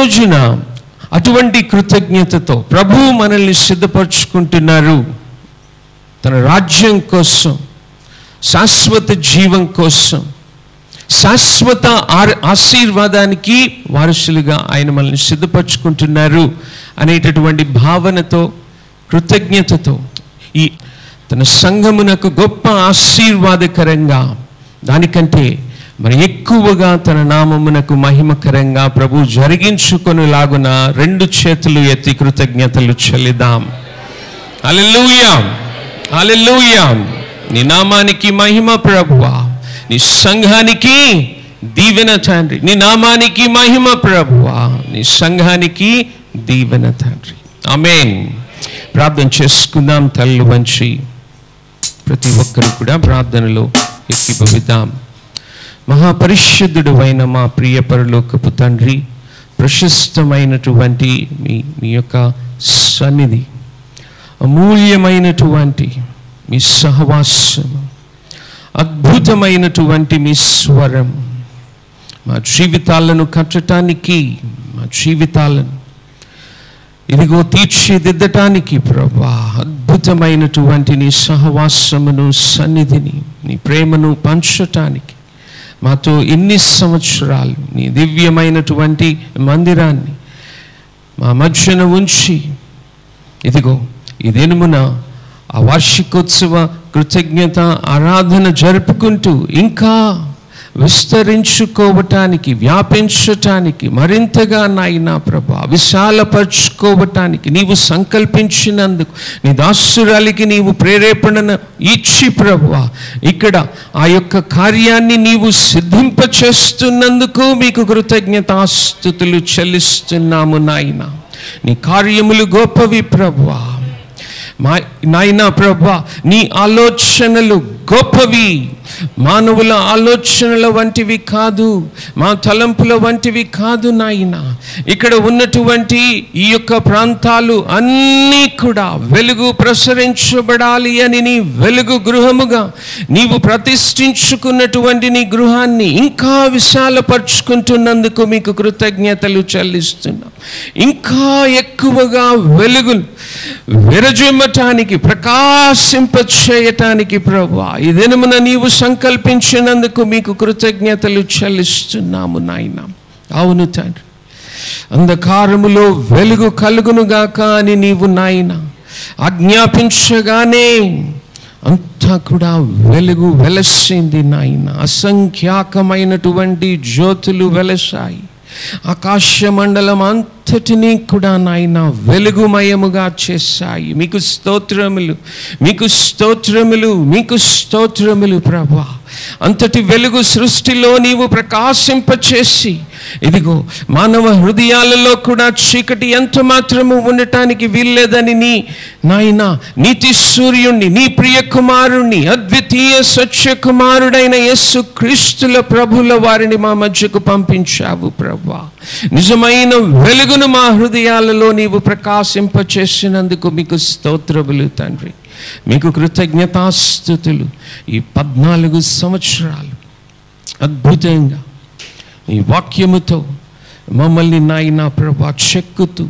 రోజున అటువంటి కృతజ్ఞతతో ప్రభువు మనల్ని సిద్ధపరచుకుంటున్నారు తన రాజ్యం కోసం శాశ్వత జీవం కోసం శాశ్వత ఆర్- ఆశీర్వాదానికి వారసులుగా ఆయన మనల్ని సిద్ధపరచుకుంటున్నారు అనేటటువంటి భావనతో కృతజ్ఞతతో ఈ తన సంఘమునకు గొప్ప ఆశీర్వాదకరంగా దానికంటే మరి ఎక్కువగా తన నామమునకు మహిమకరంగా ప్రభు జరిగించుకొనులాగున రెండు చేతులు ఎత్తి కృతజ్ఞతలు చెల్లిదాం అలెలుయా అలెలుయా నీ నామానికి మహిమ ప్రభువా నీ సంఘానికి దీవెన తండ్రి నీ నామానికి మహిమ ప్రభువా నీ సంఘానికి దీవెన తండ్రి ఆమేన్ ప్రార్థన చేసుకుందాం తల్లు వంచి ప్రతి ఒక్కరు కూడా ప్రార్థనలో ఎక్కిపోయిద్దాం మహాపరిశుద్ధుడు అయిన మా ప్రియ పరలోకపు తండ్రి ప్రశస్తమైనటువంటి మీ మీ యొక్క సన్నిధి అమూల్యమైనటువంటి మీ సహవాసము అద్భుతమైనటువంటి మీ స్వరం మా జీవితాలను కట్టటానికి మా జీవితాలను ఇదిగో తీర్చిదిద్దటానికి ప్రభా అద్భుతమైనటువంటి నీ సహవాసమును సన్నిధిని నీ ప్రేమను పంచటానికి మాతో ఎన్ని సంవత్సరాలు నీ దివ్యమైనటువంటి మందిరాన్ని మా మధ్యన ఉంచి ఇదిగో ఈ దినమున ఆ వార్షికోత్సవ కృతజ్ఞత ఆరాధన జరుపుకుంటూ ఇంకా విస్తరించుకోవటానికి వ్యాపించటానికి మరింతగా నాయనా ప్రభా విశాలపరచుకోవటానికి నీవు సంకల్పించినందుకు నీ దాసురాలికి నీవు ప్రేరేపణను ఇచ్చి ప్రభా ఇక్కడ ఆ యొక్క కార్యాన్ని నీవు సిద్ధింపచేస్తున్నందుకు మీకు కృతజ్ఞతాస్థుతులు చెల్లిస్తున్నాము నాయన నీ కార్యములు గొప్పవి ప్రభా మా నాయనా ప్రభా నీ ఆలోచనలు గొప్పవి మానవుల ఆలోచనల వంటివి కాదు మా తలంపుల వంటివి కాదు నాయన ఇక్కడ ఉన్నటువంటి ఈ యొక్క ప్రాంతాలు అన్నీ కూడా వెలుగు ప్రసరించబడాలి అని నీ వెలుగు గృహముగా నీవు ప్రతిష్ఠించుకున్నటువంటి నీ గృహాన్ని ఇంకా విశాలపరుచుకుంటున్నందుకు మీకు కృతజ్ఞతలు చెల్లిస్తున్నాం ఇంకా ఎక్కువగా వెలుగులు విరజిమ్మటానికి ప్రకాశింపచేయటానికి ప్రభా ఈ దినమున నీవు సంకల్పించినందుకు మీకు కృతజ్ఞతలు చెల్లిస్తున్నాము నాయన అవును తండ్రి అంధకారములో వెలుగు కలుగునుగాక అని నీవు నాయన ఆజ్ఞాపించగానే అంతా కూడా వెలుగు వెలసింది నాయన అసంఖ్యాకమైనటువంటి జ్యోతులు వెలసాయి ఆకాశ మండలం అంతటినీ కూడా నాయన వెలుగుమయముగా చేశాయి మీకు స్తోత్రములు మీకు స్తోత్రములు మీకు స్తోత్రములు ప్రభా అంతటి వెలుగు సృష్టిలో నీవు ప్రకాశింపచేసి ఇదిగో మానవ హృదయాలలో కూడా చీకటి ఎంత మాత్రము ఉండటానికి వీల్లేదని నీ నాయన నీతి సూర్యుణ్ణి నీ ప్రియ కుమారుణ్ణి అద్వితీయ సత్య కుమారుడైన యస్సు క్రీస్తుల ప్రభుల వారిని మా మధ్యకు పంపించావు ప్రభా నిజమైన వెలుగును మా హృదయాలలో నీవు ప్రకాశింపచేసినందుకు మీకు స్తోత్రములు తండ్రి మీకు కృతజ్ఞతాస్థుతులు ఈ పద్నాలుగు సంవత్సరాలు అద్భుతంగా ఈ వాక్యముతో మమ్మల్ని నాయన ప్రభా చెక్కుతూ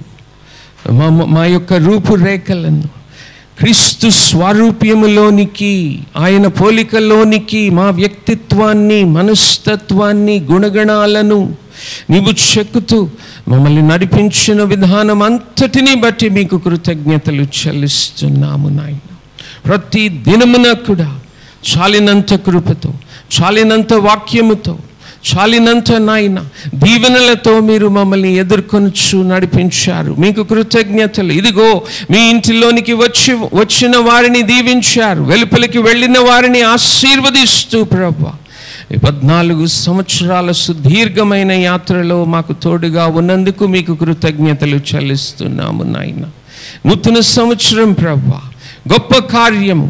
మా మా యొక్క రూపురేఖలను క్రీస్తు స్వారూప్యములోనికి ఆయన పోలికలోనికి మా వ్యక్తిత్వాన్ని మనస్తత్వాన్ని గుణగణాలను నీవు చెక్కుతూ మమ్మల్ని నడిపించిన విధానం అంతటిని బట్టి మీకు కృతజ్ఞతలు చెల్లిస్తున్నాము నాయన ప్రతి దినమున కూడా చాలినంత కృపతో చాలినంత వాక్యముతో చాలినంత నాయన దీవెనలతో మీరు మమ్మల్ని ఎదుర్కొనచ్చు నడిపించారు మీకు కృతజ్ఞతలు ఇదిగో మీ ఇంటిలోనికి వచ్చి వచ్చిన వారిని దీవించారు వెలుపలికి వెళ్ళిన వారిని ఆశీర్వదిస్తూ ప్రభా ఈ పద్నాలుగు సంవత్సరాల సుదీర్ఘమైన యాత్రలో మాకు తోడుగా ఉన్నందుకు మీకు కృతజ్ఞతలు చెల్లిస్తున్నాము నాయన నూతన సంవత్సరం ప్రభా గొప్ప కార్యము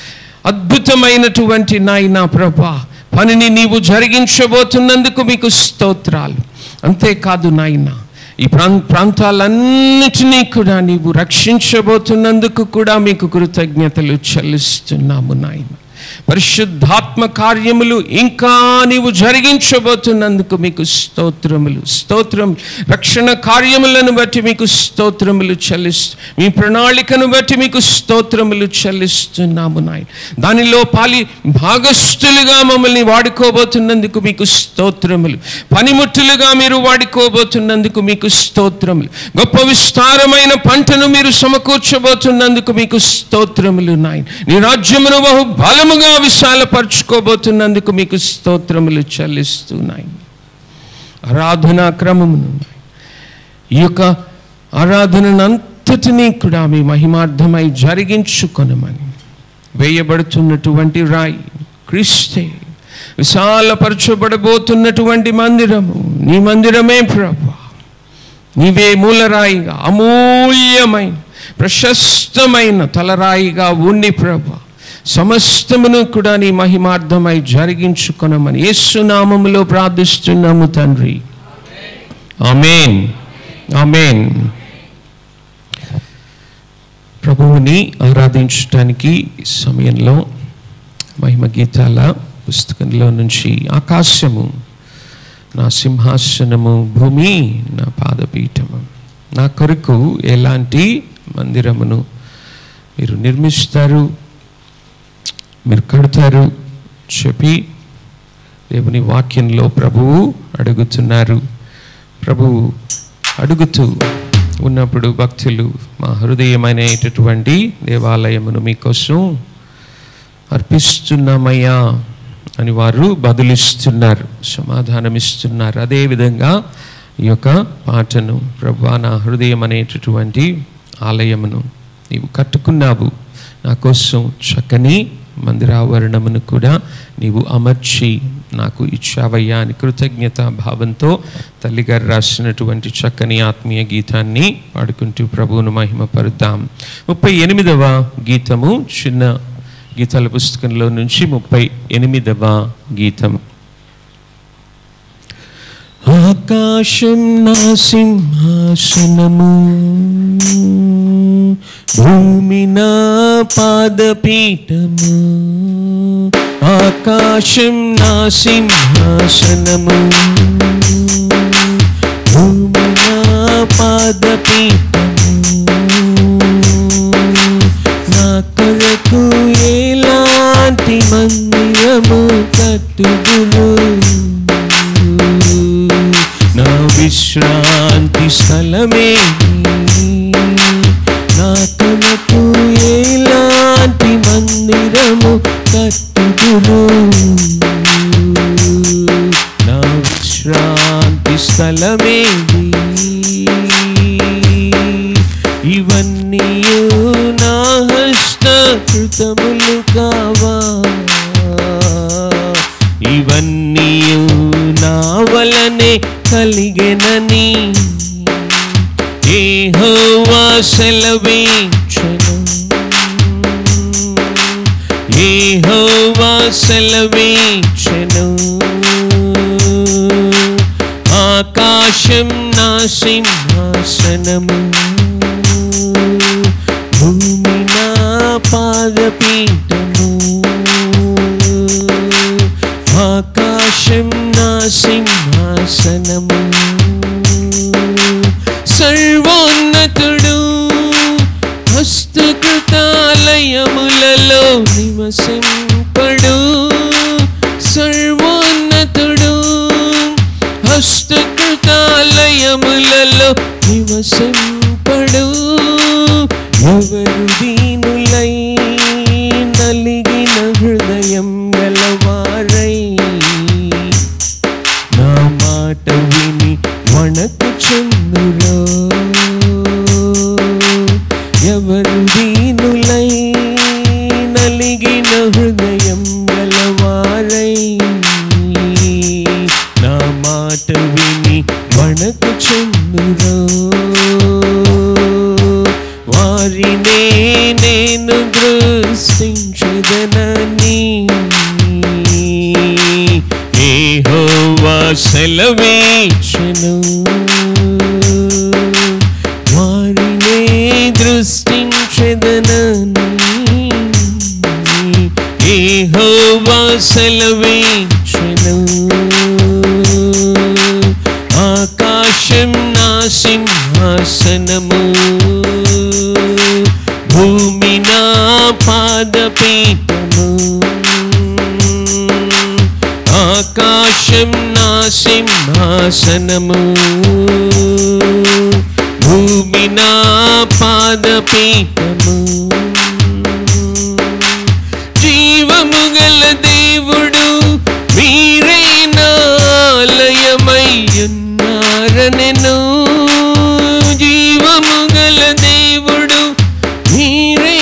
అద్భుతమైనటువంటి నాయన ప్రభా పనిని నీవు జరిగించబోతున్నందుకు మీకు స్తోత్రాలు అంతేకాదు నాయన ఈ ప్రాం ప్రాంతాలన్నిటినీ కూడా నీవు రక్షించబోతున్నందుకు కూడా మీకు కృతజ్ఞతలు చెల్లిస్తున్నాము నాయన పరిశుద్ధాత్మ కార్యములు ఇంకా నీవు జరిగించబోతున్నందుకు మీకు స్తోత్రములు స్తోత్రం రక్షణ కార్యములను బట్టి మీకు స్తోత్రములు చెల్లిస్తూ మీ ప్రణాళికను బట్టి మీకు స్తోత్రములు చెల్లిస్తున్నాము నాయన దానిలో పాలి భాగస్థులుగా మమ్మల్ని వాడుకోబోతున్నందుకు మీకు స్తోత్రములు పనిముట్టులుగా మీరు వాడుకోబోతున్నందుకు మీకు స్తోత్రములు గొప్ప విస్తారమైన పంటను మీరు సమకూర్చబోతున్నందుకు మీకు స్తోత్రములు నాయన నీ రాజ్యమును బహు బలముగా విశాలపరచుకోబోతున్నందుకు మీకు స్తోత్రములు చెల్లిస్తున్నాయి ఆరాధనా క్రమమును ఈ యొక్క ఆరాధనంతటినీ కూడా మీ మహిమార్థమై జరిగించుకొనమని వేయబడుతున్నటువంటి రాయి క్రిస్తే విశాలపరచబడబోతున్నటువంటి మందిరము నీ మందిరమే ప్రభా నీవే మూలరాయిగా అమూల్యమైన ప్రశస్తమైన తలరాయిగా ఉండి ప్రభా సమస్తమును కూడా నీ మహిమార్థమై జరిగించుకొనమని యేసునామములో ప్రార్థిస్తున్నాము తండ్రి ఆమెన్ ఆమెన్ ప్రభువుని ఆరాధించటానికి ఈ సమయంలో మహిమ గీతాల పుస్తకంలో నుంచి ఆకాశము నా సింహాసనము భూమి నా పాదపీఠము నా కొరకు ఎలాంటి మందిరమును మీరు నిర్మిస్తారు మీరు కడతారు చెప్పి దేవుని వాక్యంలో ప్రభువు అడుగుతున్నారు ప్రభువు అడుగుతూ ఉన్నప్పుడు భక్తులు మా హృదయమైనటువంటి దేవాలయమును మీకోసం అర్పిస్తున్నామయ్యా అని వారు బదులిస్తున్నారు సమాధానమిస్తున్నారు అదేవిధంగా ఈ యొక్క పాటను ప్రభా నా హృదయం అనేటటువంటి ఆలయమును నీవు కట్టుకున్నావు నా కోసం చక్కని మందిరావరణమును కూడా నీవు అమర్చి నాకు ఇచ్చావయ్యా అని కృతజ్ఞత భావంతో తల్లిగారు రాసినటువంటి చక్కని ఆత్మీయ గీతాన్ని పాడుకుంటూ ప్రభువును మహిమపరుద్దాం ముప్పై ఎనిమిదవ గీతము చిన్న గీతాల పుస్తకంలో నుంచి ముప్పై ఎనిమిదవ గీతం ఆకాశం నా సింహాసనము భూమి నా పాదపీఠము ఆకాశం నా సింహాసనము భూమి నా పాదపీఠము నా కొరకు ఎలాంటి మందిరము కట్టుదురు నా విశ్రాంతి స్థలమే నా కొరకు ఎలాంటి మందిరము కట్టుదురు నా విశ్రాంతి స్థలమేది ఇవన్నీ నా హస్తకృతములు కావా ఇవన్నీ నా వలనే కలిగెనని ఏహోవా సెలవించను ఏహోవా సెలవించను ఆకాశం నా సింహాసనము భూమి నా పాదపీఠము ఆకాశం నా సింహాసనము సర్వోన్నతుడు హస్తకృతాలయములలో నివసింపడు సర్వోన్నతుడు హస్తకృతాలయములలో నివసింపడు ఎవరు దీనులై నలిగిన హృదయం గలవారై నా మాట విని వణకు చెందురో ఎవరు దీనులై నలిగిన హృదయం గలవారై నా మాట విని వణకు చెందురో వారినే నేను దృష్టించదనని ఏహోవా సెలవేచను వారినే దృష్టించదనని ఏహోవా సింహాసనము భూమి నా పాదపీఠము ఆకాశం నా సింహాసనము భూమి నా పాదపీఠము జీవము గల దేవుడు మీరే నాలయమయ్యున్నారనెను జీవము గల దేవుడు మీరే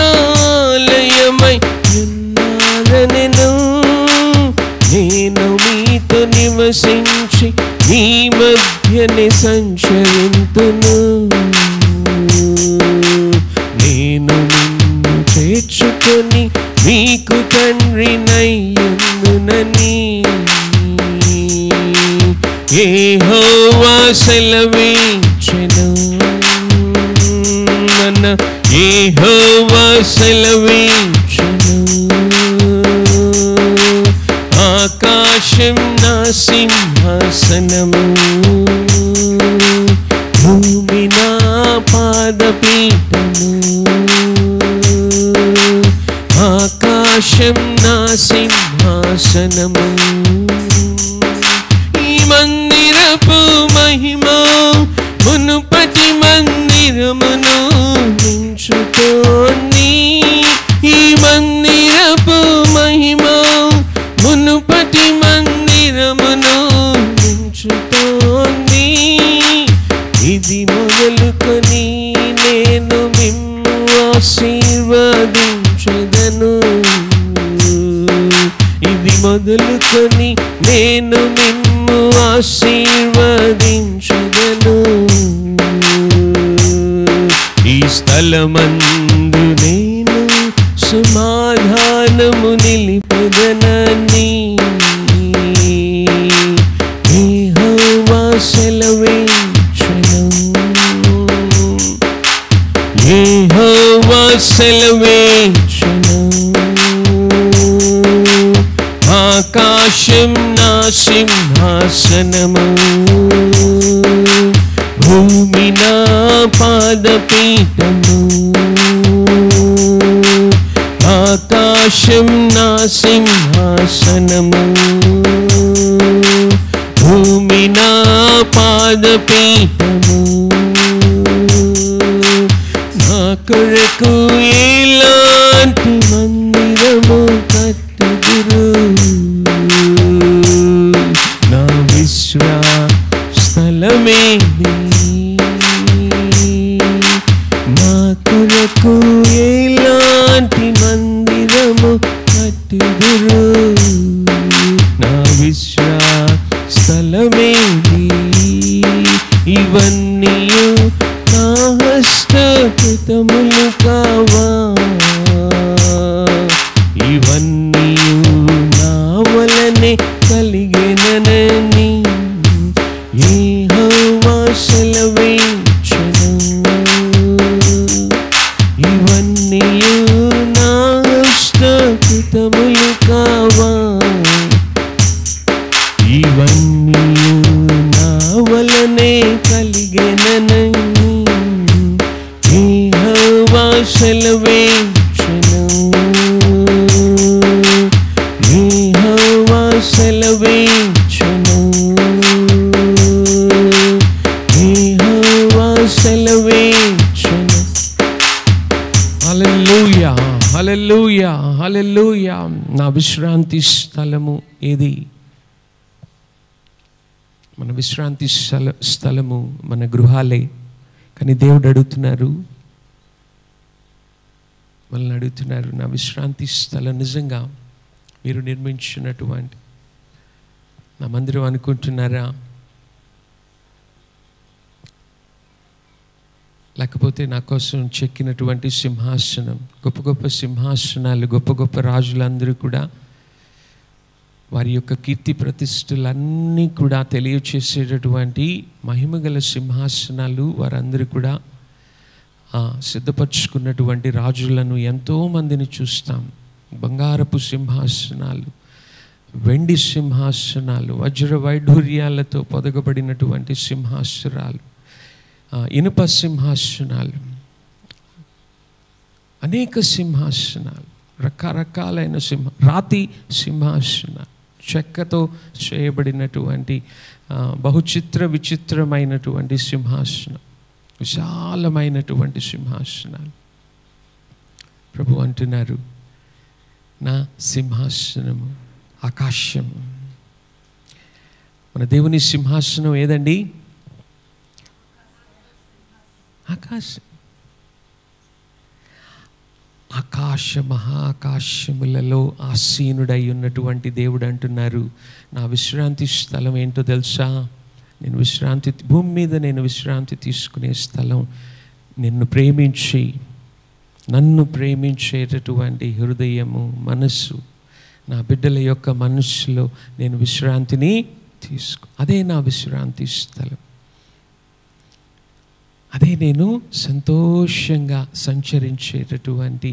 నాలయమయ్యున్నారనెను నేను మీతో నివసించి మీ మధ్యని సంచరింతును నేను నిన్ను చేర్చుకొని మీకు తండ్రి నయ్యునని ఏ హోవా సెలవించెను నన్న ఏ హోవా సెలవించెను ఆకాశం నా సింహాసనము భూమి నా పాదపీఠము ఆకాశం నా సింహాసనము ఈ మందిరపు మహిమ మునుపటి మందిరమును మించుతోంది ఈ మందిరపు మహిమ మునుపటి మందిరమును మించుతోంది ఇది మొదలుకొని నేను మిమ్ము ఆశీర్వదించదను ఇది మొదలుకొని నేను మిమ్ము ఆశీర్వదించదను ఈ స్థలమందు నేను సమాధానము నిలిపెదనని యెహోవా సెలవించెను యెహోవా సెలవించెను ఆకాశం నా సింహాసనము భూమి నా పాదపీఠము ఆకాశం నా సింహాసనము భూమి నా పాదపీఠము నా కొరకు ఎలాంటి మందిరము కట్టుదురు నా విశ్వా స్థలమేది నా కొరకు ఎలాంటి మందిరము కట్టుదురు నా విశ్వా స్థలమేది ఇవన్నీ నా హస్తకృతములు కావా ఇవన్నీ నా వలనే కలిగినని యెహోవా సెలవించెను ఇవన్నీ నా హస్తకృతములు కావా ఇవన్నీ నా వలనే కలిగినని యెహోవా సెలవించెను యెహోవా సెలవించెను యెహోవా సెలవించెను హల్లెలూయా హల్లెలూయా హల్లెలూయా నా విశ్రాంతి స్థలము ఏది మన విశ్రాంతి స్థల స్థలము మన గృహాలే కానీ దేవుడు అడుగుతున్నారు మనల్ని అడుగుతున్నారు నా విశ్రాంతి స్థలం నిజంగా మీరు నిర్మించినటువంటి నా మందిరం అనుకుంటున్నారా లేకపోతే నా కోసం చెక్కినటువంటి సింహాసనం గొప్ప గొప్ప సింహాసనాలు గొప్ప గొప్ప రాజులందరూ కూడా వారి యొక్క కీర్తి ప్రతిష్టలన్నీ కూడా తెలియచేసేటటువంటి మహిమగల సింహాసనాలు వారందరూ కూడా ఆ, సిద్ధపరచుకున్నటువంటి రాజులను ఎంతోమందిని చూస్తాం బంగారపు సింహాసనాలు వెండి సింహాసనాలు వజ్ర వైఢూర్యాలతో పొదగబడినటువంటి సింహాసనాలు ఆ, ఇనుప సింహాసనాలు అనేక సింహాసనాలు రకరకాలైన సింహ రాతి సింహాసనాలు చెక్కతో చేయబడినటువంటి ఆ, బహుచిత్ర విచిత్రమైనటువంటి సింహాసనం విశాలమైనటువంటి సింహాసనాలు ప్రభు అంటున్నారు నా సింహాసనము ఆకాశము మన దేవుని సింహాసనం ఏదండి ఆకాశం ఆకాశ మహాకాశములలో ఆసీనుడై ఉన్నటువంటి దేవుడు అంటున్నారు నా విశ్రాంతి స్థలం ఏంటో తెలుసా నేను విశ్రాంతి భూమి మీద నేను విశ్రాంతి తీసుకునే స్థలం నిన్ను ప్రేమించి నన్ను ప్రేమించేటటువంటి హృదయము మనస్సు నా బిడ్డల యొక్క మనస్సులో నేను విశ్రాంతిని తీసుకు అదే నా విశ్రాంతి స్థలం అదే నేను సంతోషంగా సంచరించేటటువంటి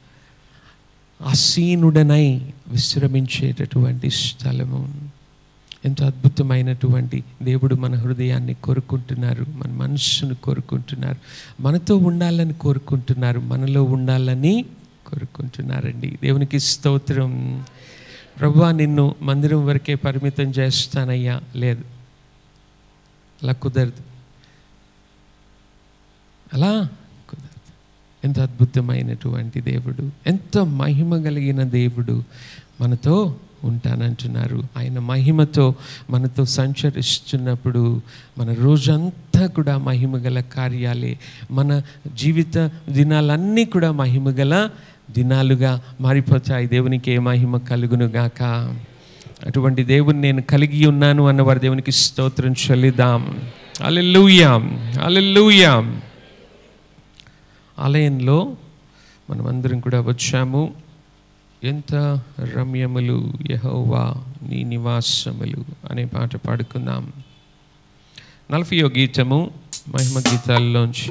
ఆసీనుడనై విశ్రమించేటటువంటి స్థలము ఎంతో అద్భుతమైనటువంటి దేవుడు మన హృదయాన్ని కోరుకుంటున్నారు మన మనస్సును కోరుకుంటున్నారు మనతో ఉండాలని కోరుకుంటున్నారు మనలో ఉండాలని కోరుకుంటున్నారండి దేవునికి స్తోత్రం ప్రభువా నిన్ను మందిరం వరకే పరిమితం చేస్తానయ్యా లేదు అలా కుదరదు అలా కుదరదు ఎంత అద్భుతమైనటువంటి దేవుడు ఎంత మహిమ కలిగిన దేవుడు మనతో ఉంటానంటున్నారు ఆయన మహిమతో మనతో సంచరిస్తున్నప్పుడు మన రోజంతా కూడా మహిమ గల కార్యాలే మన జీవిత దినాలన్నీ కూడా మహిమ గల దినాలుగా మారిపోతాయి దేవునికి ఏ మహిమ కలుగును గాక అటువంటి దేవుని నేను కలిగి ఉన్నాను అన్నవారు దేవునికి స్తోత్రం చెల్లిద్దాం అలెల్లుయాం అలెల్లుయాం ఆలయంలో మనమందరం కూడా వచ్చాము ఎంత రమ్యములు యహోవా నీ నివాసములు అనే పాట పాడుకుందాం నలభయో గీతము మహిమ గీతాల్లోంచి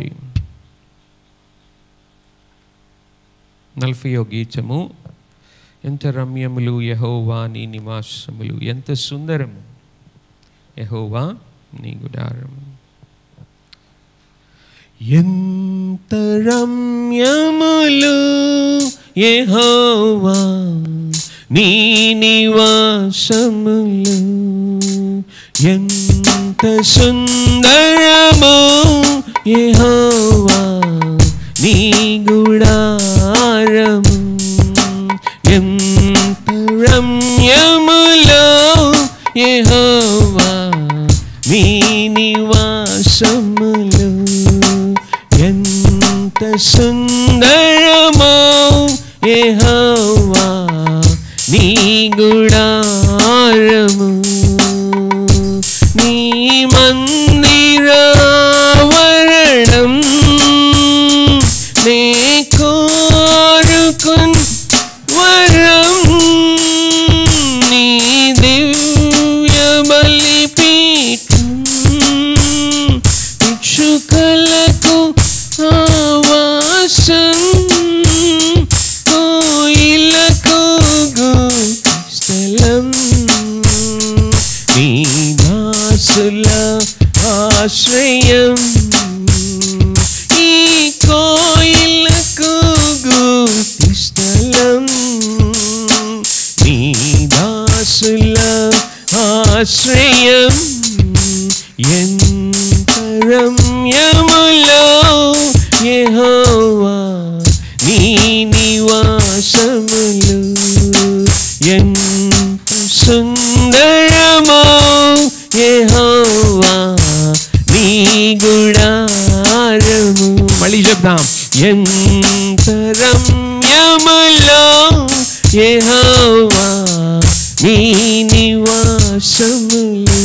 నలభయో గీతము ఎంత రమ్యములు యహోవా నీ నివాసములు ఎంత సుందరము యహోవా నీ గుడారము ఎంత రమ్యములు యెహోవా నీ నివాసములు ఎంత సుందరము యెహోవా నీ గుడారము ఎంత రమ్యములో యెహోవా నీ నివాసములు ఎంత సుందరమో యెహోవా నీ గుడారము నీ మందిరావరణం నే కోరుకున్ వరం నీ దివ్య బలిపీఠం ఇచ్చుకలకు ఆవాసం కోయిలకు స్థలం నీ దాసుల ఆశ్రయం ఈ కోయిలకు స్థలం నీ దాసుల ఆశ్రయం ఎంత రమ్యములో యెహోవా నీ నివాసములు ఎంత సుందరమో యెహోవా నీ గుడారము మళ్ళీ చెప్దాం ఎంత రమ్యములో యెహోవా నీ నివాసములు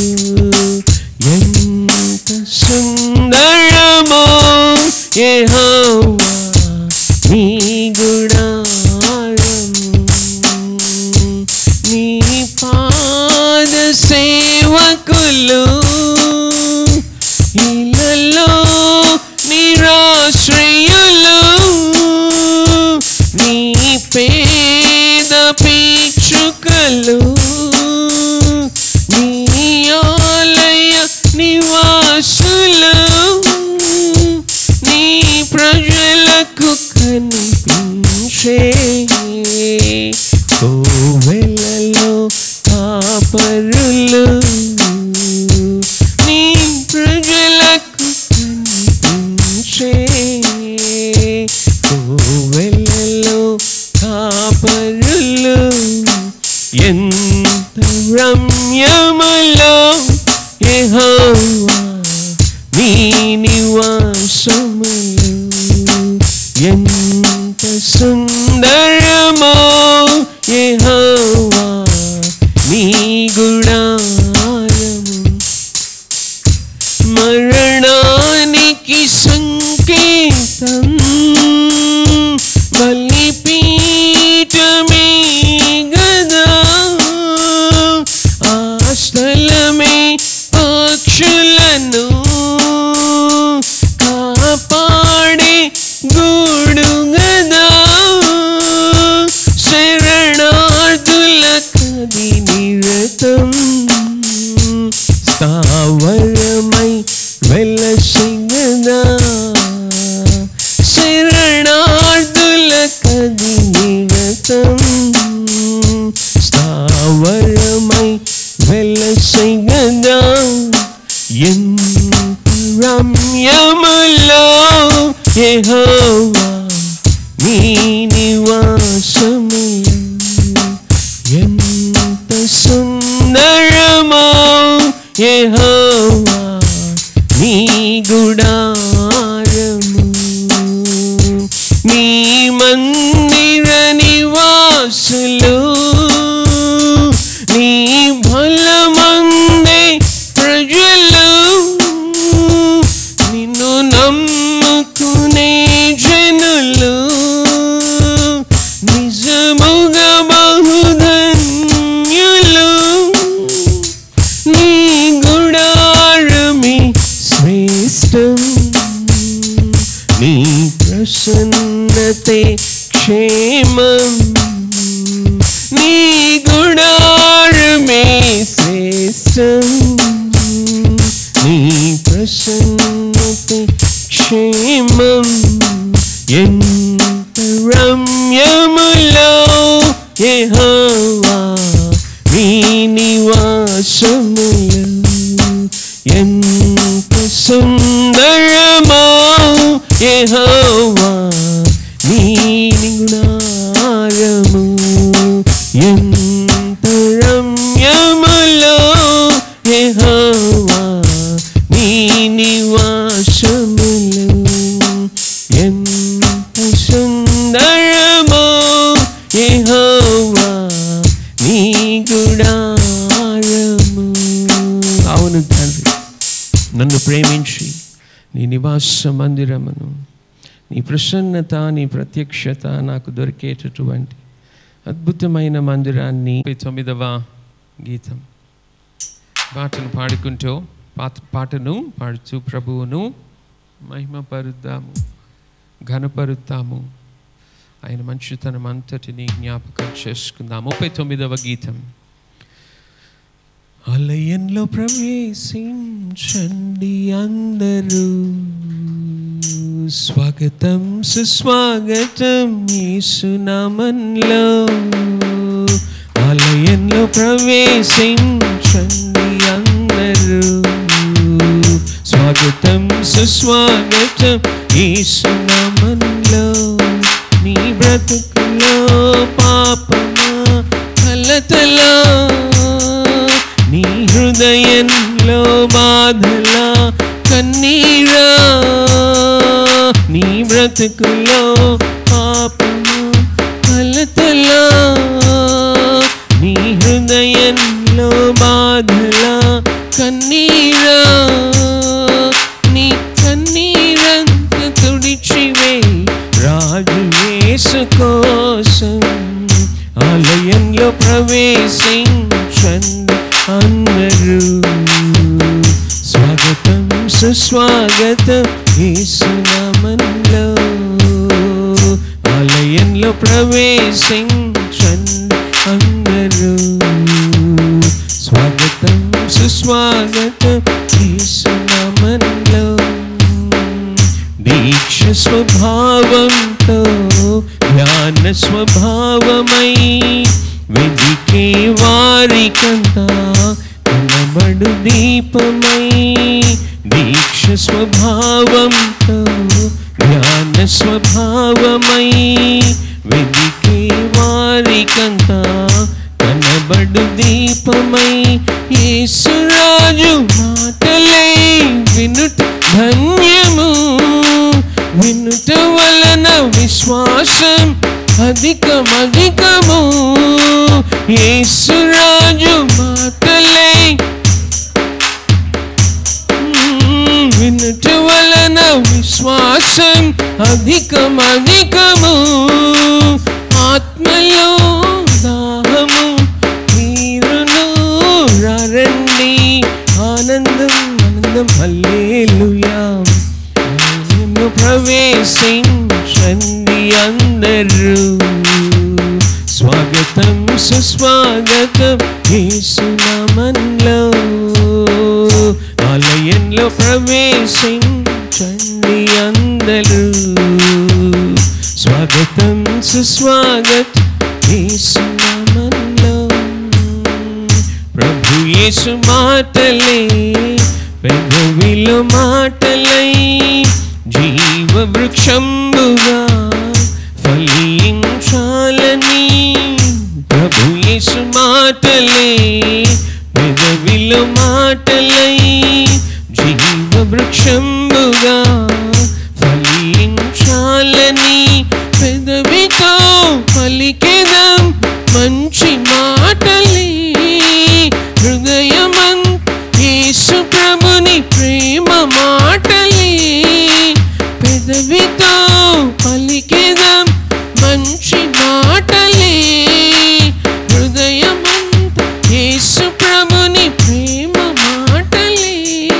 ఎంత సుందరమో యెహోవా నీ గుడారము నీ పాద సేవకులు ఇలలో నిరాశ్రయులు నీ పేద పీచుకలు నీ ఆలయ నివాసులు కోవెలలో కాపరులు నీ ప్రజలకు కనిపించే కోవెలలో కాపరులు ఎంత రమ్యములో యెహోవా నీ నివాసములు ఎంత సుందరమో యెహోవా నీ గుడారము మరణానికి సంకేతం బలిపీఠమే గదా ఆ స్థలమే పక్షులను కాపాడే గూడు గదా శరణార్థుల కది నిరతం స్థావరమై వెలసిగదా శరణార్థుల కది నిరతం స్థావరమై వెలసిగదా ఎంత రమ్యములో యెహోవా నీ నివాసములు ఎంత సుందరమో యెహోవా నీ గుడారము నీ మందిర నివాసులు నీ బలమందే ప్రజలు నిన్ను నమ్ముకునే జనులు నిజముగా బహుధన్యులు నీ గుడారమి శ్రేష్టం నీ ప్రసన్నతే క్షేమం నీ గుడారమే శ్రేష్టం నీ ప్రసన్నతే క్షేమం ఎంత రమ్యములో యెహోవా నీ నివాసములు ఎంత సుందరమో యెహోవా నీ గుణారము ఎంత రమ్యములో యెహోవా నీ నివాసములు ఎంత సుందరమో యెహోవా నీ గుడారము అవును తండ్రి నన్ను ప్రేమించి నీ నివాస మందిరమును నీ ప్రసన్నత నీ ప్రత్యక్షత నాకు దొరికేటటువంటి అద్భుతమైన మందిరాన్ని ముప్పై తొమ్మిదవ గీతం పాటను పాడుకుంటూ పాత పాటను పాడుతూ ప్రభువును మహిమపరుద్దాము ఘనపరుద్దాము ఆయన మంచితనం అంతటిని జ్ఞాపకం చేసుకుందాం ముప్పై తొమ్మిదవ గీతం ఆలయంలో ప్రవేశించండి అందరూ స్వాగతం సుస్వాగతం యేసునామంలో ఆలయంలో ప్రవేశించండి అందరూ స్వాగతం సుస్వాగతం యేసునామంలో నీ బ్రతుకులో పాపమా కలతలా నీ హృదయంలో బాధలా కన్నీరా నీ బ్రతుకులో పాపము కలతలా నీ హృదయంలో బాధలా కన్నీరా నీ కన్నీరంత తుడిచివే రాజు యేసు కోసం ఆలయంలో ప్రవేశించండి అందరూ స్వాగతం సుస్వాగతం యేసునామంలో ఆలయంలో ప్రవేశించండి అందరూ స్వాగతం సుస్వాగతం యేసునామంలో దీక్ష స్వభావంతో ధ్యాన జ్ఞాన స్వభావమై వెదికే వారికంతా కనబడు దీపమై దీక్ష స్వభావంతో జ్ఞాన స్వభావమై వెదికే వారికంతా కనబడు దీపమై యేసురాజు మాటలే వినుట ధన్యము వినుట వలన విశ్వాసం అధికమధికము యేసురాజు మాటలే మ్మ్, వినుట వలన విశ్వాసం అధికమధికము ఆత్మలో దాహము తీరును రండి ఆనందం ఆనందం హల్లేలుయా నిన్ను ప్రవేశించండి అందరూ స్వాగతం సుస్వాగతం యేసునామంలో ఆలయంలో ప్రవేశించండి అందరూ స్వాగతం సుస్వాగతం యేసునామంలో ప్రభు యేసు మాటలే పెదవిలో మాటలై జీవ వృక్షంబుగా ఫలించాలని ప్రభు యేసు మాటలే పెదవిలో మాటలై జీవ వృక్షంబుగా ఫలించాలని పెదవితో పలికెదం మంచి మాటలే హృదయమన్ యేసు ప్రభుని ప్రేమ మాటలే పెదవితో పలికెదం మంచి మాటలే హృదయమంత యేసు ప్రభుని ప్రేమ మాటలే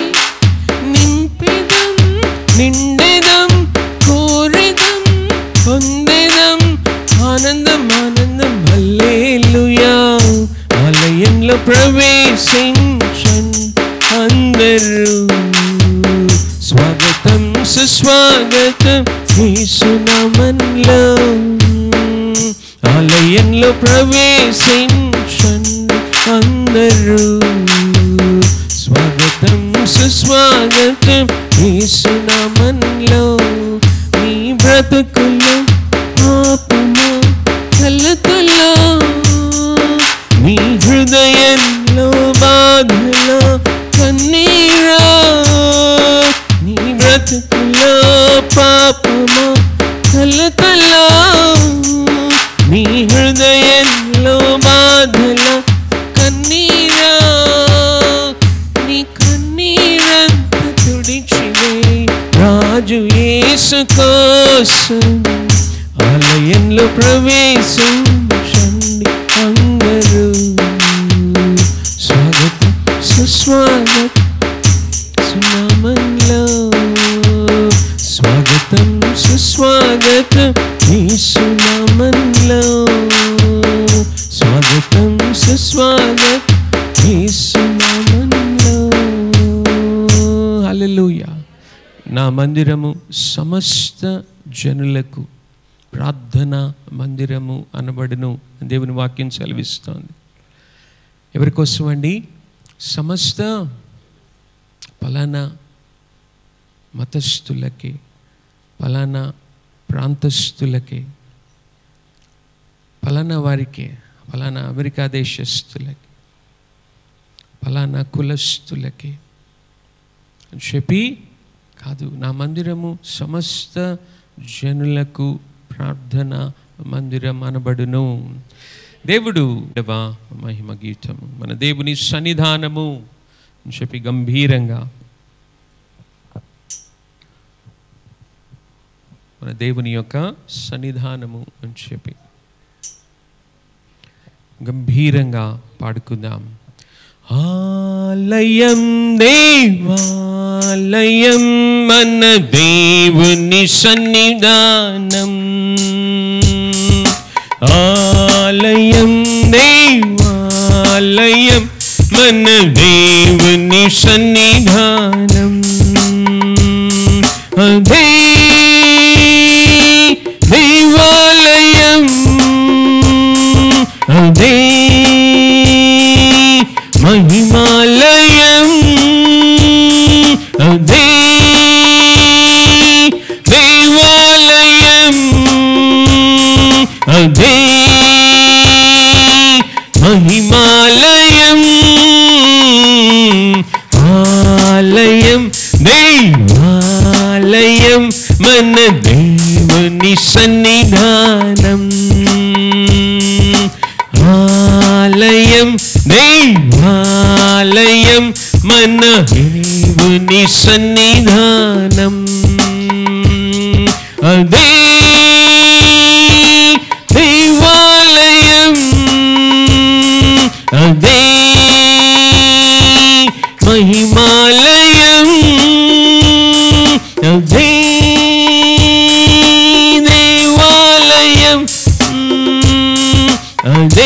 నింపెదం నిండెదం కోరెదం పొందెదం ఆనందం ఆనందం హల్లేలుయా ఆలయంలో ప్రవేశించన్ అందరూ స్వాగతం సుస్వాగతం యేసునామంలో ఆలయంలో ప్రవేశించండి అందరూ స్వాగతం సుస్వాగతం యేసునామంలో నీ బ్రతుకులో పాపము కలతలో నీ హృదయంలో బాధలో కన్నీరా నీ బ్రతుకులో పాపము కలతలో నీ హృదయంలో బాధలో కన్నీరా నీ కన్నీరంత తుడిచివే రాజు యేసు కోసం ఆలయంలో ప్రవేశించండి అందరూ స్వాగతం సుస్వాగతం సునామంలో స్వాగతం సుస్వాగతం యేసునామంలో స్వాగతం సుస్వాగతం యేసునామంలో హల్లెలూయా నా మందిరము సమస్త జనులకు ప్రార్థన మందిరము అనబడును దేవుని వాక్యం సెలవిస్తోంది ఎవరి కోసం అండి సమస్త పలానా మతస్థులకి పలానా ప్రాంతస్థులకి పలానా వారికి పలానా అమెరికా దేశస్థులకి పలానా కులస్థులకి అని చెప్పి కాదు నా మందిరము సమస్త జనులకు ప్రార్థన మందిరం అనబడును దేవుడు దేవా మహిమ గీతము మన దేవుని సన్నిధానము అని చెప్పి గంభీరంగా మన దేవుని యొక్క సన్నిధానము అని చెప్పి గంభీరంగా పాడుకుందాం ఆలయం దేవాలయం మన దేవుని సన్నిధానం ఆలయం దేవాలయం మన దేవుని సన్నిధానం అదే దేవాలయం అదే మహిమాలయం ఆలయం దేవాలయం మన దేవుని సన్నిధానం ఆలయం దేవాలయం మన దేవుని సన్నిధానం అదే దేవాలయం అదే మహిమాలయం అదే దేవాలయం అదే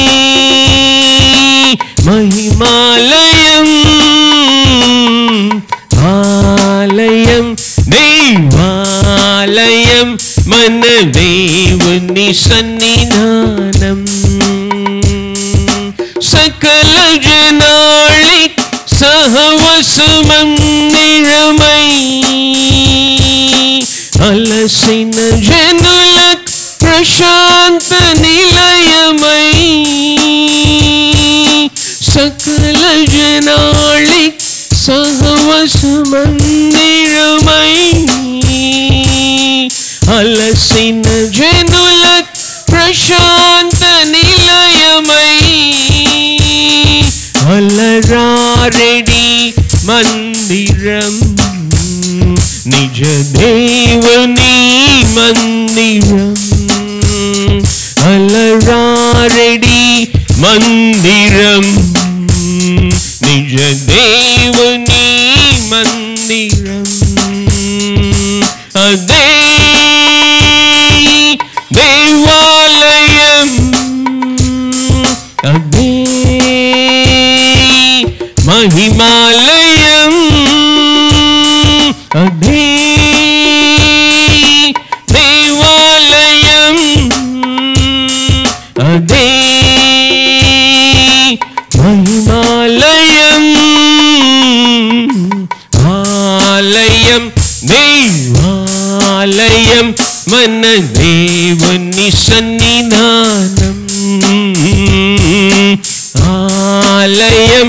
మహిమాలయం ఆలయం దేవాలయం మన దేవుని సన్నిధానం సకల జనాళి సహవసమందిరమై అలసిన జనులకు ప్రశాంత నిలయమై సకల జనాళి సహవసమందిరమై అలసిన జనులకు ప్రశాంత నిలయమై అలరారెడి మందిరం నిజ దేవుని మందిరం అలరారెడి మందిరం నిజ దేవుని మందిరం అదే దేవాలయం అదే మహిమాలయం అదే దేవాలయం అదే మహిమాలయం ఆలయం దేవాలయం మన దేవుని సన్నిధానం ఆలయం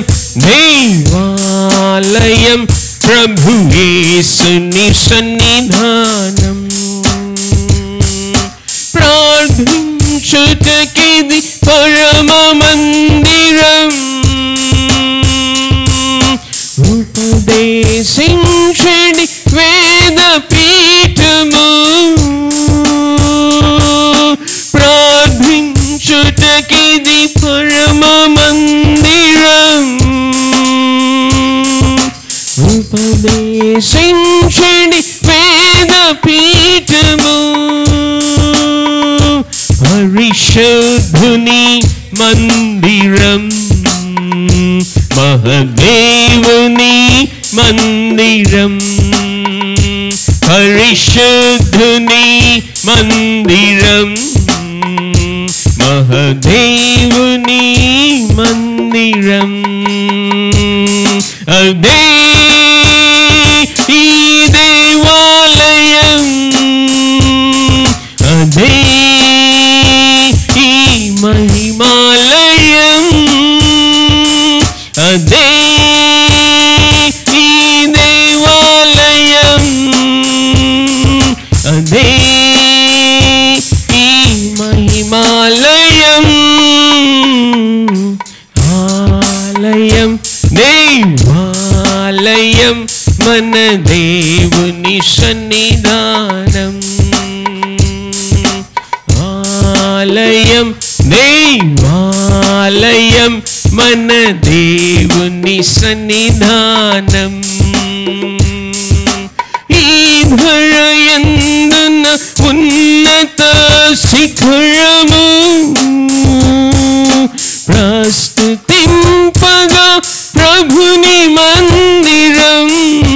దేవాలయం ప్రభు యేసుని సన్నిధానం ప్రార్థించుటకిది పరమ మందిరం ఉపదేశించడి వేద పీఠము ప్రార్థించుటకిది పరమ మందిరం ఉపదేశించడి వేద పీఠము పరిశుద్ధుని మందిరం మహదేవుని మందిరం పరిశుద్ధుని మందిరం మహదేవుని మందిరం అదే ఈ దేవాలయం అదే ఈ మహిమాలయం అదే ఈ దేవాలయం అదే ఈ మహిమాలయం ఆలయం దేవాలయం మన దేవుని సన్నిధానం ఆలయం దేవాలయం మన దేవుని సన్నిధానం ఈ ధరయందున ఉన్నత శిఖరము ప్రస్తుతింపగా ప్రభుని మందిరం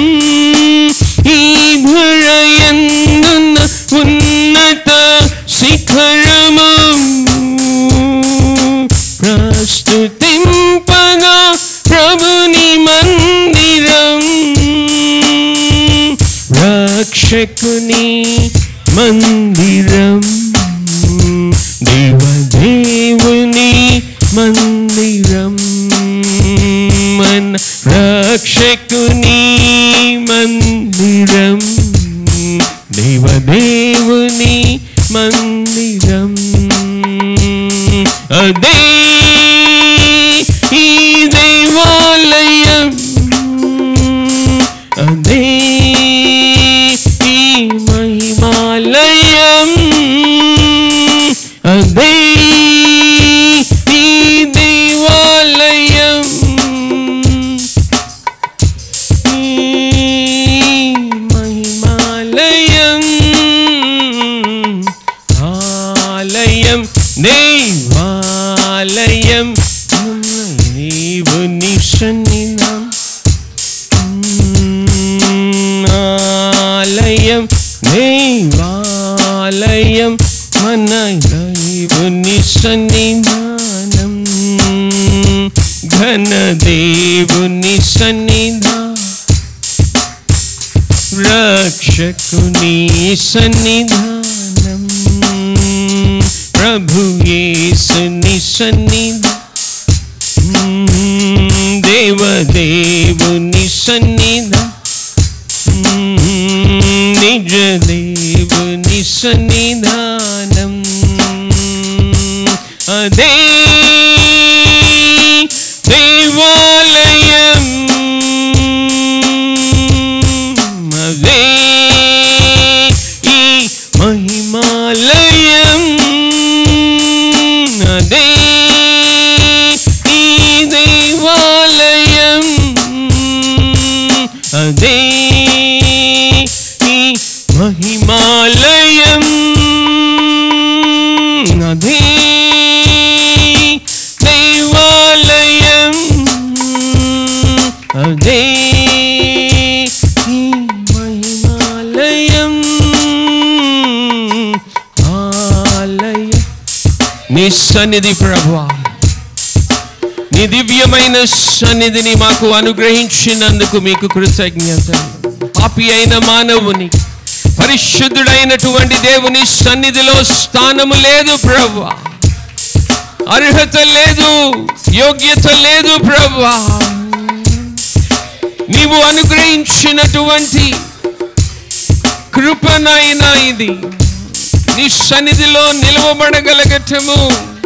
ఈ ధరయందున ఉన్నత శిఖరము ప్రస్తుతింపగా ప్రభుని మందిరం రక్షకుని మందిరం దేవాలయం నీవు నిశనినం ఆలయం దేవాలయం మన దైవుని సన్నిధానం ఘన దేవుని సన్నిధానం రక్షకుని సన్నిధానం ప్రభు యేసుని సన్నిధానం దేవదేవుని సన్నిధానం నిజ దేవుని సన్నిధానం అదే దేవాలయం అదే ఈ మహిమాలయం అదే ఈ దేవాలయం అదే ఈ మహిమాలయం అదే దేవాలయం అదే ఈ మహిమాలయం ఆలయం నీ సన్నిధి ప్రభువా నీ దివ్యమైన సన్నిధిని మాకు అనుగ్రహించినందుకు మీకు కృతజ్ఞత పాపి అయిన మానవుని పరిశుద్ధుడైనటువంటి దేవుని సన్నిధిలో స్థానము లేదు ప్రభు అర్హత లేదు యోగ్యత లేదు ప్రభు నీవు అనుగ్రహించినటువంటి కృపనైనా ఇది నీ సన్నిధిలో నిలవబడగలగటము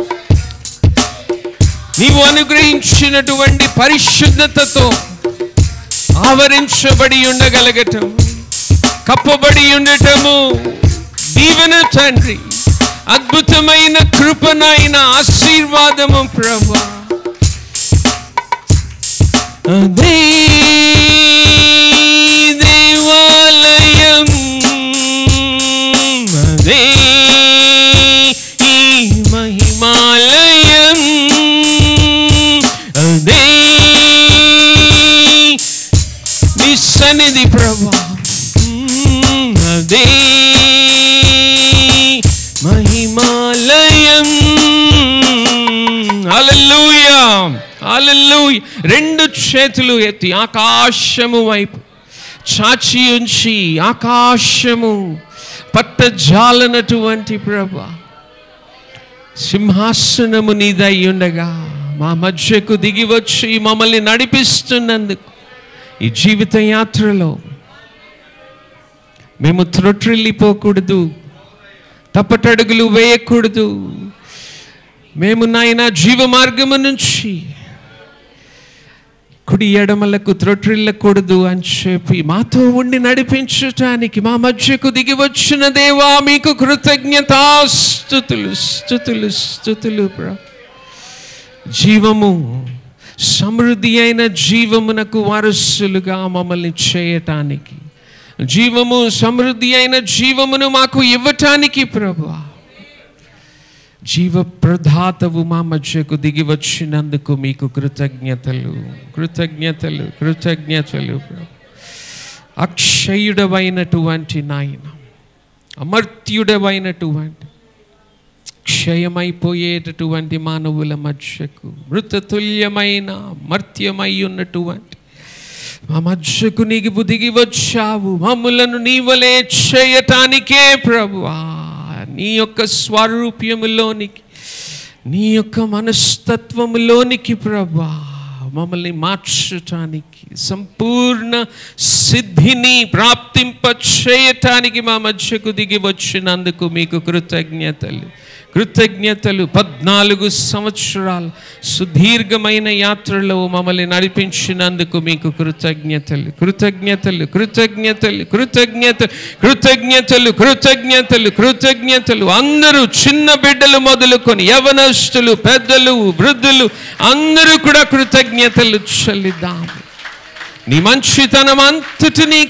నీవు అనుగ్రహించినటువంటి పరిశుద్ధతతో ఆవరించబడి ఉండగలగటం కప్పబడి ఉండటము దీవెన తండ్రి అద్భుతమైన కృపనైన ఆశీర్వాదము ప్రభా అదే దేవాలయం అదే ఈ మహిమాలయం అదే నీ సన్నిధి ప్రభా అదే మహిమాలయం హల్లెలూయా హల్లెలూయా రెండు చేతులు ఎత్తి ఆకాశము వైపు చాచి ఉంచి ఆకాశము పట్టజాలనటువంటి ప్రభా సింహాసనము నీదై ఉండగా మా మధ్యకు దిగి వచ్చి మమ్మల్ని నడిపిస్తున్నందుకు ఈ జీవిత యాత్రలో మేము త్రొట్రిల్లిపోకూడదు తప్పటడుగులు వేయకూడదు మేము నాయన జీవ మార్గము నుంచి కుడి ఎడమలకు త్రొట్రిల్లకూడదు అని చెప్పి మాతో ఉండి నడిపించటానికి మా మధ్యకు దిగి వచ్చిన దేవా మీకు కృతజ్ఞత స్థుతులు స్థుతులు స్థుతులు ప్రభు జీవము సమృద్ధి అయిన జీవమునకు వారసులుగా మమ్మల్ని చేయటానికి జీవము సమృద్ధి అయిన జీవమును మాకు ఇవ్వటానికి ప్రభు జీవ ప్రదాతవు మా మధ్యకు దిగి వచ్చినందుకు మీకు కృతజ్ఞతలు కృతజ్ఞతలు కృతజ్ఞతలు ప్రభు అక్షయుడవైనటువంటి నాయన అమర్త్యుడవైనటువంటి క్షయమైపోయేటటువంటి మానవుల మధ్యకు మృతతుల్యమైన మర్త్యమై ఉన్నటువంటి మా మధ్యకు నీకు దిగి వచ్చావు మమ్ములను నీవలే చేయటానికే ప్రభువా నీ యొక్క స్వరూప్యములోనికి నీ యొక్క మనస్తత్వములోనికి ప్రభా మమ్మల్ని మార్చటానికి సంపూర్ణ సిద్ధిని ప్రాప్తింప చేయటానికి మా మధ్యకు దిగి వచ్చినందుకు మీకు కృతజ్ఞతలు కృతజ్ఞతలు పద్నాలుగు సంవత్సరాలు సుదీర్ఘమైన యాత్రలో మమ్మల్ని నడిపించినందుకు మీకు కృతజ్ఞతలు కృతజ్ఞతలు కృతజ్ఞతలు కృతజ్ఞత కృతజ్ఞతలు కృతజ్ఞతలు కృతజ్ఞతలు అందరూ చిన్న బిడ్డలు మొదలుకొని యవనస్తులు పెద్దలు వృద్ధులు అందరూ కూడా కృతజ్ఞతలు చెల్లిద్దాము నీ మంచితనం అంతటినీ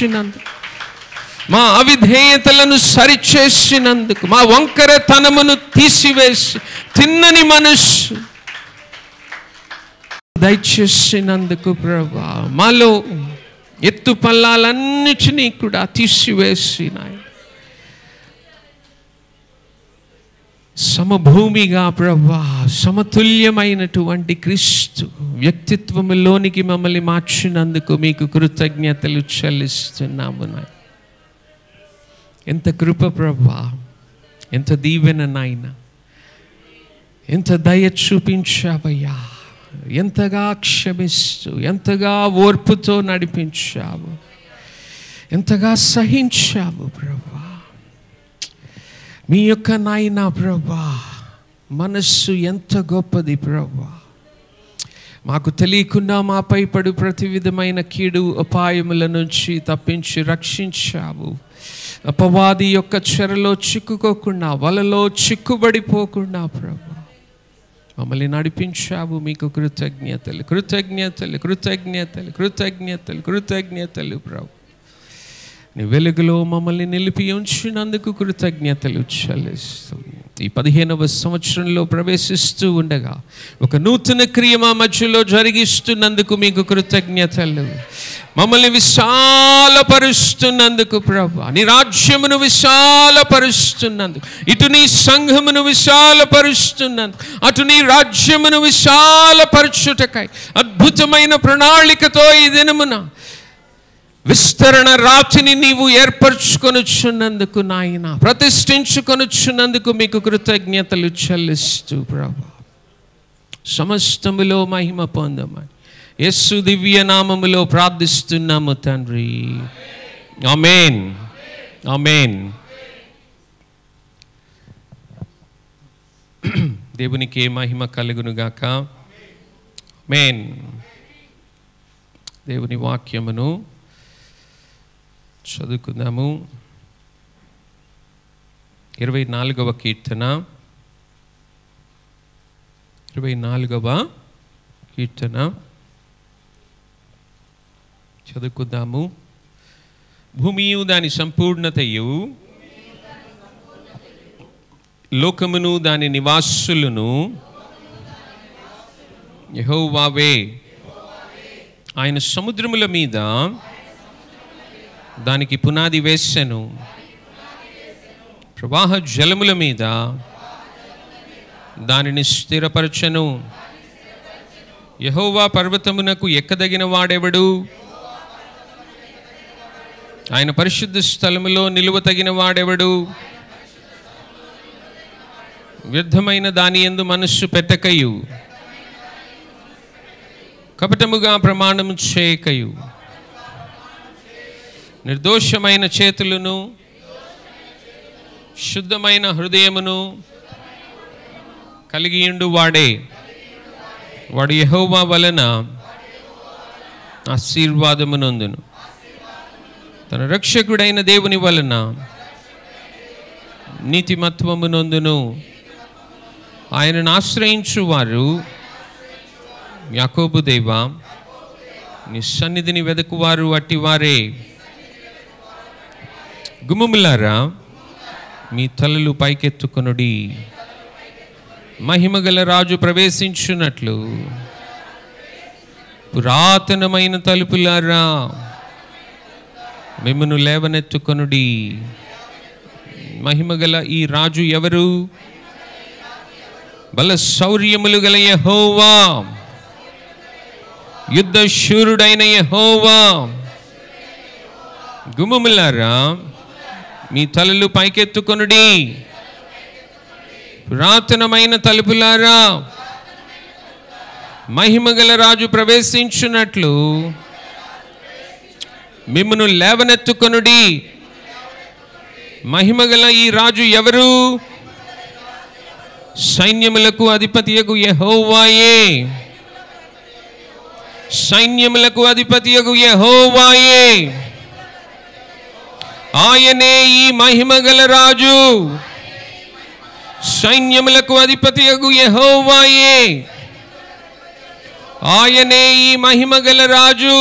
కనపరిచినందుకు మా అవిధేయతలను సరిచేసినందుకు మా వంకరతనమును తీసివేసి తిన్నని మనస్సు దయచేసినందుకు ప్రభా మాలో ఎత్తు పల్లాలన్నిటినీ కూడా తీసివేసి నాయన సమభూమిగా ప్రభా సమతుల్యమైనటువంటి క్రీస్తు వ్యక్తిత్వములోనికి మమ్మల్ని మార్చినందుకు మీకు కృతజ్ఞతలు చెల్లిస్తున్నాము నాయన ఎంత కృప ప్రభా ఎంత దీవెన నాయన ఎంత దయ చూపించావయ్యా ఎంతగా క్షమిస్తూ ఎంతగా ఓర్పుతో నడిపించావు ఎంతగా సహించావు ప్రభా మీ యొక్క నాయన ప్రభా మనస్సు ఎంత గొప్పది ప్రభా మాకు తెలియకుండా మాపై పడు ప్రతి విధమైన కీడు అపాయముల నుంచి తప్పించి రక్షించావు అపవాది యొక్క చెరలో చిక్కుకోకుండా వలలో చిక్కుబడిపోకుండా ప్రభా మమ్మల్ని నడిపించావు మీకు కృతజ్ఞతలు కృతజ్ఞతలు కృతజ్ఞతలు కృతజ్ఞతలు కృతజ్ఞతలు ప్రభు నీ వెలుగులో మమ్మల్ని నిలిపి ఉంచినందుకు కృతజ్ఞతలు చెల్లిస్తాం ఈ పదిహేనవ సంవత్సరంలో ప్రవేశిస్తూ ఉండగా ఒక నూతన క్రియ మా మధ్యలో జరిగిస్తున్నందుకు మీకు కృతజ్ఞతలు మమ్మల్ని విశాలపరుస్తున్నందుకు ప్రభు నీ రాజ్యమును విశాలపరుస్తున్నందుకు ఇటు నీ సంఘమును విశాలపరుస్తున్నందుకు అటు నీ రాజ్యమును విశాలపరచుటకై అద్భుతమైన ప్రణాళికతో ఈ దినమున విస్తరణ రాతిని నీవు ఏర్పరచుకొనుచున్నందుకు నాయన ప్రతిష్ఠించుకొనుచున్నందుకు మీకు కృతజ్ఞతలు చెల్లిస్తూ ప్రభా సమస్తములో మహిమ పొందమని యస్సు దివ్య నామములో ప్రార్థిస్తున్నాము తండ్రి ఆమెన్ ఆమెన్ దేవునికి ఏ మహిమ కలుగునుగాక మేన్ దేవుని వాక్యమును చదువుకుందాము ఇరవై నాలుగవ కీర్తన ఇరవై నాలుగవ కీర్తన చదువుకుందాము భూమియు దాని సంపూర్ణతయు లోకమును దాని నివాసులను యెహోవావే ఆయన సముద్రముల మీద దానికి పునాది వేసెను ప్రవాహ జలముల మీద దానిని స్థిరపరచను యహోవా పర్వతమునకు ఎక్కదగిన వాడెవడు ఆయన పరిశుద్ధ స్థలములో నిలువ తగిన వాడెవడు వ్యర్థమైన దాని ఎందు మనస్సు పెట్టకయు కపటముగా ప్రమాణము చేయకయు నిర్దోషమైన చేతులను శుద్ధమైన హృదయమును కలిగియుండు వాడే వాడు యహోవా వలన ఆశీర్వాదమునందును తన రక్షకుడైన దేవుని వలన నీతిమత్వమునందును ఆయనను ఆశ్రయించు వారు యాకోబు దేవా నీ సన్నిధిని వెదకువారు అట్టివారే గుమ్మములారా మీ తలలు పైకెత్తుకొనుడి మహిమగల రాజు ప్రవేశించున్నట్లు పురాతనమైన తలుపులారా మిమ్మను లేవనెత్తుకొనుడి మహిమగల ఈ రాజు ఎవరు బల శౌర్యములు గల యహోవా యుద్ధ శూరుడైన యహోవా గుమ్మములారా మీ తలలు పైకెత్తుకొనుడి పురాతనమైన తలుపులారా మహిమగల రాజు ప్రవేశించున్నట్లు మిమ్మను లేవనెత్తుకొనుడి మహిమగల ఈ రాజు ఎవరు సైన్యములకు అధిపతియగు యహోవాయే సైన్యములకు అధిపతియగు యహోవాయే ఆయనే ఈ మహిమగల రాజు సైన్యములకు అధిపతియగు యహోవాయే ఆయనే ఈ మహిమగల రాజు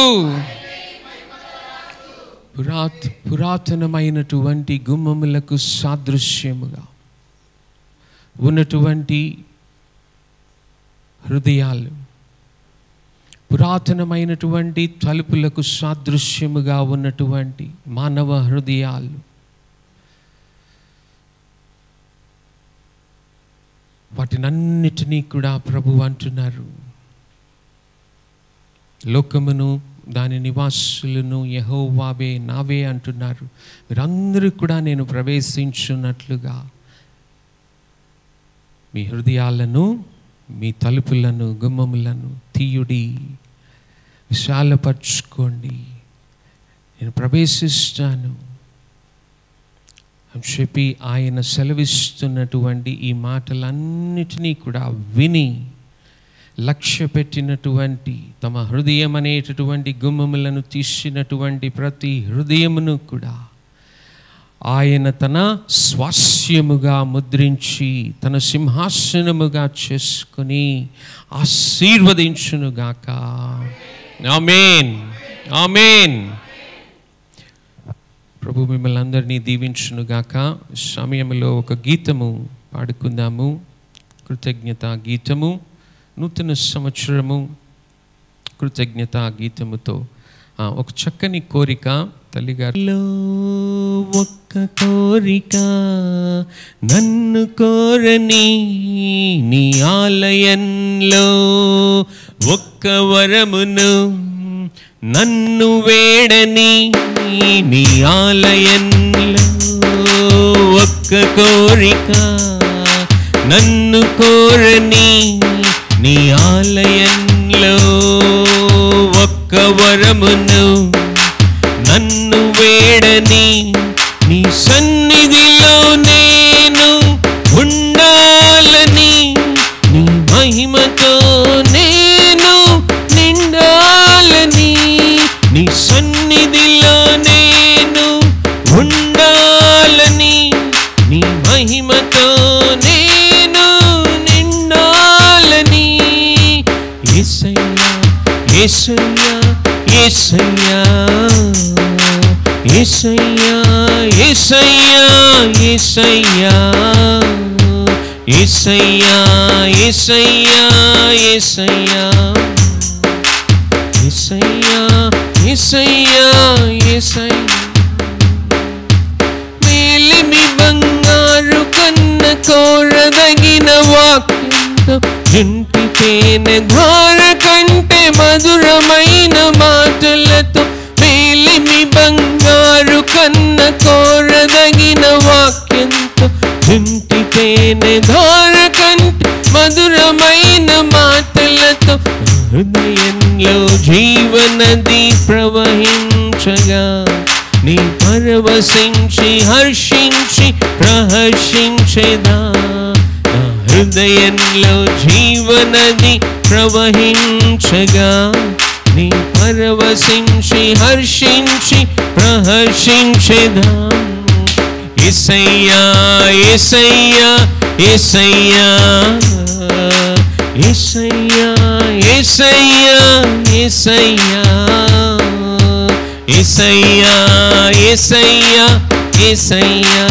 పురాత్ పురాతనమైనటువంటి గుమ్మములకు సాదృశ్యముగా ఉన్నటువంటి హృదయాలు పురాతనమైనటువంటి తలుపులకు సాదృశ్యముగా ఉన్నటువంటి మానవ హృదయాలు వాటినన్నిటినీ కూడా ప్రభు అంటున్నారు లోకమును దాని నివాసులను యహోవావే నావే అంటున్నారు మీరందరూ కూడా నేను ప్రవేశించున్నట్లుగా మీ హృదయాలను మీ తలుపులను గుమ్మములను తీయుడి విశాలపరచుకోండి నేను ప్రవేశిస్తాను అని చెప్పి ఆయన సెలవిస్తున్నటువంటి ఈ మాటలన్నిటినీ కూడా విని లక్ష్య పెట్టినటువంటి తమ హృదయం అనేటటువంటి గుమ్మములను తీసినటువంటి ప్రతి హృదయమును కూడా ఆయన తన స్వాస్యముగా ముద్రించి తన సింహాసనముగా చేసుకుని ఆశీర్వదించునుగాక ఆమెన్ ఆమెన్ ప్రభు మిమ్మల్ని అందరినీ దీవించునుగాక సమయంలో ఒక గీతము పాడుకుందాము కృతజ్ఞత గీతము నూతన సంవత్సరము కృతజ్ఞత గీతముతో ఆ, ఒక చక్కని కోరిక తల్లిగారిలో ఒక్క కోరిక నన్ను కోరని నీ ఆలయంలో ఒక్క వరమును నన్ను వేడని నీ ఆలయంలో ఒక్క కోరిక నన్ను కోరని నీ ఆలయంలో ఒక్క వరమును నన్ను వేడని నీ సన్నిధిలో నేను ఉండాలని నీ మహిమతో నేను నిండాలని నీ సన్నిధిలో నేను ఉండాలని నీ మహిమతో నేను నిండాలని ఏసయ్యా ఏసయ్యా ఏసయ్యా ఏసయ్యా ఏసయ్యా ఏసయ్యా ఏసయ్యా ఏసయ్యా ఏసయ్యా ఏసయ్యా ఏసయ్యా ఏసయ్యా మేలిమి బంగారు కన్న కోరదగిన వాక్యంతో ఇంటి తేనె ధార కంటే మధురమైన మాటలతో మేలిమి బంగారు కన్న కోరదగిన వాక్యంతో ఇంటి తేనె ధార కంటే మధురమైన మాటలతో హృదయంలో జీవనది ప్రవహించగా నీ పరవశించి హర్షించి ప్రహర్షించేదా నా హృదయంలో జీవనది ప్రవహించగా నీ పరవశించి హర్షించి ప్రహర్షించేదా ఎసయ్యా ఎసయ్యా ఎసయ్యా ఎసయ్యా ఎసయ్యా ఎసయ్యా ఎసయ్యా ఎసయ్యా ఎసయ్యా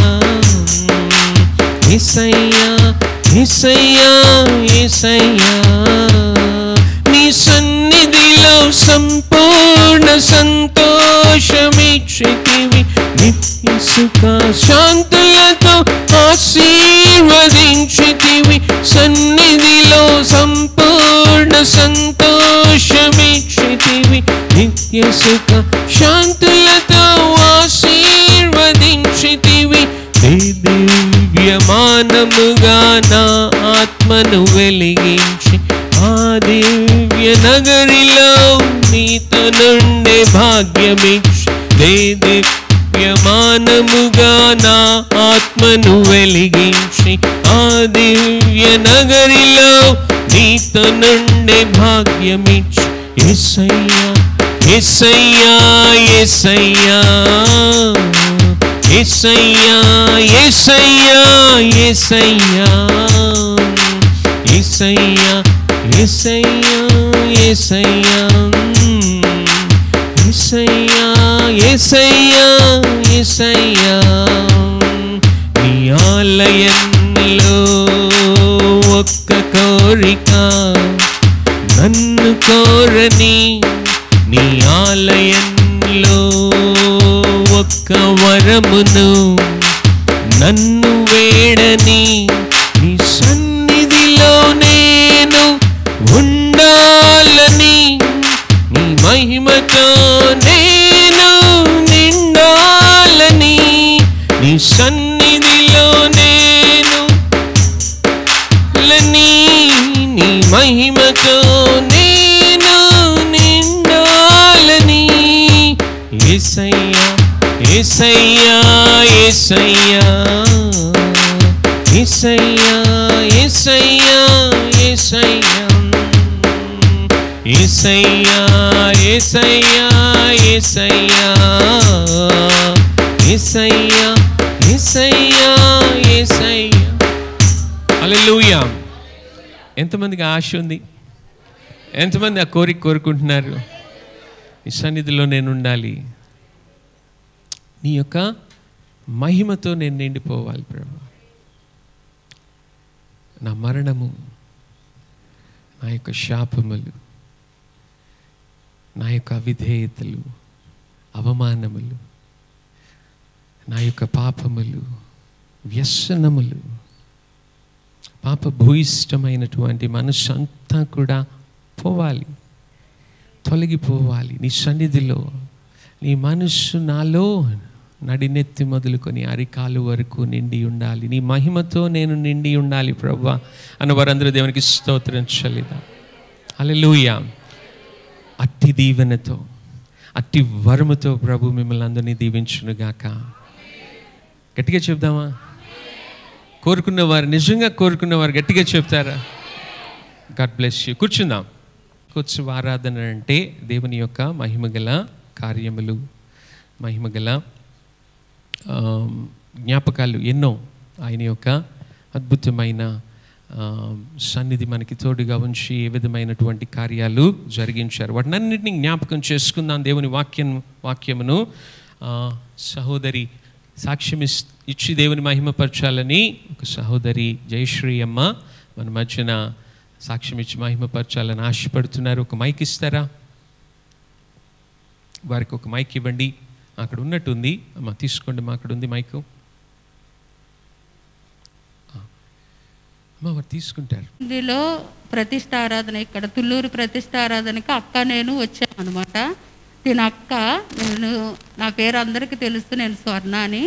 ఎసయ్యా ఎసయ్యా ఎసయ్యా నీ సన్నిధిలో సంపూర్ణ సంతోషమిచ్చితివి నిత్య సుఖ శాంతులతో ఆశీర్వదించితివి సన్నిధిలో సంపూర్ణ సంతోషమిచ్చితివి నిత్య సుఖ శాంతులతో ఆశీర్వదించితివి నీ దివ్యమానముగా నా ఆత్మను వెలిగించి ఆ దివ్య నగరిలో నీతో నుండే భాగ్యమిచ్చి దే దివ్యమానముగా నా ఆత్మను వెలిగించి ఆ దివ్య నగరిలో నీతో నుండే భాగ్యమిచ్చి ఎసయ్యా ఎసయ్యా ఎసయ్యా ఎసయ్యా ఎసయ్యా ఎసయ్యా ఎసయ్యా ఎసయ్యా ఎసయ్యా ఎసయ్యా ఎసయ్యా ఎసయ్యా నీ ఆలయంలో కోరిక నన్ను కోరని నీ ఆలయంలో ఒక్క వరమును నన్ను వేడని నీ సన్నిధిలో నేను ఉండాలని నీ మహిమతో నేను నిండాలని నీ సన్నిధిలో నేను లని నీ మహిమతో నేను నిండాలని ఏసయ్యా ఏసయ్యా ఏసయ్యా ఏసయ్యా ఏసయ్యా ఏసయ్యా ఏసయ్యా ఏసయ్యా ఏసయ్యా ఏసయ్యా ఏసయ్యా ఏసయ్యా హల్లెలూయా ఎంతమందికి ఆశ ఉంది ఎంతమంది ఆ కోరిక కోరుకుంటున్నారు నీ సన్నిధిలో నేను ఉండాలి నీ యొక్క మహిమతో నేను నిండిపోవాలి ప్రభు నా మరణము నా యొక్క శాపములు నా యొక్క అవిధేయతలు అవమానములు నా యొక్క పాపములు వ్యసనములు పాప భూయిష్టమైనటువంటి మనస్సు అంతా కూడా పోవాలి తొలగిపోవాలి నీ సన్నిధిలో నీ మనస్సు నాలో నడినెత్తి మొదలుకొని అరికాలు వరకు నిండి ఉండాలి నీ మహిమతో నేను నిండి ఉండాలి ప్రవ్వా అన్న వారందరూ దేవునికి స్తోత్రం చల్లిదా హల్లెలూయా అట్టి దీవెనతో అట్టి వరముతో ప్రభు మిమ్మల్ని అందరినీ దీవించునుగాక గట్టిగా చెప్దామా కోరుకున్నవారు నిజంగా కోరుకున్నవారు గట్టిగా చెప్తారా గాడ్ బ్లెస్ యూ కూర్చుందాం కూర్చు ఆరాధన అంటే దేవుని యొక్క మహిమగల కార్యములు మహిమగల ఆ, జ్ఞాపకాలు ఎన్నో ఆయన యొక్క అద్భుతమైన ఆ, సన్నిధి మనకి తోడుగా ఉంచి ఏ విధమైనటువంటి కార్యాలు జరిగించారు వాటినన్నింటినీ జ్ఞాపకం చేసుకుందాం దేవుని వాక్యం వాక్యమును ఆ, సహోదరి సాక్ష్యం ఇస్- ఇచ్చి దేవుని మహిమపరచాలని ఒక సహోదరి జయశ్రీ అమ్మ మన మధ్యన సాక్ష్యం ఇచ్చి మహిమపరచాలని ఆశపడుతున్నారు ఒక మైక్ ఇస్తారా వారికి ఒక మైక్ ఇవ్వండి అక్కడ ఉన్నట్టుంది అమ్మ తీసుకోండి మా అక్కడ ఉంది మైకు ఆ. అమ్మ వారు తీసుకుంటారు ఇందులో ప్రతిష్ట ఆరాధన ఇక్కడ తుళ్ళూరు ప్రతిష్ట ఆరాధనకి అక్క నేను వచ్చాను అనమాట దీని అక్క నేను నా పేరు అందరికీ తెలుసు నేను స్వర్ణ అని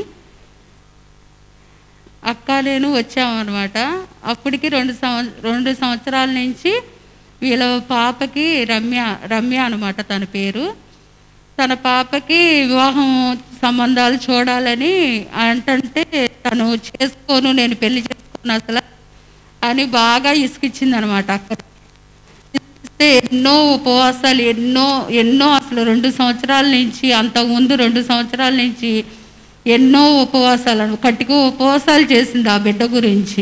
అక్క నేను వచ్చామన్నమాట అప్పటికి రెండు సంవ రెండు సంవత్సరాల నుంచి వీళ్ళ పాపకి రమ్య రమ్య అనమాట తన పేరు తన పాపకి వివాహం సంబంధాలు చూడాలని అంటంటే తను చేసుకోను నేను పెళ్లి చేసుకోను అసలు అని బాగా ఇసుకిచ్చింది అనమాట అక్క ఇస్తే ఎన్నో ఉపవాసాలు ఎన్నో ఎన్నో అసలు రెండు సంవత్సరాల నుంచి అంతకుముందు రెండు సంవత్సరాల నుంచి ఎన్నో ఉపవాసాలు కట్టిక ఉపవాసాలు చేసింది ఆ బిడ్డ గురించి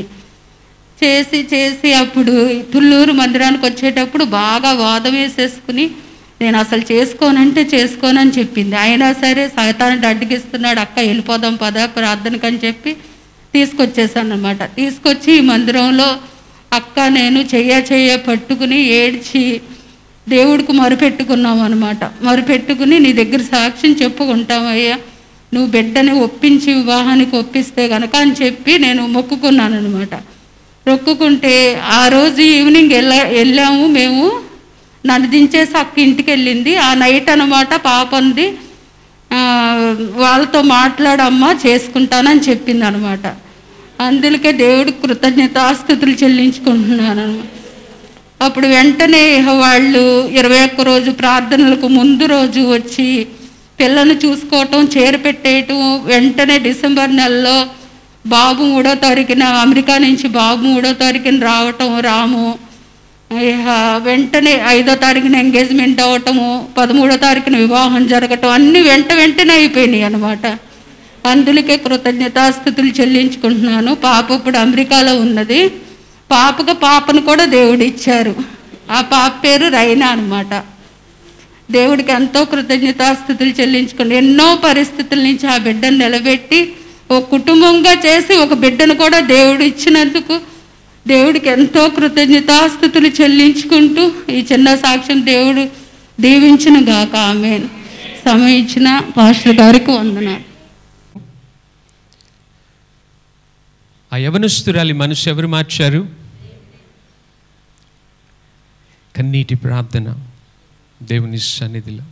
చేసి చేసి అప్పుడు తుళ్ళూరు మందిరానికి వచ్చేటప్పుడు బాగా వాదం వేసేసుకుని నేను అసలు చేసుకోనంటే చేసుకోనని చెప్పింది అయినా సరే సైతాన్ని అడ్డగిస్తున్నాడు అక్క వెళ్ళిపోదాం పద ప్రార్థనకని చెప్పి తీసుకొచ్చేసాను అనమాట తీసుకొచ్చి ఈ మందిరంలో అక్క నేను చెయ్య చెయ్య పట్టుకుని ఏడ్చి దేవుడికి మొరుపెట్టుకున్నాం అనమాట మొరుపెట్టుకుని నీ దగ్గర సాక్ష్యం చెప్పుకుంటామయ్యా నువ్వు బిడ్డని ఒప్పించి వివాహానికి ఒప్పిస్తే గనక అని చెప్పి నేను మొక్కుకున్నాను అనమాట మొక్కుకుంటే ఆ రోజు ఈవినింగ్ వెళ్ళా వెళ్ళాము మేము నన్ను దించేసి అక్క ఇంటికి వెళ్ళింది ఆ నైట్ అనమాట పాప ఉంది ఆ, వాళ్ళతో మాట్లాడమ్మా చేసుకుంటానని చెప్పింది అనమాట అందుకే దేవుడికి కృతజ్ఞతాస్థుతులు చెల్లించుకుంటున్నాను అనమాట అప్పుడు వెంటనే వాళ్ళు ఇరవై ఒక్క రోజు ప్రార్థనలకు ముందు రోజు వచ్చి పిల్లల్ని చూసుకోవటం చీర పెట్టేయటం వెంటనే డిసెంబర్ నెలలో బాబు మూడో తారీఖున అమెరికా నుంచి బాబు మూడో తారీఖున రావటం రాము ఇహ వెంటనే ఐదో తారీఖున ఎంగేజ్మెంట్ అవ్వటము పదమూడో తారీఖున వివాహం జరగటం అన్నీ వెంట వెంటనే అయిపోయినాయి అనమాట అందుకే కృతజ్ఞతాస్థుతులు చెల్లించుకుంటున్నాను పాప ఇప్పుడు అమెరికాలో ఉన్నది పాపకు పాపను కూడా దేవుడు ఇచ్చారు ఆ పాప పేరు రైనా అనమాట దేవుడికి ఎంతో కృతజ్ఞతాస్థుతులు చెల్లించుకుని ఎన్నో పరిస్థితుల నుంచి ఆ బిడ్డను నిలబెట్టి ఒక కుటుంబంగా చేసి ఒక బిడ్డను కూడా దేవుడు ఇచ్చినందుకు దేవుడికి ఎంతో కృతజ్ఞతాస్థుతులు చెల్లించుకుంటూ ఈ చిన్న సాక్ష్యం దేవుడు దీవించిన గాక ఆమె సమయం ఇచ్చిన పాస్టర్ గారికి వందనాలు ఆ యవనస్తురాలి మనసు ఎవరు మార్చారు కన్నీటి ప్రార్థన దేవుని సన్నిధిలో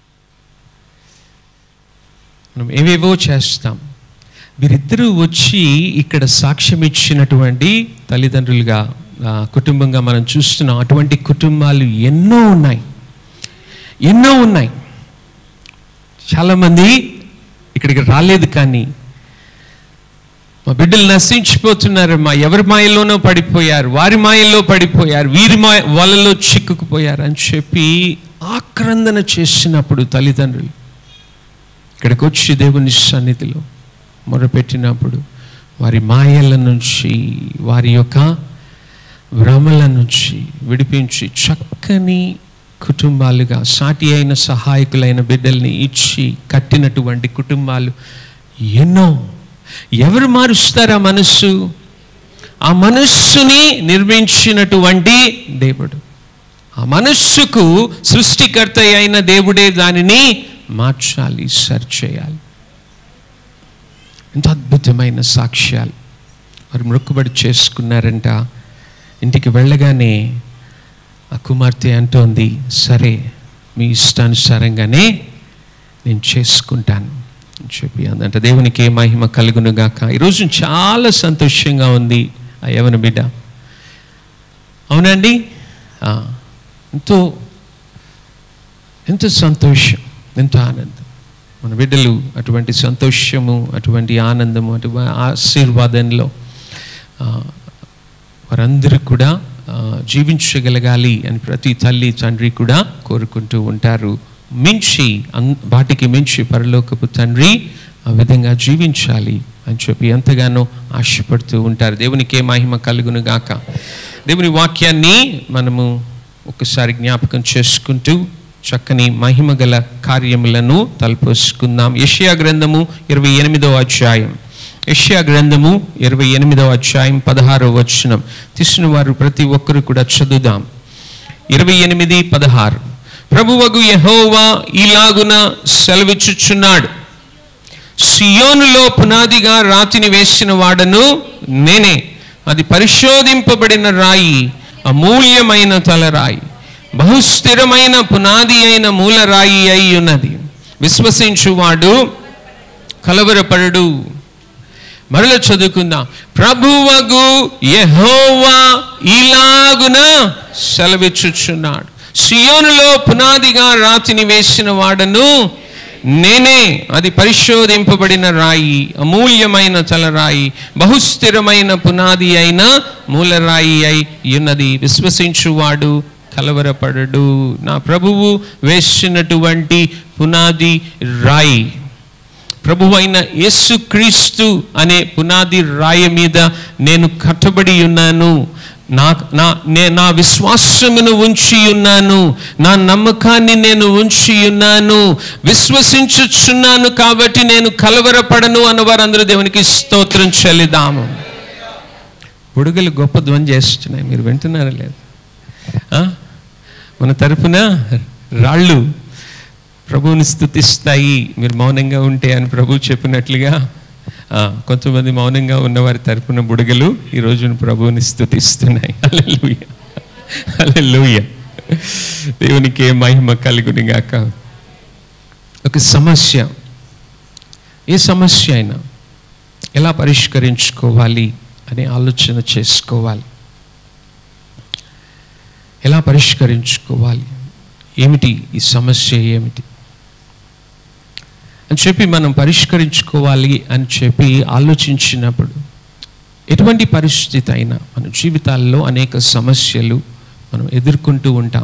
మనం ఏవేవో చేస్తాం వీరిద్దరూ వచ్చి ఇక్కడ సాక్ష్యం ఇచ్చినటువంటి తల్లిదండ్రులుగా ఆ, కుటుంబంగా మనం చూస్తున్నాం అటువంటి కుటుంబాలు ఎన్నో ఉన్నాయి ఎన్నో ఉన్నాయి చాలామంది ఇక్కడికి రాలేదు కానీ మా బిడ్డలు నశించిపోతున్నారు మా ఎవరి మాయల్లోనో పడిపోయారు వారి మాయల్లో పడిపోయారు వీరి మాయ వాళ్ళలో చిక్కుకుపోయారు అని చెప్పి ఆక్రందన చేసినప్పుడు తల్లిదండ్రులు ఇక్కడికి వచ్చి దేవుని సన్నిధిలో మొరపెట్టినప్పుడు వారి మాయల నుంచి వారి యొక్క భ్రమల నుంచి విడిపించి చక్కని కుటుంబాలుగా సాటి అయిన సహాయకులైన బిడ్డల్ని ఇచ్చి కట్టినటువంటి కుటుంబాలు ఎన్నో ఎవరు మారుస్తారు ఆ మనస్సు ఆ మనస్సుని నిర్మించినటువంటి దేవుడు ఆ మనస్సుకు సృష్టికర్త అయిన దేవుడే దానిని మార్చాలి సరి చేయాలి ఎంత అద్భుతమైన సాక్ష్యాలు వారు మొక్కుబడి చేసుకున్నారంట ఇంటికి వెళ్ళగానే ఆ కుమార్తె అంటోంది సరే మీ ఇష్టానుసారంగానే నేను చేసుకుంటాను అని చెప్పి అందంట దేవునికి ఏ మహిమ కలుగును గాక ఈరోజు చాలా సంతోషంగా ఉంది ఆ యవన బిడ్డ అవునండి ఆ, ఎంతో ఎంతో సంతోషం ఎంతో ఆనందం మన బిడ్డలు అటువంటి సంతోషము అటువంటి ఆనందము అటువంటి ఆశీర్వాదంలో ఆ, వారందరూ కూడా ఆ, జీవించగలగాలి అని ప్రతి తల్లి తండ్రి కూడా కోరుకుంటూ ఉంటారు మించి అన్ వాటికి మించి పరలోకపు తండ్రి ఆ విధంగా జీవించాలి అని చెప్పి ఎంతగానో ఆశపడుతూ ఉంటారు దేవునికి ఏ మహిమ కలుగును గాక దేవుని వాక్యాన్ని మనము ఒకసారి జ్ఞాపకం చేసుకుంటూ చక్కని మహిమ గల కార్యములను తలపోసుకుందాం యెషయా గ్రంథము ఇరవై ఎనిమిదవ అధ్యాయం యెషయా గ్రంథము ఇరవై ఎనిమిదవ అధ్యాయం పదహారవ వచనం తీసిన వారు ప్రతి ఒక్కరు కూడా చదువుదాం ఇరవై ఎనిమిది పదహారు ప్రభువగు యెహోవా ఇలాగున సెలవిచ్చుచున్నాడు సియోనులో పునాదిగా రాతిని వేసిన వాడను నేనే అది పరిశోధింపబడిన రాయి అమూల్యమైన తలరాయి బహుస్థిరమైన పునాది అయిన మూలరాయి అయి ఉన్నది విశ్వసించువాడు కలవరపడడు మరల చదువుకుందాం ప్రభువగు యెహోవా ఇలాగున సెలవిచ్చుచున్నాడు సియోనులో పునాదిగా రాతిని వేసిన వాడను నేనే అది పరిశోధింపబడిన రాయి అమూల్యమైన తలరాయి బహుస్థిరమైన పునాది అయిన మూలరాయి అయి ఉన్నది విశ్వసించువాడు కలవరపడడు నా ప్రభువు వేసినటువంటి పునాది రాయి ప్రభువైన యేసుక్రీస్తు అనే పునాది రాయి మీద నేను కట్టబడి ఉన్నాను నా నా నే నా విశ్వాసమును ఉంచి ఉన్నాను నా నమ్మకాన్ని నేను ఉంచి ఉన్నాను విశ్వసించుచున్నాను కాబట్టి నేను కలవరపడను అన్న వారందరూ దేవునికి స్తోత్రం చెల్లిదాము బుడుగలు గొప్ప ధ్వని చేస్తున్నాయి మీరు వింటున్నారా లేదు ఆ? మన తరపున రాళ్ళు ప్రభువుని స్థుతిస్తాయి మీరు మౌనంగా ఉంటే అని ప్రభు చెప్పినట్లుగా ఆ, కొంతమంది మౌనంగా ఉన్న వారి తరపున బుడగలు ఈ రోజున ప్రభువుని స్థుతిస్తున్నాయి హల్లెలూయ హల్లెలూయ దేవునికి ఏ మహిమ కలుగుని గాక ఒక సమస్య ఏ సమస్య అయినా ఎలా పరిష్కరించుకోవాలి అనే ఆలోచన చేసుకోవాలి ఎలా పరిష్కరించుకోవాలి ఏమిటి ఈ సమస్య ఏమిటి అని చెప్పి మనం పరిష్కరించుకోవాలి అని చెప్పి ఆలోచించినప్పుడు ఎటువంటి పరిస్థితి అయినా మన జీవితాల్లో అనేక సమస్యలు మనం ఎదుర్కొంటూ ఉంటాం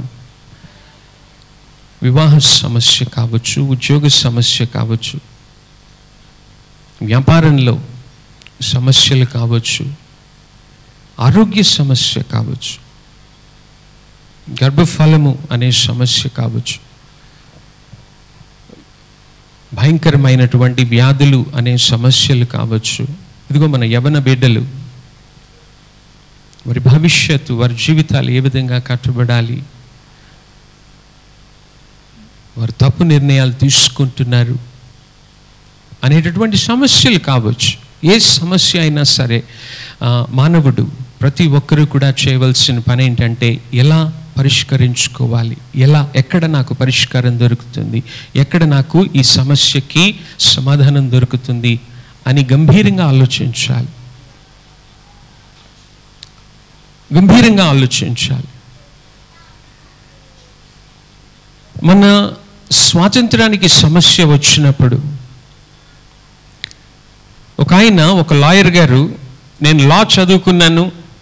వివాహ సమస్య కావచ్చు ఉద్యోగ సమస్య కావచ్చు వ్యాపారంలో సమస్యలు కావచ్చు ఆరోగ్య సమస్య కావచ్చు గర్భఫలము అనే సమస్య కావచ్చు భయంకరమైనటువంటి వ్యాధులు అనే సమస్యలు కావచ్చు ఇదిగో మన యవన బిడ్డలు వారి భవిష్యత్తు వారి జీవితాలు ఏ విధంగా కట్టుబడాలి వారు తప్పు నిర్ణయాలు తీసుకుంటున్నారు అనేటటువంటి సమస్యలు కావచ్చు ఏ సమస్య అయినా సరే ఆ, మానవుడు ప్రతి ఒక్కరూ కూడా చేయవలసిన పని ఏంటంటే ఎలా పరిష్కరించుకోవాలి ఎలా ఎక్కడ నాకు పరిష్కారం దొరుకుతుంది ఎక్కడ నాకు ఈ సమస్యకి సమాధానం దొరుకుతుంది అని గంభీరంగా ఆలోచించాలి గంభీరంగా ఆలోచించాలి మన స్వాతంత్రానికి సమస్య వచ్చినప్పుడు ఒక ఆయన ఒక లాయర్ గారు నేను లా చదువుకున్నాను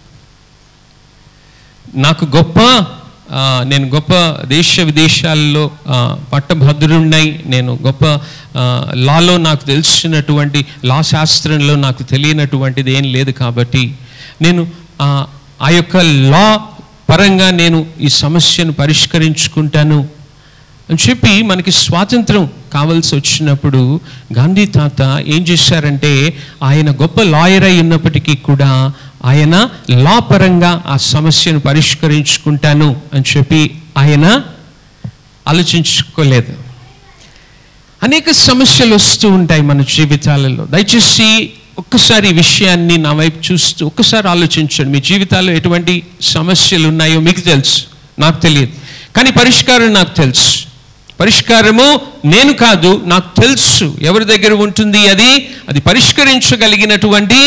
నాకు గొప్ప ఆ, నేను గొప్ప దేశ విదేశాల్లో ఆ, పట్టభద్రున్నాయి నేను గొప్ప ఆ, లాలో నాకు తెలిసినటువంటి లా శాస్త్రంలో నాకు తెలియనటువంటిది ఏం లేదు కాబట్టి నేను ఆ, ఆ యొక్క లా పరంగా నేను ఈ సమస్యను పరిష్కరించుకుంటాను అని చెప్పి మనకి స్వాతంత్రం కావాల్సి వచ్చినప్పుడు గాంధీ తాత ఏం చేశారంటే ఆయన గొప్ప లాయర్ అయి ఉన్నప్పటికీ కూడా ఆయన లా పరంగా ఆ సమస్యను పరిష్కరించుకుంటాను అని చెప్పి ఆయన ఆలోచించుకోలేదు అనేక సమస్యలు వస్తూ ఉంటాయి మన జీవితాలలో దయచేసి ఒక్కసారి ఈ విషయాన్ని నా వైపు చూస్తూ ఒక్కసారి ఆలోచించండి మీ జీవితాల్లో ఎటువంటి సమస్యలు ఉన్నాయో మీకు తెలుసు నాకు తెలియదు కానీ పరిష్కారం నాకు తెలుసు పరిష్కారము నేను కాదు నాకు తెలుసు ఎవరి దగ్గర ఉంటుంది అది అది పరిష్కరించగలిగినటువంటి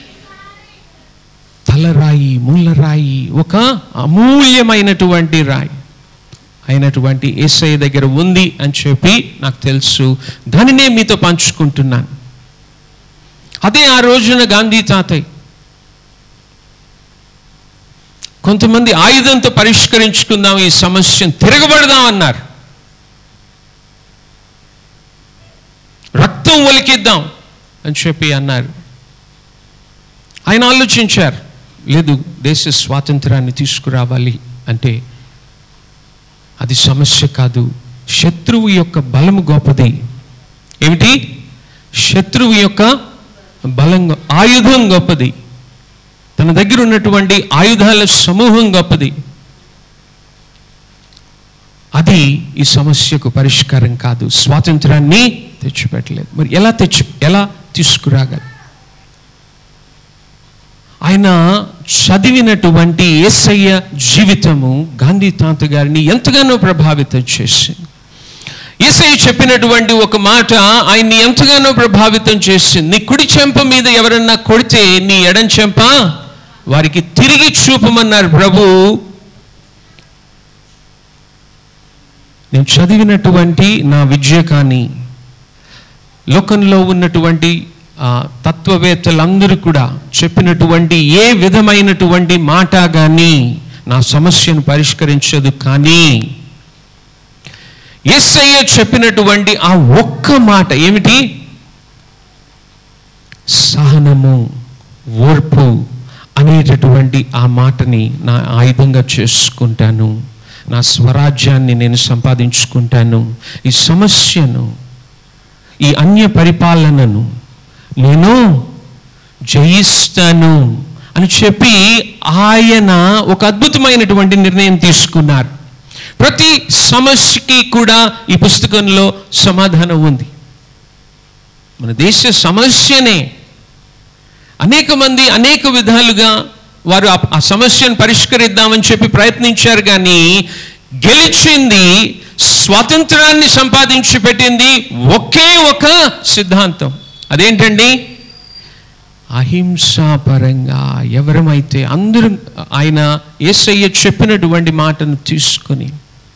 తలరాయి మూలరాయి ఒక అమూల్యమైనటువంటి రాయి అయినటువంటి ఏసఐ దగ్గర ఉంది అని చెప్పి నాకు తెలుసు దానినే మీతో పంచుకుంటున్నాను అదే ఆ రోజున గాంధీ తాతయ్య కొంతమంది ఆయుధంతో పరిష్కరించుకుందాం ఈ సమస్యను తిరగబడదాం అన్నారు రక్తం ఒలికిద్దాం అని చెప్పి అన్నారు ఆయన ఆలోచించారు లేదు దేశ స్వాతంత్రాన్ని తీసుకురావాలి అంటే అది సమస్య కాదు శత్రువు యొక్క బలము గొప్పది ఏమిటి శత్రువు యొక్క బలం గొ- ఆయుధం గొప్పది తన దగ్గర ఉన్నటువంటి ఆయుధాల సమూహం గొప్పది అది ఈ సమస్యకు పరిష్కారం కాదు స్వాతంత్రాన్ని తెచ్చిపెట్టలేదు మరి ఎలా తెచ్చి ఎలా తీసుకురాగలరు ఆయన చదివినటువంటి ఏసయ్య జీవితము గాంధీ తాత గారిని ఎంతగానో ప్రభావితం చేసింది ఏసయ్య చెప్పినటువంటి ఒక మాట ఆయన్ని ఎంతగానో ప్రభావితం చేసింది నీ కుడి చెంప మీద ఎవరన్నా కొడితే నీ ఎడం చెంప వారికి తిరిగి చూపమన్నారు ప్రభు నేను చదివినటువంటి నా విద్య కానీ లోకంలో ఉన్నటువంటి ఆ, తత్వవేత్తలందరూ కూడా చెప్పినటువంటి ఏ విధమైనటువంటి మాట కానీ నా సమస్యను పరిష్కరించదు కానీ ఎస్ఐఏ చెప్పినటువంటి ఆ ఒక్క మాట ఏమిటి సహనము ఓర్పు అనేటటువంటి ఆ మాటని నా ఆయుధంగా చేసుకుంటాను నా స్వరాజ్యాన్ని నేను సంపాదించుకుంటాను ఈ సమస్యను ఈ అన్య పరిపాలనను నేను జయిస్తాను అని చెప్పి ఆయన ఒక అద్భుతమైనటువంటి నిర్ణయం తీసుకున్నారు ప్రతి సమస్యకి కూడా ఈ పుస్తకంలో సమాధానం ఉంది మన దేశ సమస్యనే అనేక మంది అనేక విధాలుగా వారు ఆ- ఆ సమస్యను పరిష్కరిద్దామని చెప్పి ప్రయత్నించారు కానీ గెలిచింది స్వాతంత్రాన్ని సంపాదించి పెట్టింది ఒకే ఒక సిద్ధాంతం అదేంటండి అహింసాపరంగా ఎవరమైతే అందరూ ఆయన ఏసయ్య చెప్పినటువంటి మాటను తీసుకొని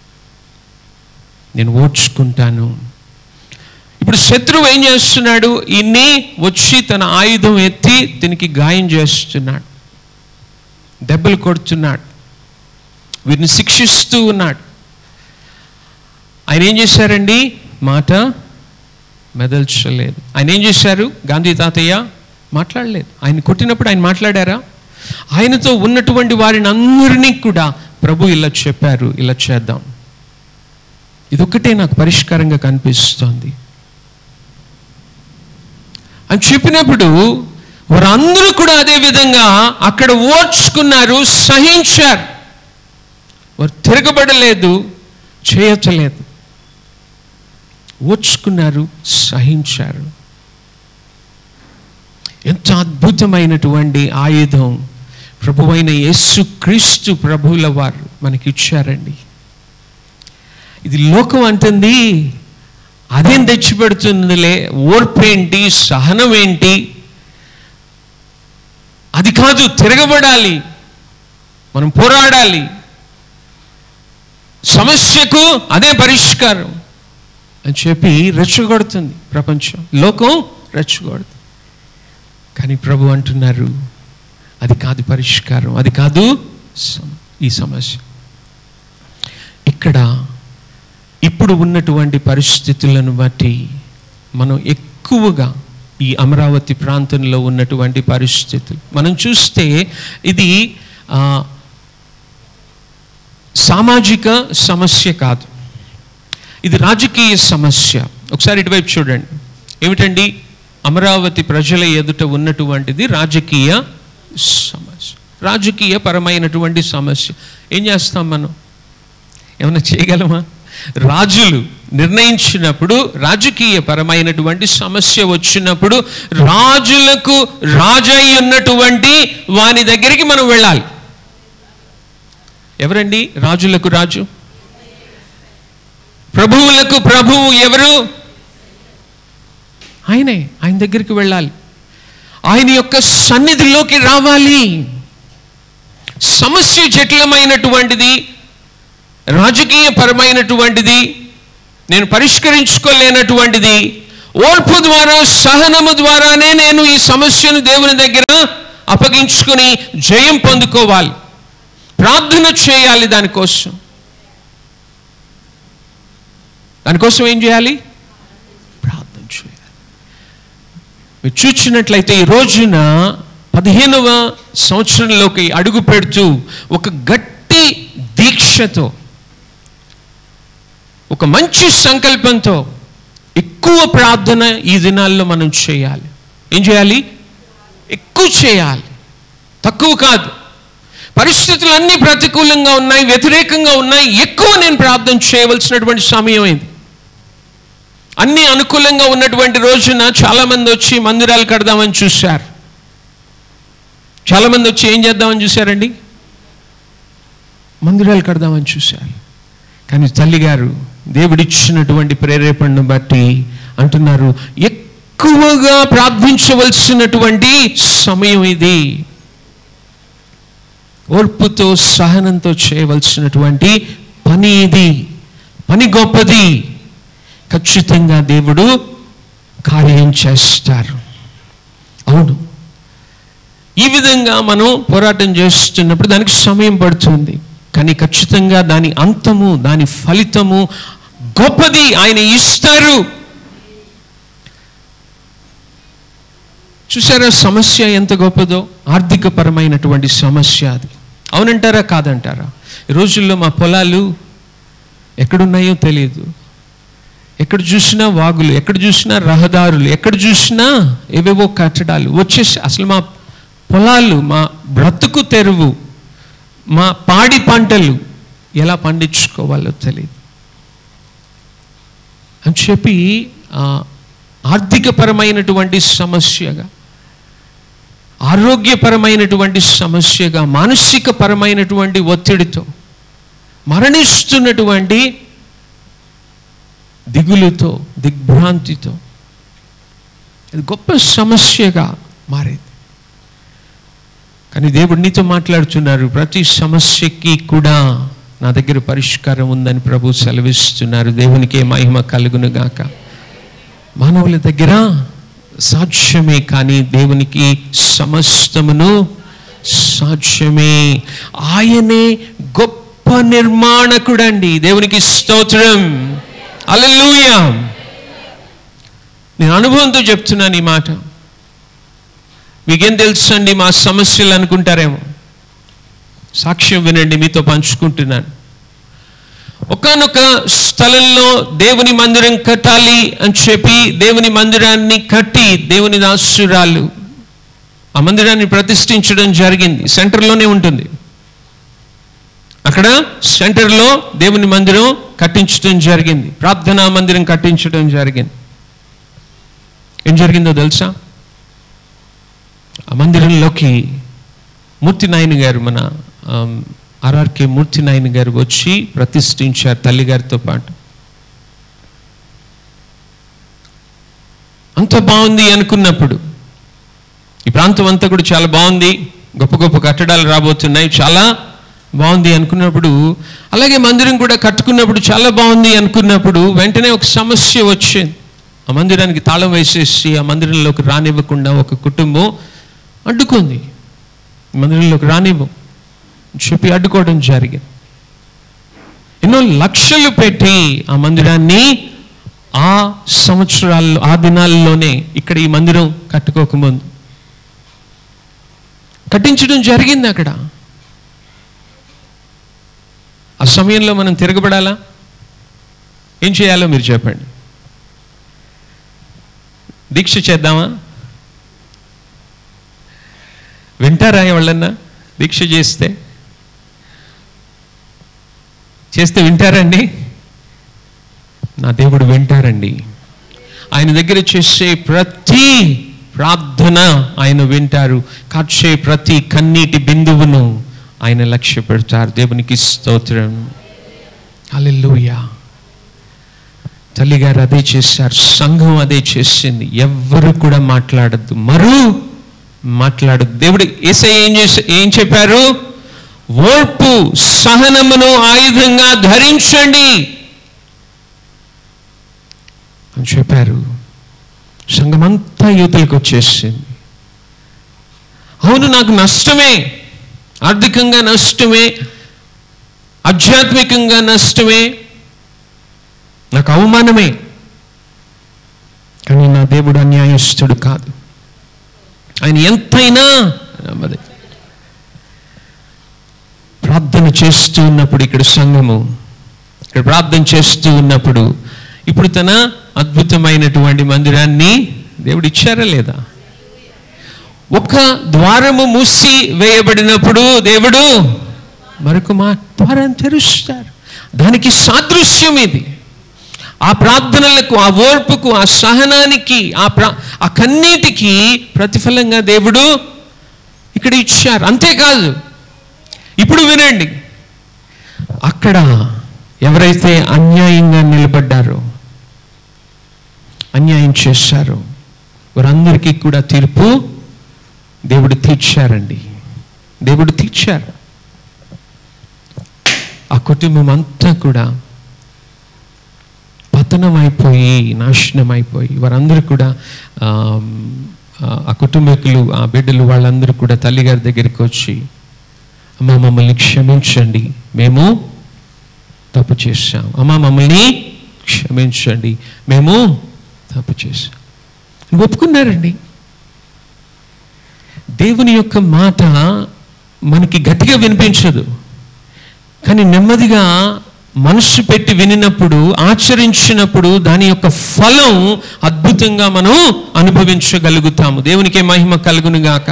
నేను ఓడ్చుకుంటాను ఇప్పుడు శత్రువు ఏం చేస్తున్నాడు ఇన్ని వచ్చి తన ఆయుధం ఎత్తి దీనికి గాయం చేస్తున్నాడు దెబ్బలు కొడుతున్నాడు వీరిని శిక్షిస్తూ ఉన్నాడు ఆయన ఏం చేశారండి మాట మెదల్చలేదు ఆయన ఏం చేశారు గాంధీ తాతయ్య మాట్లాడలేదు ఆయన కొట్టినప్పుడు ఆయన మాట్లాడారా ఆయనతో ఉన్నటువంటి వారిని అందరినీ కూడా ప్రభు ఇలా చెప్పారు ఇలా చేద్దాం ఇదొక్కటే నాకు పరిష్కారంగా కనిపిస్తోంది అని చెప్పినప్పుడు వారందరూ కూడా అదే విధంగా అక్కడ ఓర్చుకున్నారు సహించారు వారు తిరగబడలేదు చేయచలేదు ఓర్చుకున్నారు సహించారు ఎంత అద్భుతమైనటువంటి ఆయుధం ప్రభువైన యేసు క్రీస్తు ప్రభువుల వారు మనకి ఇచ్చారండి ఇది లోకం అంటుంది అదేం తెచ్చిపెడుతుందిలే ఓర్పేంటి సహనం ఏంటి అది కాదు తిరగబడాలి మనం పోరాడాలి సమస్యకు అదే పరిష్కారం అని చెప్పి రెచ్చగొడుతుంది ప్రపంచం లోకం రెచ్చగొడుతుంది కానీ ప్రభు అంటున్నారు అది కాదు పరిష్కారం అది కాదు సమ- ఈ సమస్య ఇక్కడ ఇప్పుడు ఉన్నటువంటి పరిస్థితులను బట్టి మనం ఎక్కువగా ఈ అమరావతి ప్రాంతంలో ఉన్నటువంటి పరిస్థితులు మనం చూస్తే ఇది ఆ, సామాజిక సమస్య కాదు ఇది రాజకీయ సమస్య ఒకసారి ఇటువైపు చూడండి ఏమిటండి అమరావతి ప్రజల ఎదుట ఉన్నటువంటిది రాజకీయ సమస్య రాజకీయ పరమైనటువంటి సమస్య ఏం చేస్తాం మనం ఏమైనా చేయగలమా రాజులు నిర్ణయించినప్పుడు రాజకీయ పరమైనటువంటి సమస్య వచ్చినప్పుడు రాజులకు రాజై ఉన్నటువంటి వాని దగ్గరికి మనం వెళ్ళాలి ఎవరండి రాజులకు రాజు ప్రభువులకు ప్రభువు ఎవరు ఆయనే ఆయన దగ్గరికి వెళ్ళాలి ఆయన యొక్క సన్నిధిలోకి రావాలి సమస్య జటిలమైనటువంటిది రాజకీయ పరమైనటువంటిది నేను పరిష్కరించుకోలేనటువంటిది ఓర్పు ద్వారా సహనము ద్వారానే నేను ఈ సమస్యను దేవుని దగ్గర అప్పగించుకొని జయం పొందుకోవాలి ప్రార్థన చేయాలి దానికోసం దానికోసం ఏం చేయాలి ప్రార్థన చేయాలి మీరు చూచినట్లయితే ఈ రోజున పదిహేనవ సంవత్సరంలోకి అడుగు పెడుతూ ఒక గట్టి దీక్షతో ఒక మంచి సంకల్పంతో ఎక్కువ ప్రార్థన ఈ దినాల్లో మనం చేయాలి ఏం చేయాలి ఎక్కువ చేయాలి తక్కువ కాదు పరిస్థితులు అన్నీ ప్రతికూలంగా ఉన్నాయి వ్యతిరేకంగా ఉన్నాయి ఎక్కువ నేను ప్రార్థన చేయవలసినటువంటి సమయం అయింది అన్నీ అనుకూలంగా ఉన్నటువంటి రోజున చాలామంది వచ్చి మందిరాలు కడదామని చూశారు చాలామంది వచ్చి ఏం చేద్దామని చూశారండి మందిరాలు కడదామని చూశారు కానీ తల్లిగారు దేవుడిచ్చినటువంటి ప్రేరేపణను బట్టి అంటున్నారు ఎక్కువగా ప్రార్థించవలసినటువంటి సమయం ఇది ఓర్పుతో సహనంతో చేయవలసినటువంటి పని ఇది పని గొప్పది ఖచ్చితంగా దేవుడు కార్యం చేస్తారు అవును ఈ విధంగా మనం పోరాటం చేస్తున్నప్పుడు దానికి సమయం పడుతుంది కానీ ఖచ్చితంగా దాని అంతము దాని ఫలితము గొప్పది ఆయన ఇస్తారు చూసారా సమస్య ఎంత గొప్పదో ఆర్థిక పరమైనటువంటి సమస్య అది అవునంటారా కాదంటారా ఈ రోజుల్లో మా పొలాలు ఎక్కడున్నాయో తెలియదు ఎక్కడ చూసినా వాగులు ఎక్కడ చూసినా రహదారులు ఎక్కడ చూసినా ఏవేవో కట్టడాలు వచ్చేసి అసలు మా పొలాలు మా బ్రతుకు తెరువు మా పాడి పంటలు ఎలా పండించుకోవాలో తెలియదు అని చెప్పి ఆ, ఆర్థికపరమైనటువంటి సమస్యగా ఆరోగ్యపరమైనటువంటి సమస్యగా మానసిక పరమైనటువంటి ఒత్తిడితో మరణిస్తున్నటువంటి దిగులుతో దిగ్భ్రాంతితో ఇది గొప్ప సమస్యగా మారేది కానీ దేవుడు నీతో మాట్లాడుతున్నారు ప్రతి సమస్యకి కూడా నా దగ్గర పరిష్కారం ఉందని ప్రభు సెలవిస్తున్నారు దేవునికే మహిమ కలుగును గాక మానవుల దగ్గర సాధ్యమే కానీ దేవునికి సమస్తమును సాధ్యమే ఆయనే గొప్ప నిర్మాణకుడండి దేవునికి స్తోత్రం అల్లెలూయా నేను అనుభవంతో చెప్తున్నాను ఈ మాట మీకేం తెలుసండి మా సమస్యలు అనుకుంటారేమో సాక్ష్యం వినండి మీతో పంచుకుంటున్నాను ఒకానొక స్థలంలో దేవుని మందిరం కట్టాలి అని చెప్పి దేవుని మందిరాన్ని కట్టి దేవుని దాసురాలు ఆ మందిరాన్ని ప్రతిష్ఠించడం జరిగింది సెంటర్లోనే ఉంటుంది అక్కడ సెంటర్లో దేవుని మందిరం కట్టించడం జరిగింది ప్రార్థనా మందిరం కట్టించడం జరిగింది ఏం జరిగిందో తెలుసా ఆ మందిరంలోకి మూర్తి నాయన గారు మన ఆమ్, ఆర్ఆర్కే మూర్తి నాయన గారు వచ్చి ప్రతిష్ఠించారు తల్లిగారితో పాటు అంత బాగుంది అనుకున్నప్పుడు ఈ ప్రాంతం అంతా కూడా చాలా బాగుంది గొప్ప గొప్ప కట్టడాలు రాబోతున్నాయి చాలా బాగుంది అనుకున్నప్పుడు అలాగే మందిరం కూడా కట్టుకున్నప్పుడు చాలా బాగుంది అనుకున్నప్పుడు వెంటనే ఒక సమస్య వచ్చింది ఆ మందిరానికి తాళం వేసేసి ఆ మందిరంలోకి రానివ్వకుండా ఒక కుటుంబం అడ్డుకుంది మందిరంలోకి రానివ్వం చెప్పి అడ్డుకోవడం జరిగింది ఎన్నో లక్షలు పెట్టి ఆ మందిరాన్ని ఆ సంవత్సరాల్లో ఆ దినాల్లోనే ఇక్కడ ఈ మందిరం కట్టుకోకముందు కట్టించడం జరిగింది అక్కడ ఆ సమయంలో మనం తిరగబడాలా ఏం చేయాలో మీరు చెప్పండి దీక్ష చేద్దామా వింటారా ఎవళ్ళన్నా దీక్ష చేస్తే చేస్తే వింటారండి నా దేవుడు వింటారండి ఆయన దగ్గర చేసే ప్రతి ప్రార్థన ఆయన వింటారు కార్చే ప్రతి కన్నీటి బిందువును ఆయన లక్ష్య పెడతారు దేవునికి స్తోత్రం హల్లెలూయా తల్లిగారు అదే చేశారు సంఘం అదే చేసింది ఎవ్వరు కూడా మాట్లాడద్దు మరు మాట్లాడద్దు దేవుడు ఏసై ఏం చేసా ఏం చెప్పారు ఓర్పు సహనమును ఆయుధంగా ధరించండి అని చెప్పారు సంఘమంతా యువతలకు వచ్చేసింది అవును నాకు నష్టమే ఆర్థికంగా నష్టమే ఆధ్యాత్మికంగా నష్టమే నాకు అవమానమే కానీ నా దేవుడు అన్యాయస్తుడు కాదు ఆయన ఎంతైనా నమ్మది ప్రార్థన చేస్తూ ఉన్నప్పుడు ఇక్కడ సంఘము ఇక్కడ ప్రార్థన చేస్తూ ఉన్నప్పుడు ఇప్పుడు తన అద్భుతమైనటువంటి మందిరాన్ని దేవుడు ఇచ్చారా లేదా ఒక ద్వారము మూసి వేయబడినప్పుడు దేవుడు మరొక మా ద్వారం తెరుస్తారు దానికి సాదృశ్యం ఇది ఆ ప్రార్థనలకు ఆ ఓర్పుకు ఆ సహనానికి ఆ ప్రా ఆ కన్నీటికి ప్రతిఫలంగా దేవుడు ఇక్కడ ఇచ్చారు అంతేకాదు ఇప్పుడు వినండి అక్కడ ఎవరైతే అన్యాయంగా నిలబడ్డారో అన్యాయం చేశారో వారందరికీ కూడా తీర్పు దేవుడు తీర్చారండి దేవుడు తీర్చారు ఆ కుటుంబం అంతా కూడా పతనం అయిపోయి నాశనం అయిపోయి వారందరూ కూడా ఆమ్, ఆ- ఆ కుటుంబీకులు ఆ బిడ్డలు వాళ్ళందరూ కూడా తల్లిగారి దగ్గరికి వచ్చి అమ్మ మమ్మల్ని క్షమించండి మేము తప్పు చేశాం అమ్మ మమ్మల్ని క్షమించండి మేము తప్పు చేశాం అని ఒప్పుకున్నారండి దేవుని యొక్క మాట మనకి గట్టిగా వినిపించదు కానీ నెమ్మదిగా మనస్సు పెట్టి వినినప్పుడు ఆచరించినప్పుడు దాని యొక్క ఫలం అద్భుతంగా మనం అనుభవించగలుగుతాము దేవునికే మహిమ కలుగును గాక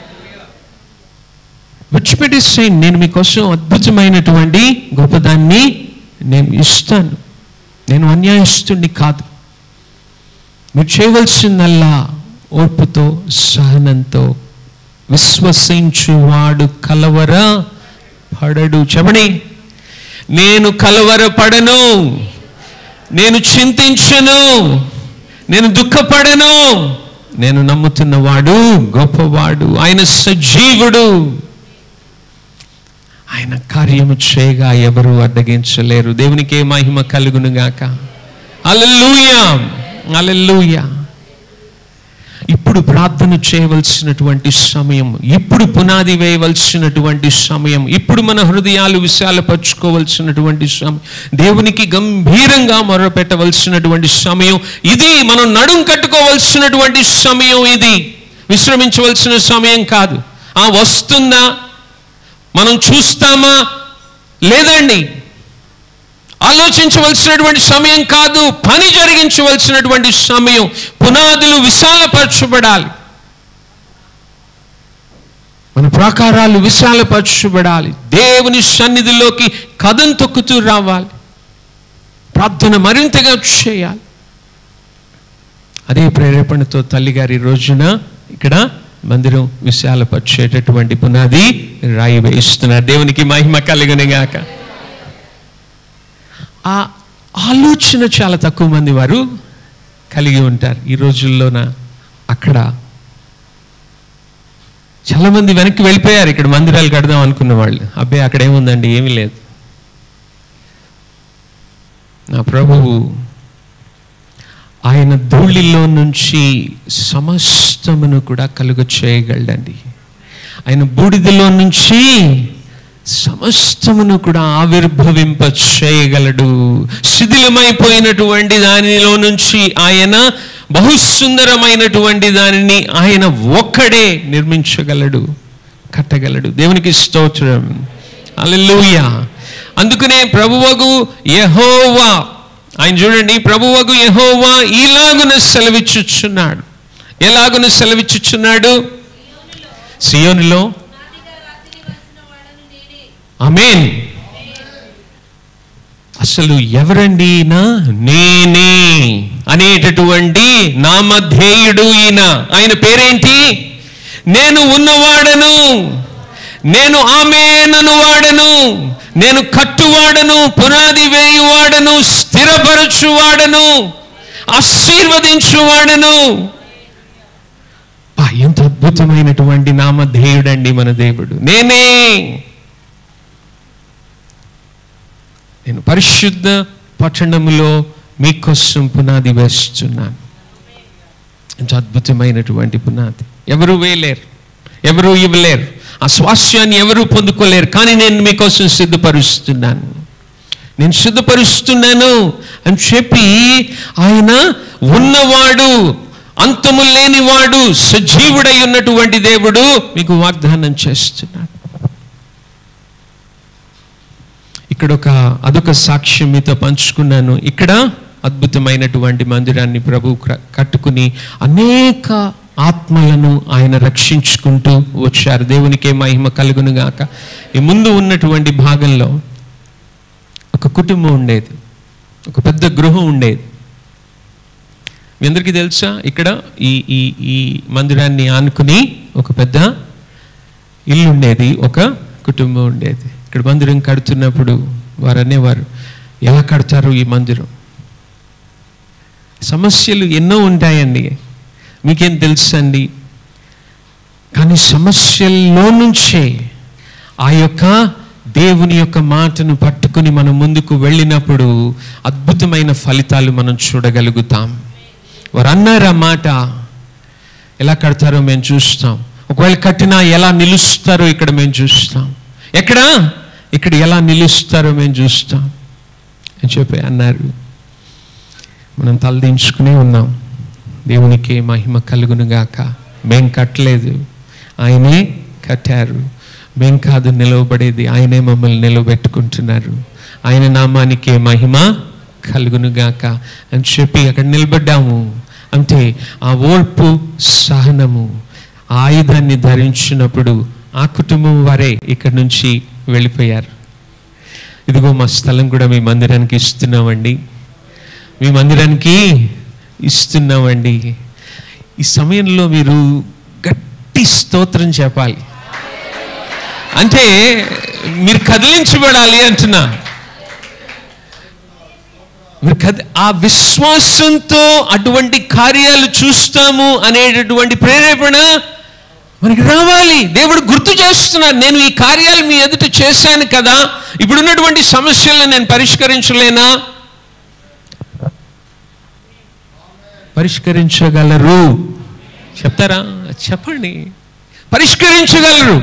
విడిచిపెట్టేసేయండి నేను మీకోసం అద్భుతమైనటువంటి గొప్పదాన్ని నేను ఇస్తాను నేను అన్యాయస్తుడిని కాదు మీరు చేయవలసిందల్లా ఓర్పుతో సహనంతో విశ్వసించువాడు కలవర పడడు చెప్పని నేను కలవరపడను నేను చింతించను నేను దుఃఖపడను నేను నమ్ముతున్నవాడు గొప్పవాడు ఆయన సజీవుడు ఆయన కార్యము చేయగా ఎవరు అడ్డగించలేరు దేవునికే మహిమ కలుగును గాక అలెలుయా అలెలుయా ఇప్పుడు ప్రార్థన చేయవలసినటువంటి సమయం ఇప్పుడు పునాది వేయవలసినటువంటి సమయం ఇప్పుడు మన హృదయాలు విశాలపరచుకోవలసినటువంటి సమయం దేవునికి గంభీరంగా మొరపెట్టవలసినటువంటి సమయం ఇది మనం నడుం కట్టుకోవలసినటువంటి సమయం ఇది విశ్రమించవలసిన సమయం కాదు ఆ వస్తుందా మనం చూస్తామా లేదండి ఆలోచించవలసినటువంటి సమయం కాదు పని జరిగించవలసినటువంటి సమయం పునాదులు విశాలపరచబడాలి మన ప్రాకారాలు విశాలపరచబడాలి దేవుని సన్నిధిలోకి కథం తొక్కుతూ రావాలి ప్రార్థన మరింతగా చేయాలి అదే ప్రేరేపణతో తల్లిగారి రోజున ఇక్కడ మందిరం విశాలపరిచేటటువంటి పునాది రాయి వేస్తున్నారు దేవునికి మహిమ కలుగునిగాక ఆ ఆలోచన చాలా తక్కువ మంది వారు కలిగి ఉంటారు ఈ రోజుల్లోన అక్కడ చాలా మంది వెనక్కి వెళ్ళిపోయారు ఇక్కడ మందిరాలు కడదాం అనుకున్న వాళ్ళు అబ్బాయి అక్కడ ఏముందండి ఏమీ లేదు నా ప్రభువు ఆయన ధూళిలో నుంచి సమస్తమును కూడా కలుగ చేయగలడండి ఆయన బూడిదలో నుంచి సమస్తమును కూడా ఆవిర్భవింప చేయగలడు శిథిలమైపోయినటువంటి దానిలో నుంచి ఆయన బహుసుందరమైనటువంటి దానిని ఆయన ఒక్కడే నిర్మించగలడు కట్టగలడు దేవునికి స్తోత్రం అల్లెలూయా అందుకనే ప్రభువగు యహోవా ఆయన చూడండి ప్రభువగు యహోవా ఇలాగున సెలవిచ్చుచున్నాడు ఎలాగున సెలవిచ్చుచున్నాడు సియోనిలో అమేన్ అసలు ఎవరండి ఈయన నేనే అనేటటువంటి నామధేయుడు ఈయన ఆయన పేరేంటి నేను ఉన్నవాడను నేను ఆమెనను వాడను నేను కట్టువాడను పునాది వేయువాడను స్థిరపరచువాడను ఆశీర్వదించువాడను బా, ఎంత అద్భుతమైనటువంటి నామధేయుడండి మన దేవుడు నేనే నేను పరిశుద్ధ పట్టణములో మీకోసం పునాది వేస్తున్నాను ఎంత అద్భుతమైనటువంటి పునాది ఎవరు వేయలేరు ఎవరు ఇవ్వలేరు ఆ స్వాస్యాన్ని ఎవరు పొందుకోలేరు కానీ నేను మీకోసం సిద్ధపరుస్తున్నాను నేను సిద్ధపరుస్తున్నాను అని చెప్పి ఆయన ఉన్నవాడు అంతము లేనివాడు సజీవుడై ఉన్నటువంటి దేవుడు మీకు వాగ్దానం చేస్తున్నాడు ఇక్కడ ఒక అదొక సాక్ష్యం మీతో పంచుకున్నాను ఇక్కడ అద్భుతమైనటువంటి మందిరాన్ని ప్రభు క్ర- కట్టుకుని అనేక ఆత్మలను ఆయన రక్షించుకుంటూ వచ్చారు దేవునికే మహిమ కలుగును గాక ఈ ముందు ఉన్నటువంటి భాగంలో ఒక కుటుంబం ఉండేది ఒక పెద్ద గృహం ఉండేది మీ అందరికీ తెలుసా ఇక్కడ ఈ ఈ ఈ మందిరాన్ని ఆనుకుని ఒక పెద్ద ఇల్లు ఉండేది ఒక కుటుంబం ఉండేది ఇక్కడ మందిరం కడుతున్నప్పుడు వారు అనేవారు ఎలా కడతారు ఈ మందిరం సమస్యలు ఎన్నో ఉంటాయండి మీకేం తెలుసండి కానీ సమస్యల్లో నుంచే ఆ యొక్క దేవుని యొక్క మాటను పట్టుకుని మనం ముందుకు వెళ్ళినప్పుడు అద్భుతమైన ఫలితాలు మనం చూడగలుగుతాం వారు అన్నారు ఆ మాట ఎలా కడతారో మేము చూస్తాం ఒకవేళ కట్టినా ఎలా నిలుస్తారో ఇక్కడ మేము చూస్తాం ఎక్కడ ఇక్కడ ఎలా నిలుస్తారో మేము చూస్తాం అని చెప్పి అన్నారు మనం తలదించుకునే ఉన్నాం దేవునికి మహిమ కలుగును గాక మేం కట్టలేదు ఆయనే కట్టారు మేం కాదు నిలవబడేది ఆయనే మమ్మల్ని నిలబెట్టుకుంటున్నారు ఆయన నామానికే మహిమ కలుగును గాక అని చెప్పి అక్కడ నిలబడ్డాము అంతే ఆ ఓర్పు సహనము ఆ ఆయుధాన్ని ధరించినప్పుడు ఆ కుటుంబం వారే ఇక్కడి నుంచి వెళ్ళిపోయారు ఇదిగో మా స్థలం కూడా మీ మందిరానికి ఇస్తున్నామండి మీ మందిరానికి ఇస్తున్నామండి ఈ సమయంలో మీరు గట్టి స్తోత్రం చెప్పాలి అంటే మీరు కదిలించబడాలి అంటున్నా మీరు కది ఆ విశ్వాసంతో అటువంటి కార్యాలు చూస్తాము అనేటటువంటి ప్రేరేపణ మనకి రావాలి దేవుడు గుర్తు చేస్తున్నాడు నేను ఈ కార్యాలు మీ ఎదుట చేశాను కదా ఇప్పుడున్నటువంటి సమస్యలను నేను పరిష్కరించలేనా పరిష్కరించగలరు చెప్తారా చెప్పండి పరిష్కరించగలరు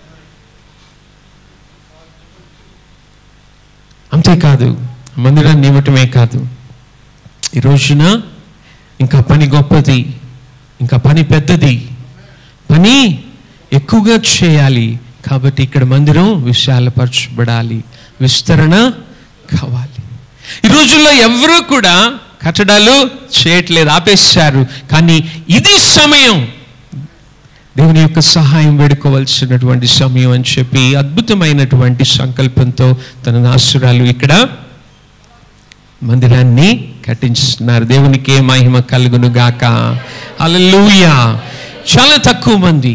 అంతేకాదు మందిరాన్ని ఇవ్వటమే కాదు ఈ రోజున ఇంకా పని గొప్పది ఇంకా పని పెద్దది పని ఎక్కువగా చేయాలి కాబట్టి ఇక్కడ మందిరం విశాలపరచబడాలి విస్తరణ కావాలి ఈ రోజుల్లో ఎవరు కూడా కట్టడాలు చేయట్లేదు ఆపేశారు కానీ ఇది సమయం దేవుని యొక్క సహాయం వేడుకోవాల్సినటువంటి సమయం అని చెప్పి అద్భుతమైనటువంటి సంకల్పంతో తన దాసురాలు ఇక్కడ మందిరాన్ని కట్టించుతున్నారు దేవునికి ఏ మహిమ కలుగును గాక హల్లెలూయా చాలా తక్కువ మంది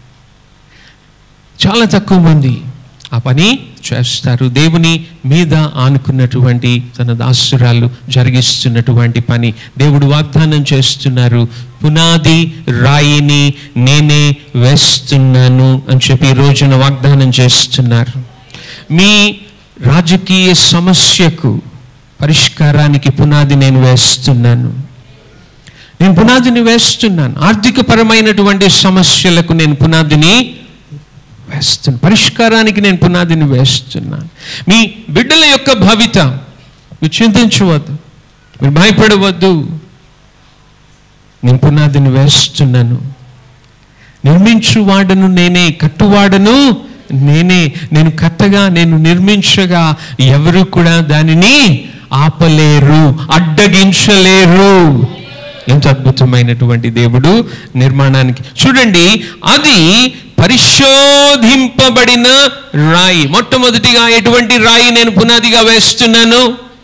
చాలా తక్కువ మంది ఆ పని చేస్తారు దేవుని మీద ఆనుకున్నటువంటి తన దాసురాలు జరిగిస్తున్నటువంటి పని దేవుడు వాగ్దానం చేస్తున్నారు పునాది రాయిని నేనే వేస్తున్నాను అని చెప్పి ఈ రోజున వాగ్దానం చేస్తున్నారు మీ రాజకీయ సమస్యకు పరిష్కారానికి పునాది నేను వేస్తున్నాను నేను పునాదిని వేస్తున్నాను ఆర్థికపరమైనటువంటి సమస్యలకు నేను పునాదిని వేస్తున్నాను పరిష్కారానికి నేను పునాదిని వేస్తున్నాను మీ బిడ్డల యొక్క భవిత మీరు చింతించవద్దు మీరు భయపడవద్దు నేను పునాదిని వేస్తున్నాను నిర్మించువాడను నేనే కట్టువాడను నేనే నేను కట్టగా నేను నిర్మించగా ఎవరు కూడా దానిని ఆపలేరు అడ్డగించలేరు ఎంత అద్భుతమైనటువంటి దేవుడు నిర్మాణానికి చూడండి అది పరిశోధింపబడిన రాయి మొట్టమొదటిగా ఎటువంటి రాయి నేను పునాదిగా వేస్తున్నాను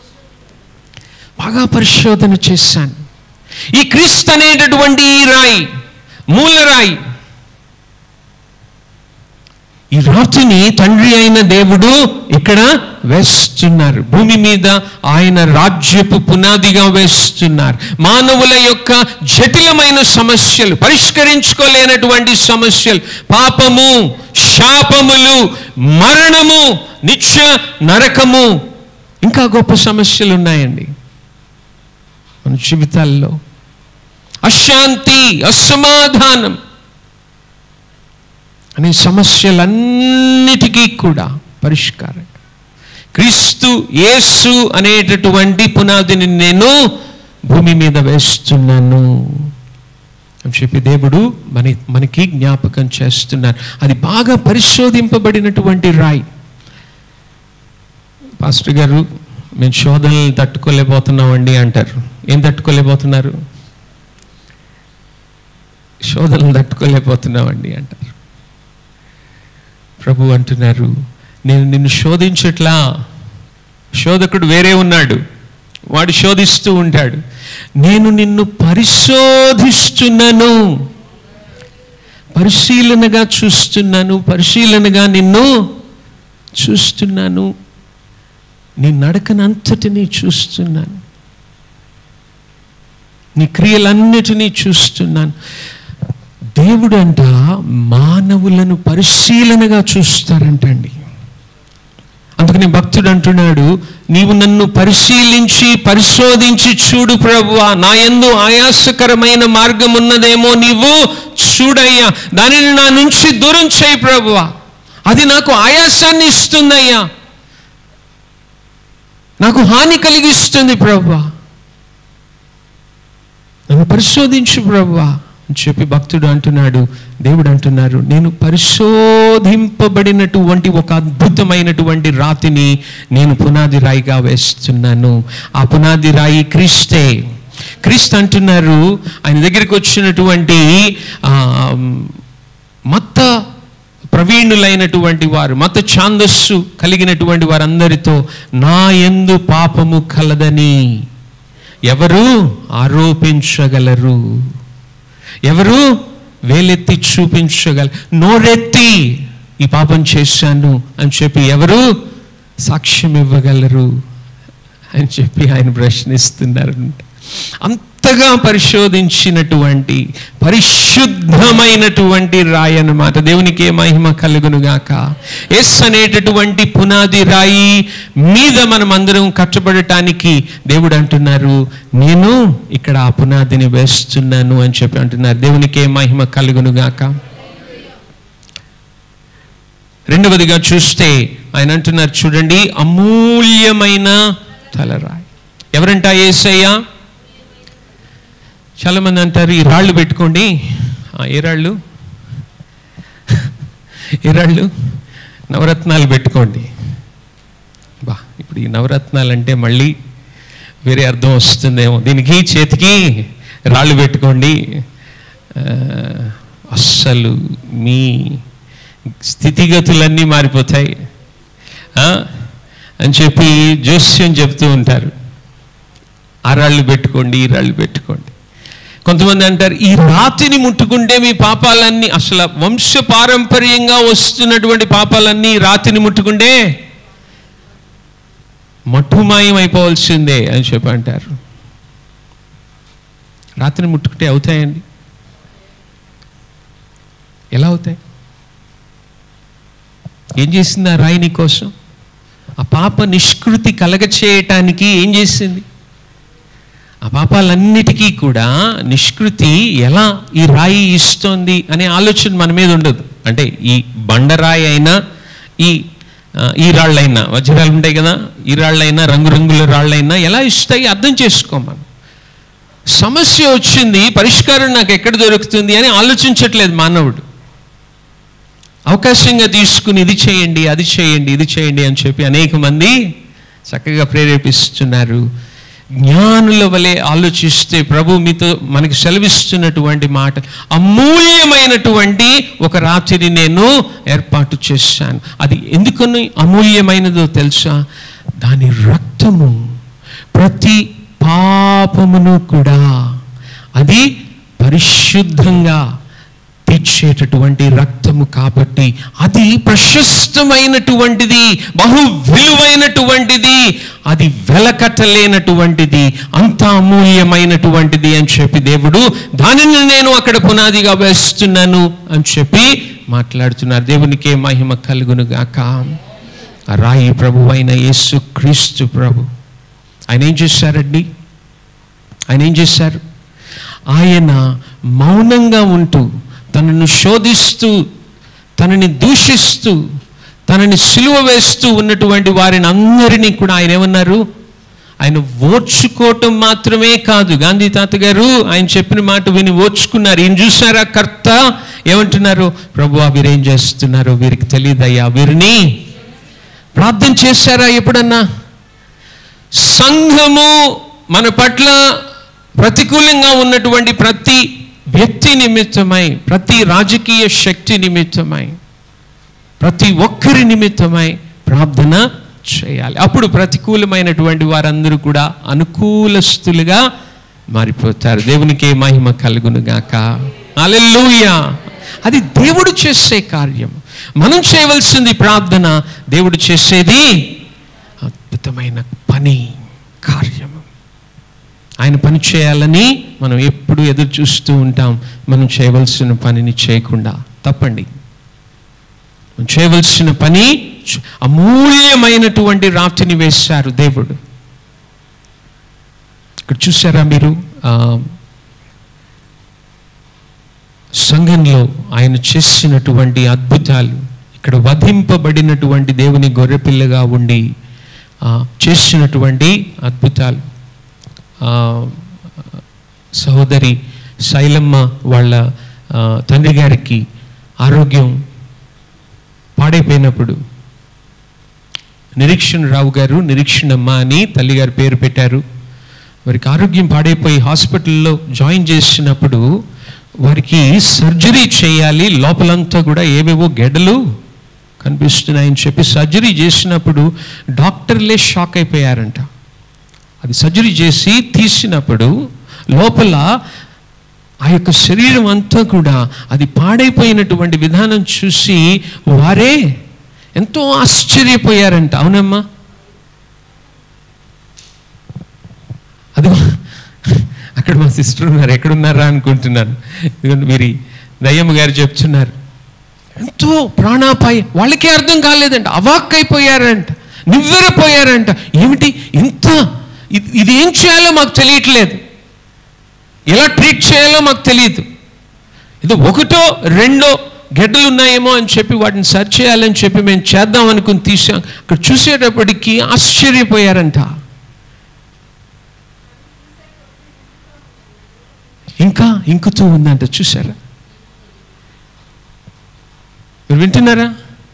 బాగా పరిశోధన చేశాను ఈ క్రీస్తు అనేటటువంటి ఈ రాయి మూల రాయి ఈ రాతిని తండ్రి అయిన దేవుడు ఇక్కడ వేస్తున్నారు భూమి మీద ఆయన రాజ్యపు పునాదిగా వేస్తున్నారు మానవుల యొక్క జటిలమైన సమస్యలు పరిష్కరించుకోలేనటువంటి సమస్యలు పాపము శాపములు మరణము నిత్య నరకము ఇంకా గొప్ప సమస్యలు ఉన్నాయండి మన జీవితాల్లో అశాంతి అసమాధానం అనే సమస్యలన్నిటికీ కూడా పరిష్కారం క్రీస్తు యేసు అనేటటువంటి పునాదిని నేను భూమి మీద వేస్తున్నాను అని చెప్పి దేవుడు మన మనకి జ్ఞాపకం చేస్తున్నారు అది బాగా పరిశోధింపబడినటువంటి రాయి పాస్టర్ గారు మేము శోధనలు తట్టుకోలేకపోతున్నామండి అంటారు ఏం తట్టుకోలేకపోతున్నారు శోధనలు తట్టుకోలేకపోతున్నామండి అంటారు ప్రభు అంటున్నారు నేను నిన్ను శోధించట్లా శోధకుడు వేరే ఉన్నాడు వాడు శోధిస్తూ ఉంటాడు నేను నిన్ను పరిశోధిస్తున్నాను పరిశీలనగా చూస్తున్నాను పరిశీలనగా నిన్ను చూస్తున్నాను నీ నడకనంతటినీ చూస్తున్నాను నీ క్రియలన్నిటినీ చూస్తున్నాను దేవుడు అంట మానవులను పరిశీలనగా చూస్తారంటండి అందుకని భక్తుడు అంటున్నాడు నీవు నన్ను పరిశీలించి పరిశోధించి చూడు ప్రభువా నా యందు ఆయాసకరమైన మార్గం ఉన్నదేమో నీవు చూడయ్యా దానిని నా నుంచి దూరం చేయి ప్రభువా అది నాకు ఆయాసాన్ని ఇస్తుందయ్యా నాకు హాని కలిగిస్తుంది ప్రభువా నన్ను పరిశోధించు ప్రభువా అని చెప్పి భక్తుడు అంటున్నాడు దేవుడు అంటున్నారు నేను పరిశోధింపబడినటువంటి ఒక అద్భుతమైనటువంటి రాతిని నేను పునాది రాయిగా వేస్తున్నాను ఆ పునాది రాయి క్రీస్తే క్రీస్తు అంటున్నారు ఆయన దగ్గరికి వచ్చినటువంటి ఆ, మత ప్రవీణులైనటువంటి వారు మత ఛాందస్సు కలిగినటువంటి వారందరితో నా ఎందు పాపము కలదని ఎవరు ఆరోపించగలరు ఎవరు వేలెత్తి చూపించగల నోరెత్తి ఈ పాపం చేశాను అని చెప్పి ఎవరు సాక్ష్యం ఇవ్వగలరు అని చెప్పి ఆయన ప్రశ్నిస్తున్నారు అంతగా పరిశోధించినటువంటి పరిశుద్ధమైనటువంటి రాయి అన్నమాట దేవునికి ఏ మహిమ కలుగును గాక ఎస్ అనేటటువంటి పునాది రాయి మీద మనం అందరం కట్టబడటానికి దేవుడు అంటున్నారు నేను ఇక్కడ ఆ పునాదిని వేస్తున్నాను అని చెప్పి అంటున్నారు దేవునికి ఏ మహిమ కలుగును గాక రెండవదిగా చూస్తే ఆయన అంటున్నారు చూడండి అమూల్యమైన తలరాయి ఎవరంట ఏసయ్యా చాలామంది అంటారు ఈ రాళ్ళు పెట్టుకోండి ఆ, ఏ రాళ్ళు ఏ రాళ్ళు నవరత్నాలు పెట్టుకోండి బా ఇప్పుడు ఈ నవరత్నాలు అంటే మళ్ళీ వేరే అర్థం వస్తుందేమో దీనికి చేతికి రాళ్ళు పెట్టుకోండి ఆ, అస్సలు మీ స్థితిగతులన్నీ మారిపోతాయి ఆ? అని చెప్పి జోస్యం చెప్తూ ఉంటారు ఆ రాళ్ళు పెట్టుకోండి ఈ రాళ్ళు పెట్టుకోండి కొంతమంది అంటారు ఈ రాతిని ముట్టుకుంటే మీ పాపాలన్నీ అసలు వంశ పారంపర్యంగా వస్తున్నటువంటి పాపాలన్నీ ఈ రాతిని ముట్టుకుంటే మట్టుమాయం అయిపోవాల్సిందే అని చెప్పి అంటారు రాత్రిని ముట్టుకుంటే అవుతాయండి ఎలా అవుతాయి ఏం చేసింది ఆ రాయి నీ కోసం ఆ పాప నిష్కృతి కలగచేయటానికి ఏం చేసింది ఆ పాపాలన్నిటికీ కూడా నిష్కృతి ఎలా ఈ రాయి ఇస్తోంది అనే ఆలోచన మన మీద ఉండదు అంటే ఈ బండరాయి అయినా ఈ ఆ, ఈ రాళ్ళైనా వజ్రాలు ఉంటాయి కదా ఈ రాళ్ళైనా రంగురంగుల రాళ్ళైనా ఎలా ఇస్తాయి అర్థం చేసుకోమని సమస్య వచ్చింది పరిష్కారం నాకు ఎక్కడ దొరుకుతుంది అని ఆలోచించట్లేదు మానవుడు అవకాశంగా తీసుకుని ఇది చేయండి అది చేయండి ఇది చేయండి అని చెప్పి అనేక మంది చక్కగా ప్రేరేపిస్తున్నారు జ్ఞానుల వలె ఆలోచిస్తే ప్రభు మీతో మనకి సెలవిస్తున్నటువంటి మాట అమూల్యమైనటువంటి ఒక రాత్రిని నేను ఏర్పాటు చేశాను అది ఎందుకని అమూల్యమైనదో తెలుసా దాని రక్తము ప్రతి పాపమును కూడా అది పరిశుద్ధంగా తీర్చేటటువంటి రక్తము కాబట్టి అది ప్రశస్తమైనటువంటిది బహు విలువైనటువంటిది అది వెలకట్టలేనటువంటిది అంత అమూల్యమైనటువంటిది అని చెప్పి దేవుడు దానిని నేను అక్కడ పునాదిగా వేస్తున్నాను అని చెప్పి మాట్లాడుతున్నారు దేవునికే మహిమ కలుగును గాక ఆ రాయి ప్రభు అయిన యేసు క్రీస్తు ప్రభు ఆయన ఏం చేశారండి ఆయన ఏం చేశారు ఆయన మౌనంగా ఉంటూ తనను శోధిస్తూ తనని దూషిస్తూ తనని సిలువ వేస్తూ ఉన్నటువంటి వారిని అందరినీ కూడా ఆయన ఏమన్నారు ఆయన ఓర్చుకోవటం మాత్రమే కాదు గాంధీ తాత గారు ఆయన చెప్పిన మాట విని ఓర్చుకున్నారు ఈయన చూసారా కర్త ఏమంటున్నారు ప్రభు వీరేం చేస్తున్నారు వీరికి తెలియదయ్యా వీరిని ప్రార్థన చేశారా ఎప్పుడన్నా సంఘము మన పట్ల ప్రతికూలంగా ఉన్నటువంటి ప్రతి వ్యక్తి నిమిత్తమై ప్రతి రాజకీయ శక్తి నిమిత్తమై ప్రతి ఒక్కరి నిమిత్తమై ప్రార్థన చేయాలి అప్పుడు ప్రతికూలమైనటువంటి వారందరూ కూడా అనుకూలస్తులుగా మారిపోతారు దేవునికి మహిమ కలుగును గాక అలెల్లుయా అది దేవుడు చేసే కార్యం మనం చేయవలసింది ప్రార్థన దేవుడు చేసేది అద్భుతమైన పని కార్యము ఆయన పని చేయాలని మనం ఎప్పుడు ఎదురు చూస్తూ ఉంటాం మనం చేయవలసిన పనిని చేయకుండా తప్పండి మనం చేయవలసిన పని చ- అమూల్యమైనటువంటి రాత్రిని వేశారు దేవుడు ఇక్కడ చూసారా మీరు ఆ, సంఘంలో ఆయన చేసినటువంటి అద్భుతాలు ఇక్కడ వధింపబడినటువంటి దేవుని గొర్రెపిల్లగా ఉండి ఆ, చేసినటువంటి అద్భుతాలు ఆ, సహోదరి శైలమ్మ వాళ్ళ ఆ, తండ్రి గారికి ఆరోగ్యం పాడైపోయినప్పుడు నిరీక్షణ రావు గారు నిరీక్షణమ్మ అని తల్లిగారు పేరు పెట్టారు వారికి ఆరోగ్యం పాడైపోయి హాస్పిటల్లో జాయిన్ చేసినప్పుడు వారికి సర్జరీ చేయాలి లోపలంతా కూడా ఏవేవో గెడలు కనిపిస్తున్నాయని చెప్పి సర్జరీ చేసినప్పుడు డాక్టర్లే షాక్ అయిపోయారంట అది సర్జరీ చేసి తీసినప్పుడు లోపల ఆ యొక్క శరీరం అంతా కూడా అది పాడైపోయినటువంటి విధానం చూసి వారే ఎంతో ఆశ్చర్యపోయారంట అవునమ్మా అది అక్కడ మా సిస్టర్ ఉన్నారు ఎక్కడున్నారా అనుకుంటున్నాను ఇదిగోండి వీరి దయ్యమ్మ గారు చెప్తున్నారు ఎంతో ప్రాణాపాయం వాళ్ళకే అర్థం కాలేదంట అవాక్కైపోయారంట నివ్వెరపోయారంట ఏమిటి ఇంత ఇది- ఇది ఏం చేయాలో మాకు తెలియట్లేదు ఎలా ట్రీట్ చేయాలో మాకు తెలియదు ఇది ఒకటో రెండో గడ్డలు ఉన్నాయేమో అని చెప్పి వాటిని సర్చ్ చేయాలని చెప్పి మేము చేద్దాం అనుకుని తీసాం అక్కడ చూసేటప్పటికి ఆశ్చర్యపోయారంట ఇంకా ఇంకుతూ ఉందంట చూసారా మీరు వింటున్నారా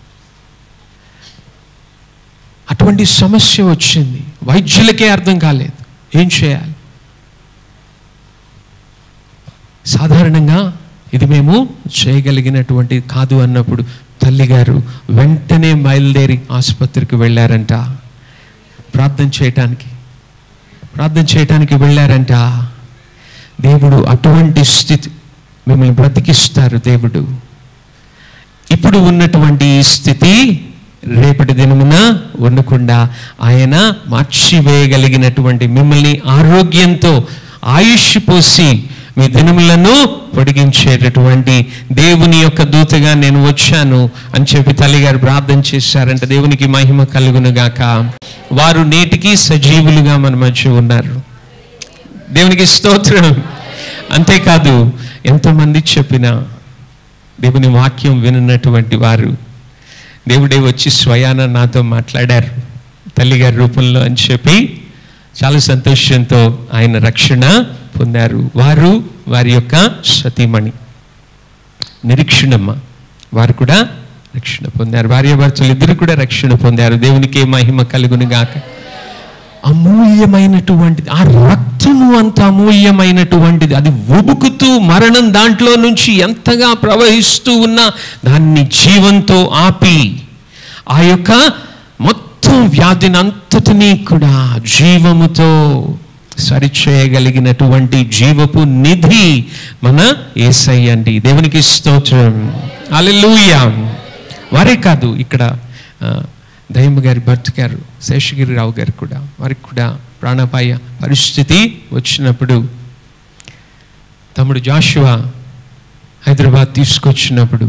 అటువంటి సమస్య వచ్చింది వైద్యులకే అర్థం కాలేదు ఏం చేయాలి సాధారణంగా ఇది మేము చేయగలిగినటువంటి కాదు అన్నప్పుడు తల్లిగారు వెంటనే బయలుదేరి ఆసుపత్రికి వెళ్ళారంట ప్రార్థన చేయటానికి ప్రార్థన చేయటానికి వెళ్ళారంట దేవుడు అటువంటి స్థితి మిమ్మల్ని బ్రతికిస్తారు దేవుడు ఇప్పుడు ఉన్నటువంటి ఈ స్థితి రేపటి దినమున ఉండకుండా ఆయన మార్చివేయగలిగినటువంటి మిమ్మల్ని ఆరోగ్యంతో ఆయుష్ పోసి మీ దినములను పొడిగించేటటువంటి దేవుని యొక్క దూతగా నేను వచ్చాను అని చెప్పి తల్లిగారు ప్రార్థన చేశారంట దేవునికి మహిమ కలుగునుగాక వారు నేటికి సజీవులుగా మన మధ్య ఉన్నారు దేవునికి స్తోత్రం అంతేకాదు ఎంతమంది చెప్పినా దేవుని వాక్యం వినున్నటువంటి వారు దేవుడే వచ్చి స్వయాన నాతో మాట్లాడారు తల్లిగారి రూపంలో అని చెప్పి చాలా సంతోషంతో ఆయన రక్షణ పొందారు వారు వారి యొక్క సతీమణి నిరీక్షణమ్మ వారు కూడా రక్షణ పొందారు భార్యాభర్తలు ఇద్దరు కూడా రక్షణ పొందారు దేవునికి మహిమ కలుగును గాక అమూల్యమైనటువంటిది ఆ రక్తము అంత అమూల్యమైనటువంటిది అది ఉబుకుతూ మరణం దాంట్లో నుంచి ఎంతగా ప్రవహిస్తూ ఉన్నా దాన్ని జీవంతో ఆపి ఆ యొక్క మొత్తం వ్యాధిని అంతటినీ కూడా జీవముతో సరిచేయగలిగినటువంటి జీవపు నిధి మన ఏసై అండి దేవునికి స్తోత్రం అల్లెలూయా వారే కాదు ఇక్కడ ఆ, దయ్యమ్మ గారి భర్త గారు శేషగిరిరావు గారు కూడా వారికి కూడా ప్రాణాపాయ పరిస్థితి వచ్చినప్పుడు తమ్ముడు జాషువా హైదరాబాద్ తీసుకొచ్చినప్పుడు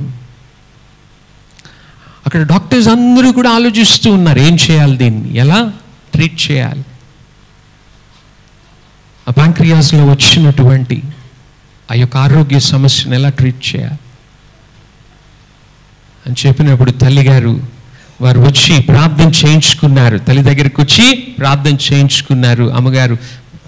అక్కడ డాక్టర్స్ అందరూ కూడా ఆలోచిస్తూ ఉన్నారు ఏం చేయాలి దీన్ని ఎలా ట్రీట్ చేయాలి ఆ ప్యాంక్రియాస్లో వచ్చినటువంటి ఆ యొక్క ఆరోగ్య సమస్యను ఎలా ట్రీట్ చేయాలి అని చెప్పినప్పుడు తల్లిగారు వారు వచ్చి ప్రార్థన చేయించుకున్నారు తల్లి దగ్గరికి వచ్చి ప్రార్థన చేయించుకున్నారు అమ్మగారు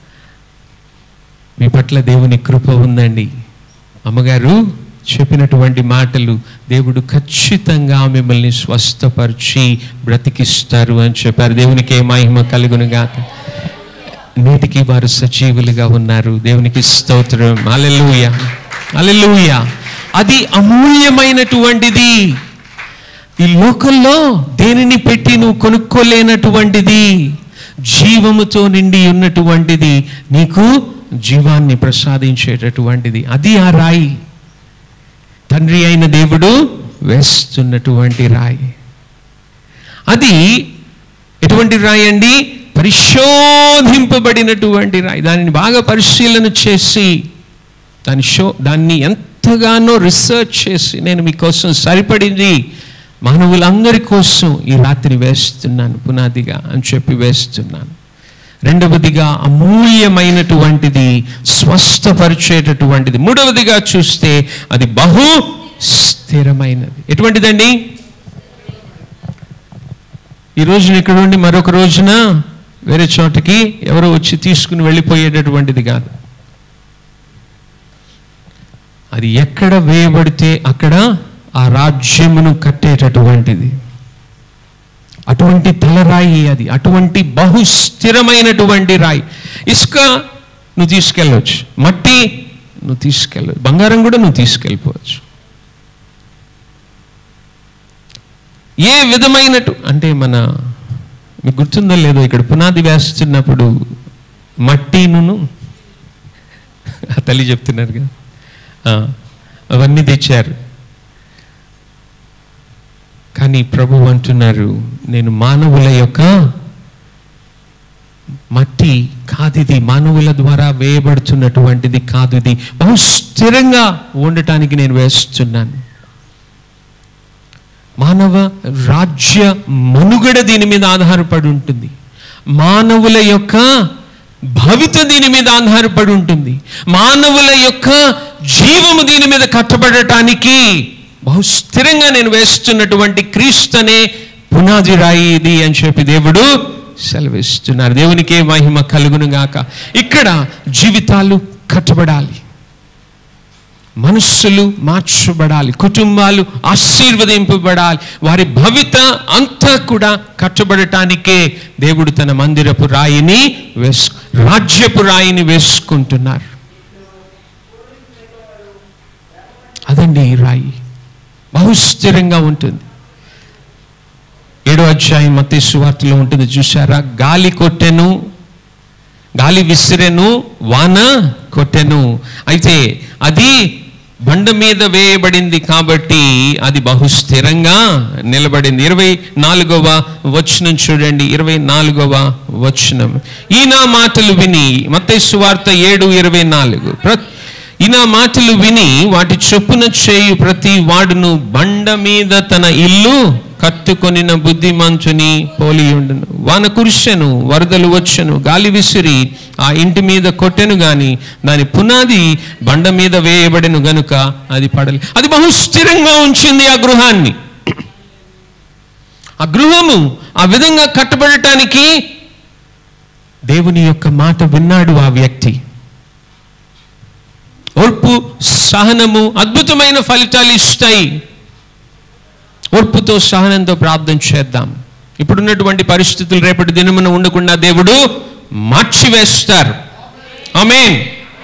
మీ పట్ల దేవుని కృప ఉందండి అమ్మగారు చెప్పినటువంటి మాటలు దేవుడు ఖచ్చితంగా మిమ్మల్ని స్వస్థపరిచి బ్రతికిస్తారు అని చెప్పారు దేవునికి మహిమ కలుగును గాక నేటికి వారు సజీవులుగా ఉన్నారు దేవునికి స్తోత్రం అలెలుయ అలెలుయ అది అమూల్యమైనటువంటిది ఈ లోకంలో దేనిని పెట్టి నువ్వు కొనుక్కోలేనటువంటిది జీవముతో నిండి ఉన్నటువంటిది నీకు జీవాన్ని ప్రసాదించేటటువంటిది అది ఆ రాయి తండ్రి అయిన దేవుడు వేస్తున్నటువంటి రాయి అది ఎటువంటి రాయి అండి పరిశోధింపబడినటువంటి రాయి దానిని బాగా పరిశీలన చేసి దాని షో దాన్ని ఎంతగానో రీసెర్చ్ చేసి నేను మీకోసం సరిపడింది మానవులందరి కోసం ఈ రాత్రి వేస్తున్నాను పునాదిగా అని చెప్పి వేస్తున్నాను రెండవదిగా అమూల్యమైనటువంటిది స్వస్థపరిచేటటువంటిది మూడవదిగా చూస్తే అది బహు స్థిరమైనది ఎటువంటిదండి ఈ రోజున ఇక్కడ నుండి మరొక రోజున వేరే చోటకి ఎవరో వచ్చి తీసుకుని వెళ్ళిపోయేటటువంటిది కాదు అది ఎక్కడ వేయబడితే అక్కడ ఆ రాజ్యమును కట్టేటటువంటిది అటువంటి తలరాయి అది అటువంటి బహు స్థిరమైనటువంటి రాయి ఇసుక నువ్వు తీసుకెళ్ళవచ్చు మట్టి నువ్వు తీసుకెళ్ళవచ్చు బంగారం కూడా నువ్వు తీసుకెళ్ళిపోవచ్చు ఏ విధమైనటు అంటే మన మీకు గుర్తుందో లేదో ఇక్కడ పునాది వేస్తున్నప్పుడు మట్టిను ఆ తల్లి చెప్తున్నారు కదా ఆ, అవన్నీ తెచ్చారు కానీ ప్రభు అంటున్నారు నేను మానవుల యొక్క మట్టి కాదిది మానవుల ద్వారా వేయబడుతున్నటువంటిది కాదు ఇది బహు స్థిరంగా ఉండటానికి నేను వేస్తున్నాను మానవ రాజ్య మనుగడ దీని మీద ఆధారపడి ఉంటుంది మానవుల యొక్క భవిత దీని మీద ఆధారపడి ఉంటుంది మానవుల యొక్క జీవము దీని మీద కట్టబడటానికి బహు స్థిరంగా నేను వేస్తున్నటువంటి క్రీస్తనే పునాది రాయి ఇది అని చెప్పి దేవుడు సెలవిస్తున్నారు దేవునికే మహిమ కలుగును గాక ఇక్కడ జీవితాలు కట్టబడాలి మనస్సులు మార్చబడాలి కుటుంబాలు ఆశీర్వదింపబడాలి వారి భవిత అంతా కూడా కట్టబడటానికే దేవుడు తన మందిరపు రాయిని వేసు రాజ్యపు రాయిని వేసుకుంటున్నారు అదండి ఈ రాయి బహుస్థిరంగా ఉంటుంది ఏడో అధ్యాయం మత్తి సువార్తలో ఉంటుంది చూసారా గాలి కొట్టెను గాలి విసిరెను వాన కొట్టెను అయితే అది బండ మీద వేయబడింది కాబట్టి అది బహుస్థిరంగా నిలబడింది ఇరవై నాలుగవ వచనం చూడండి ఇరవై నాలుగవ వచనం ఈ నా మాటలు విని మత్తయి సువార్త ఏడు ఇరవై నాలుగు ప్ర ఈ నా మాటలు విని వాటి చొప్పున చేయు ప్రతి వాడును బండ మీద తన ఇల్లు కట్టుకొనిన బుద్ధిమంతుని పోలియుండును వాన కురిసెను వరదలు వచ్చెను గాలి విసిరి ఆ ఇంటి మీద కొట్టెను గాని దాని పునాది బండ మీద వేయబడెను గనుక అది పడలే అది బహుస్థిరంగా ఉంచింది ఆ గృహాన్ని ఆ గృహము ఆ విధంగా కట్టబడటానికి దేవుని యొక్క మాట విన్నాడు ఆ వ్యక్తి ఓర్పు సహనము అద్భుతమైన ఫలితాలు ఇస్తాయి ఓర్పుతో సహనంతో ప్రార్థన చేద్దాం ఇప్పుడున్నటువంటి పరిస్థితులు రేపటి దినమున ఉండకుండా దేవుడు మార్చివేస్తారు ఆమేన్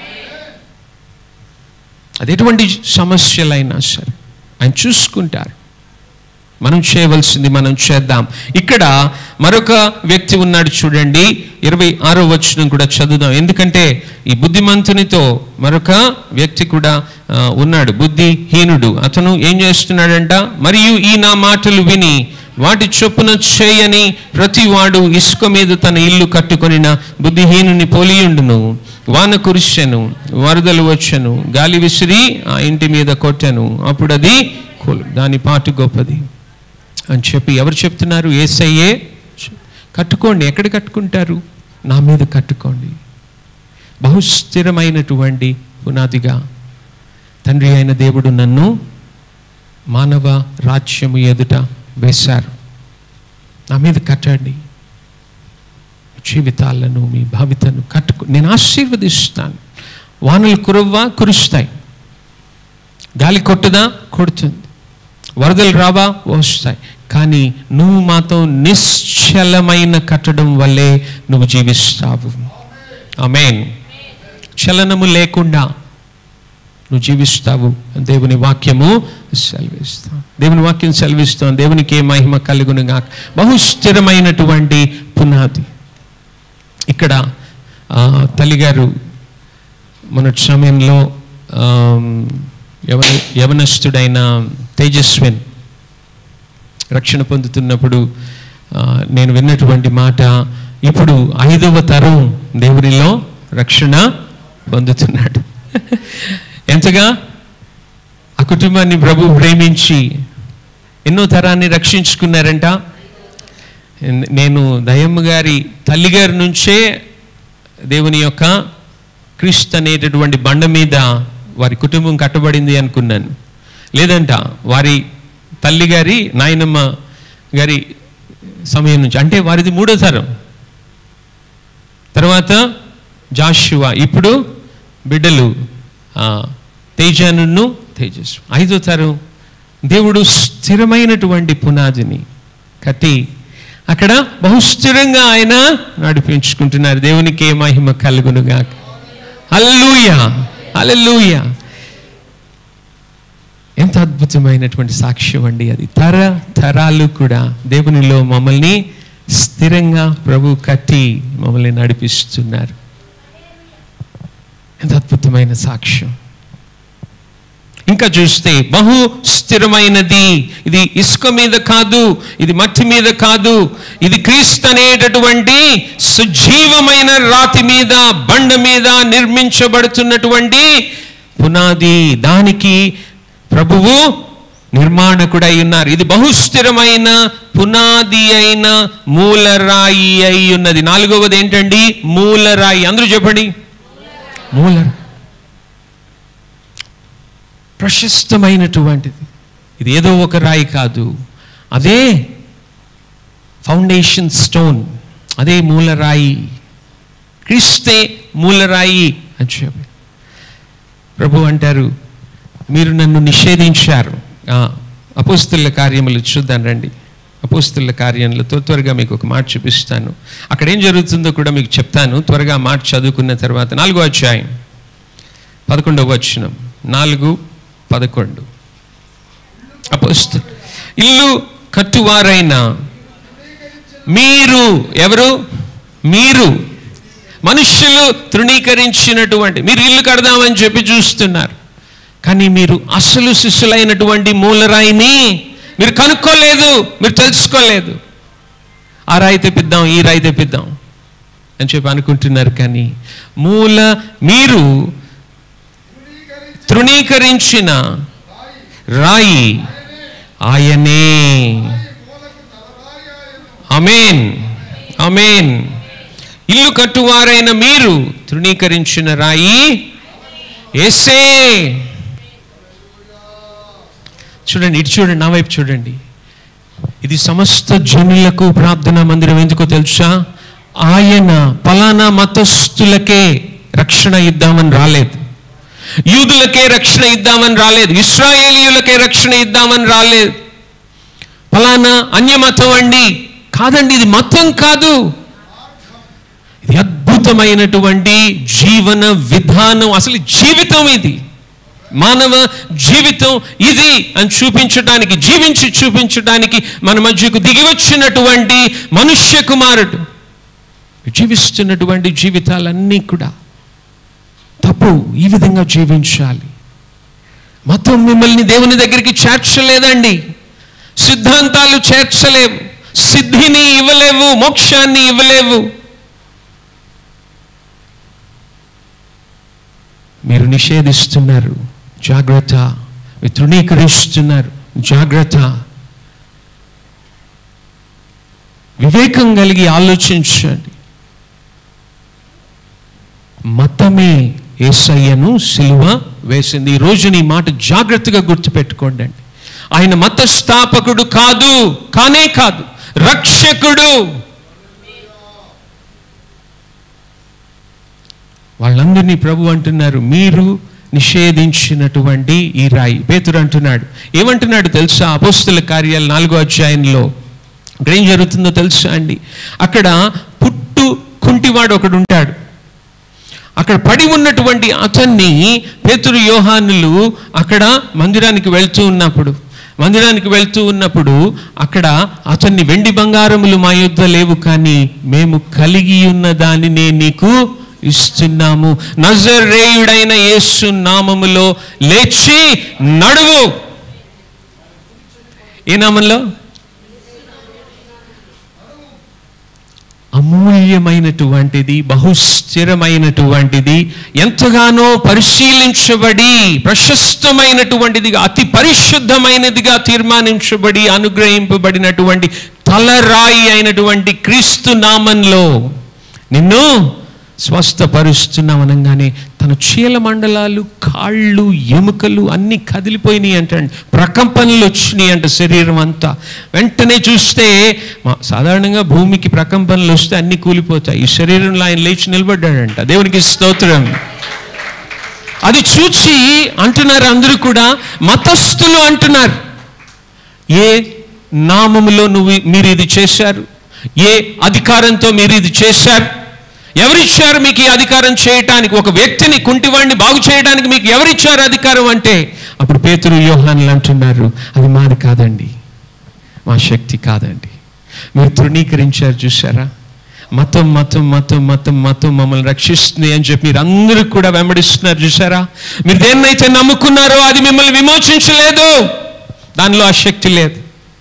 అది ఎటువంటి సమస్యలైనా సరే ఆయన చూసుకుంటారు మనం చేయవలసింది మనం చేద్దాం ఇక్కడ మరొక వ్యక్తి ఉన్నాడు చూడండి ఇరవై ఆరో వచనం కూడా చదువుదాం ఎందుకంటే ఈ బుద్ధిమంతునితో మరొక వ్యక్తి కూడా ఆ, ఉన్నాడు బుద్ధిహీనుడు అతను ఏం చేస్తున్నాడంట మరియు ఈ నా మాటలు విని వాటి చొప్పున చేయని ప్రతివాడు ఇసుక మీద తన ఇల్లు కట్టుకొనిన బుద్ధిహీనుని పోలియుండును వాన కురిసెను వరదలు వచ్చెను గాలి విసిరి ఆ ఇంటి మీద కొట్టెను అప్పుడు అది కూలు దాని పాటు గొప్పది అని చెప్పి ఎవరు చెప్తున్నారు ఏసయ్యే కట్టుకోండి ఎక్కడ కట్టుకుంటారు నా మీద కట్టుకోండి బహుస్థిరమైనటువంటి పునాదిగా తండ్రి అయిన దేవుడు నన్ను మానవ రాజ్యము ఎదుట వేశారు నా మీద కట్టండి జీవితాలను మీ భవితను కట్టుకు నేను ఆశీర్వదిస్తాను వానలు కురవ్వా కురుస్తాయి గాలి కొట్టుదా కొడుతుంది వరదలు రావా వస్తాయి కానీ నువ్వు మాతో నిశ్చలమైన కట్టడం వల్లే నువ్వు జీవిస్తావు ఆమేన్ చలనము లేకుండా నువ్వు జీవిస్తావు అని దేవుని వాక్యము సెలవిస్తాం దేవుని వాక్యం సెలవిస్తాం దేవునికి ఏ మహిమ కలుగునుగా బహుస్థిరమైనటువంటి పునాది ఇక్కడ ఆ, తల్లిగారు మొన్నటి సమయంలో ఆమ్, యవన యవనస్తుడైన తేజస్విన్ రక్షణ పొందుతున్నప్పుడు ఆ, నేను విన్నటువంటి మాట ఇప్పుడు ఐదవ తరం దేవునిలో రక్షణ పొందుతున్నాడు ఎంతగా ఆ కుటుంబాన్ని ప్రభు ప్రేమించి ఎన్నో తరాన్ని రక్షించుకున్నారంట నేను దయమ్మ గారి తల్లిగారి నుంచే దేవుని యొక్క క్రీస్తు అనేటటువంటి బండ మీద వారి కుటుంబం కట్టబడింది అనుకున్నాను లేదంట వారి తల్లి గారి నాయనమ్మ గారి సమయం నుంచి అంటే వారిది మూడో తరం తర్వాత జాషువా ఇప్పుడు బిడ్డలు ఆ, తేజానును తేజస్సు ఐదో తరం దేవుడు స్థిరమైనటువంటి పునాదిని కట్టి అక్కడ బహుస్థిరంగా ఆయన నడిపించుకుంటున్నారు దేవునికి ఏ మహిమ కలుగునుగా అల్లూయా అల్లూయా ఎంత అద్భుతమైనటువంటి సాక్ష్యం అండి అది తర తరాలు కూడా దేవునిలో మమ్మల్ని స్థిరంగా ప్రభు కట్టి మమ్మల్ని నడిపిస్తున్నారు ఎంత అద్భుతమైన సాక్ష్యం ఇంకా చూస్తే బహు స్థిరమైనది ఇది ఇసుక మీద కాదు ఇది మట్టి మీద కాదు ఇది క్రీస్తు అనేటటువంటి సుజీవమైన రాతి మీద బండ మీద నిర్మించబడుతున్నటువంటి పునాది దానికి ప్రభువు నిర్మాణకుడై ఉన్నారు ఇది బహుస్థిరమైన పునాది అయిన మూలరాయి అయి ఉన్నది నాలుగవది ఏంటండి మూలరాయి అందరూ చెప్పండి మూల ప్రశస్తమైనటువంటిది ఇది ఏదో ఒక రాయి కాదు అదే ఫౌండేషన్ స్టోన్ అదే మూలరాయి క్రీస్తే మూలరాయి అని చెప్పి ప్రభు అంటారు మీరు నన్ను నిషేధించారు ఆ, అపోస్తుల కార్యములు చూద్దాం రండి అపోస్తుల కార్యంలో త్వర త్వరగా మీకు ఒక మాట చూపిస్తాను అక్కడ ఏం జరుగుతుందో కూడా మీకు చెప్తాను త్వరగా మాట చదువుకున్న తర్వాత నాలుగో అధ్యాయం పదకొండవ వచనం నాలుగు పదకొండు అపోస్తలు ఇల్లు కట్టువారైన మీరు ఎవరు మీరు మనుష్యులు తృణీకరించినటువంటి మీరు ఇల్లు కడదామని చెప్పి చూస్తున్నారు కానీ మీరు అసలు శిష్యులైనటువంటి మూలరాయిని మీరు కనుక్కోలేదు మీరు తెలుసుకోలేదు ఆ రాయి తెప్పిద్దాం ఈ రాయి తెప్పిద్దాం అని చెప్పి అనుకుంటున్నారు కానీ మూల మీరు తృణీకరించిన రాయి ఆయనే అమేన్ అమేన్ ఇల్లు కట్టువారైన మీరు తృణీకరించిన రాయి ఏసే చూడండి ఇటు చూడండి నా వైపు చూడండి ఇది సమస్త జనులకు ప్రార్థనా మందిరం ఎందుకో తెలుసా ఆయన పలానా మతస్థులకే రక్షణ ఇద్దామని రాలేదు యూదులకే రక్షణ ఇద్దామని రాలేదు ఇస్రాయేలీయులకే రక్షణ ఇద్దామని రాలేదు ఫలానా అన్యమతం అండి కాదండి ఇది మతం కాదు ఇది అద్భుతమైనటువంటి జీవన విధానం అసలు జీవితం ఇది మానవ జీవితం ఇది అని చూపించడానికి జీవించి చూపించడానికి మన మధ్యకు దిగి వచ్చినటువంటి మనుష్య కుమారుడు జీవిస్తున్నటువంటి జీవితాలన్నీ కూడా తప్పు ఈ విధంగా జీవించాలి మతం మిమ్మల్ని దేవుని దగ్గరికి చేర్చలేదండి సిద్ధాంతాలు చేర్చలేవు సిద్ధిని ఇవ్వలేవు మోక్షాన్ని ఇవ్వలేవు మీరు నిషేధిస్తున్నారు జాగ్రత్త మీరు తృణీకరిస్తున్నారు జాగ్రత్త వివేకం కలిగి ఆలోచించండి మతమే ఏసయ్యను సిలువ వేసింది ఈ రోజు నీ మాట జాగ్రత్తగా గుర్తుపెట్టుకోండి అండి ఆయన మత స్థాపకుడు కాదు కానే కాదు రక్షకుడు వాళ్ళందరినీ ప్రభు అంటున్నారు మీరు నిషేధించినటువంటి ఈ రాయి పేతురు అంటున్నాడు ఏమంటున్నాడు తెలుసా అపోస్తుల కార్యాలు నాలుగో అధ్యాయంలో అక్కడ ఏం జరుగుతుందో తెలుసా అండి అక్కడ పుట్టు కుంటివాడు ఒకడు ఉంటాడు అక్కడ పడి ఉన్నటువంటి అతన్ని పేతురు యోహానులు అక్కడ మందిరానికి వెళ్తూ ఉన్నప్పుడు మందిరానికి వెళ్తూ ఉన్నప్పుడు అక్కడ అతన్ని వెండి బంగారములు మా యుద్ధ లేవు కానీ మేము కలిగి ఉన్న దానినే నీకు ఇస్తున్నాము నజరేయుడైన యేసు నామములో లేచి నడువు ఏ నామంలో అమూల్యమైనటువంటిది బహుస్థిరమైనటువంటిది ఎంతగానో పరిశీలించబడి ప్రశస్తమైనటువంటిదిగా అతి పరిశుద్ధమైనదిగా తీర్మానించబడి అనుగ్రహింపబడినటువంటి తలరాయి అయినటువంటి క్రీస్తు నామంలో నిన్ను స్వస్థపరుస్తున్నాం అనగానే తన చీల మండలాలు కాళ్ళు ఎముకలు అన్నీ కదిలిపోయినాయి అంటండి ప్రకంపనలు వచ్చినాయి అంట శరీరం అంతా వెంటనే చూస్తే మా సాధారణంగా భూమికి ప్రకంపనలు వస్తే అన్నీ కూలిపోతాయి ఈ శరీరంలో ఆయన లేచి నిలబడ్డాడంట దేవునికి స్తోత్రం అది చూచి అంటున్నారు అందరూ కూడా మతస్థులు అంటున్నారు ఏ నామములో నువ్వు మీరు ఇది చేశారు ఏ అధికారంతో మీరు ఇది చేశారు ఎవరిచ్చారు మీకు ఈ అధికారం చేయటానికి ఒక వ్యక్తిని కుంటివాడిని బాగు చేయడానికి మీకు ఎవరిచ్చారు అధికారం అంటే అప్పుడు పేతురు యోహాన్లు అంటున్నారు అది మాది కాదండి మా శక్తి కాదండి మీరు తృణీకరించారు చూసారా మతం మతం మతం మతం మతం మమ్మల్ని రక్షిస్తుంది అని చెప్పి మీరు అందరూ కూడా వెంబడిస్తున్నారు చూసారా మీరు దేన్నైతే నమ్ముకున్నారో అది మిమ్మల్ని విమోచించలేదు దానిలో ఆ శక్తి లేదు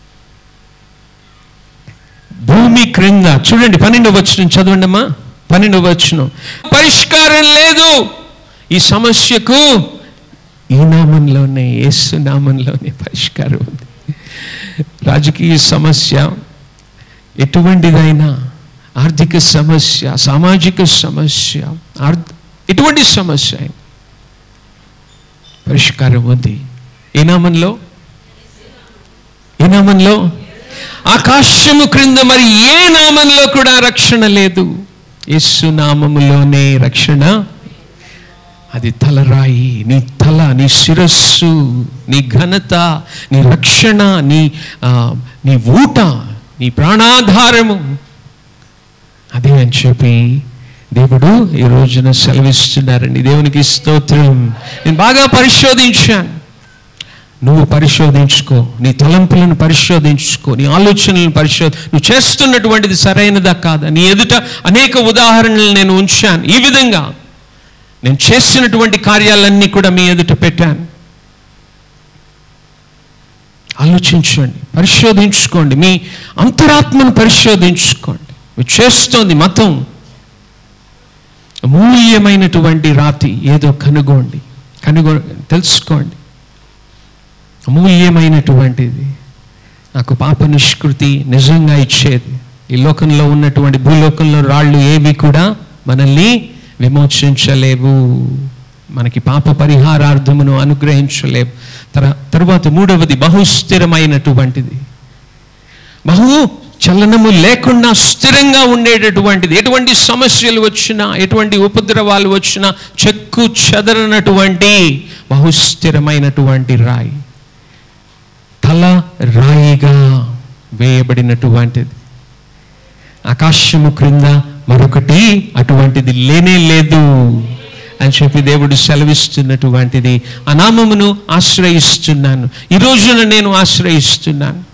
భూమి క్రింద చూడండి పన్నెండు వచ్చిన చదవండి అమ్మా పన్నెండు వచ్చును పరిష్కారం లేదు ఈ సమస్యకు ఈ నామంలోనే యేసు నామంలోనే పరిష్కారం ఉంది రాజకీయ సమస్య ఎటువంటిదైనా ఆర్థిక సమస్య సామాజిక సమస్య ఆర్థ ఎటువంటి సమస్య అయినా పరిష్కారం ఉంది ఏ నామంలో ఏ నామంలో ఆకాశము క్రింద మరి ఏ నామంలో కూడా రక్షణ లేదు యేసు నామములోనే రక్షణ అది తలరాయి నీ తల నీ శిరస్సు నీ ఘనత నీ రక్షణ నీ ఆ, నీ ఊట నీ ప్రాణాధారము అదే అని చెప్పి దేవుడు ఈ రోజున సెలవిస్తున్నారండి దేవునికి స్తోత్రం నేను బాగా పరిశోధించాను నువ్వు పరిశోధించుకో నీ తలంపులను పరిశోధించుకో నీ ఆలోచనలను పరిశోధ నువ్వు చేస్తున్నటువంటిది సరైనదా కాదా నీ ఎదుట అనేక ఉదాహరణలు నేను ఉంచాను ఈ విధంగా నేను చేసినటువంటి కార్యాలన్నీ కూడా మీ ఎదుట పెట్టాను ఆలోచించండి పరిశోధించుకోండి మీ అంతరాత్మను పరిశోధించుకోండి మీరు చేస్తోంది మతం అమూల్యమైనటువంటి రాతి ఏదో కనుగోండి కనుగో తెలుసుకోండి అమూల్యమైనటువంటిది నాకు పాప నిష్కృతి నిజంగా ఇచ్చేది ఈ లోకంలో ఉన్నటువంటి భూలోకంలో రాళ్ళు ఏవి కూడా మనల్ని విమోచించలేవు మనకి పాప పరిహారార్థమును అనుగ్రహించలేవు తర తర్వాత మూడవది బహుస్థిరమైనటువంటిది బహు చలనము లేకుండా స్థిరంగా ఉండేటటువంటిది ఎటువంటి సమస్యలు వచ్చినా ఎటువంటి ఉపద్రవాలు వచ్చినా చెక్కు చెదరనటువంటి బహుస్థిరమైనటువంటి రాయి తల రాయిగా వేయబడినటువంటిది ఆకాశము క్రింద మరొకటి అటువంటిది లేనే లేదు అని చెప్పి దేవుడు సెలవిస్తున్నటువంటిది ఆ నామమును ఆశ్రయిస్తున్నాను ఈ రోజున నేను ఆశ్రయిస్తున్నాను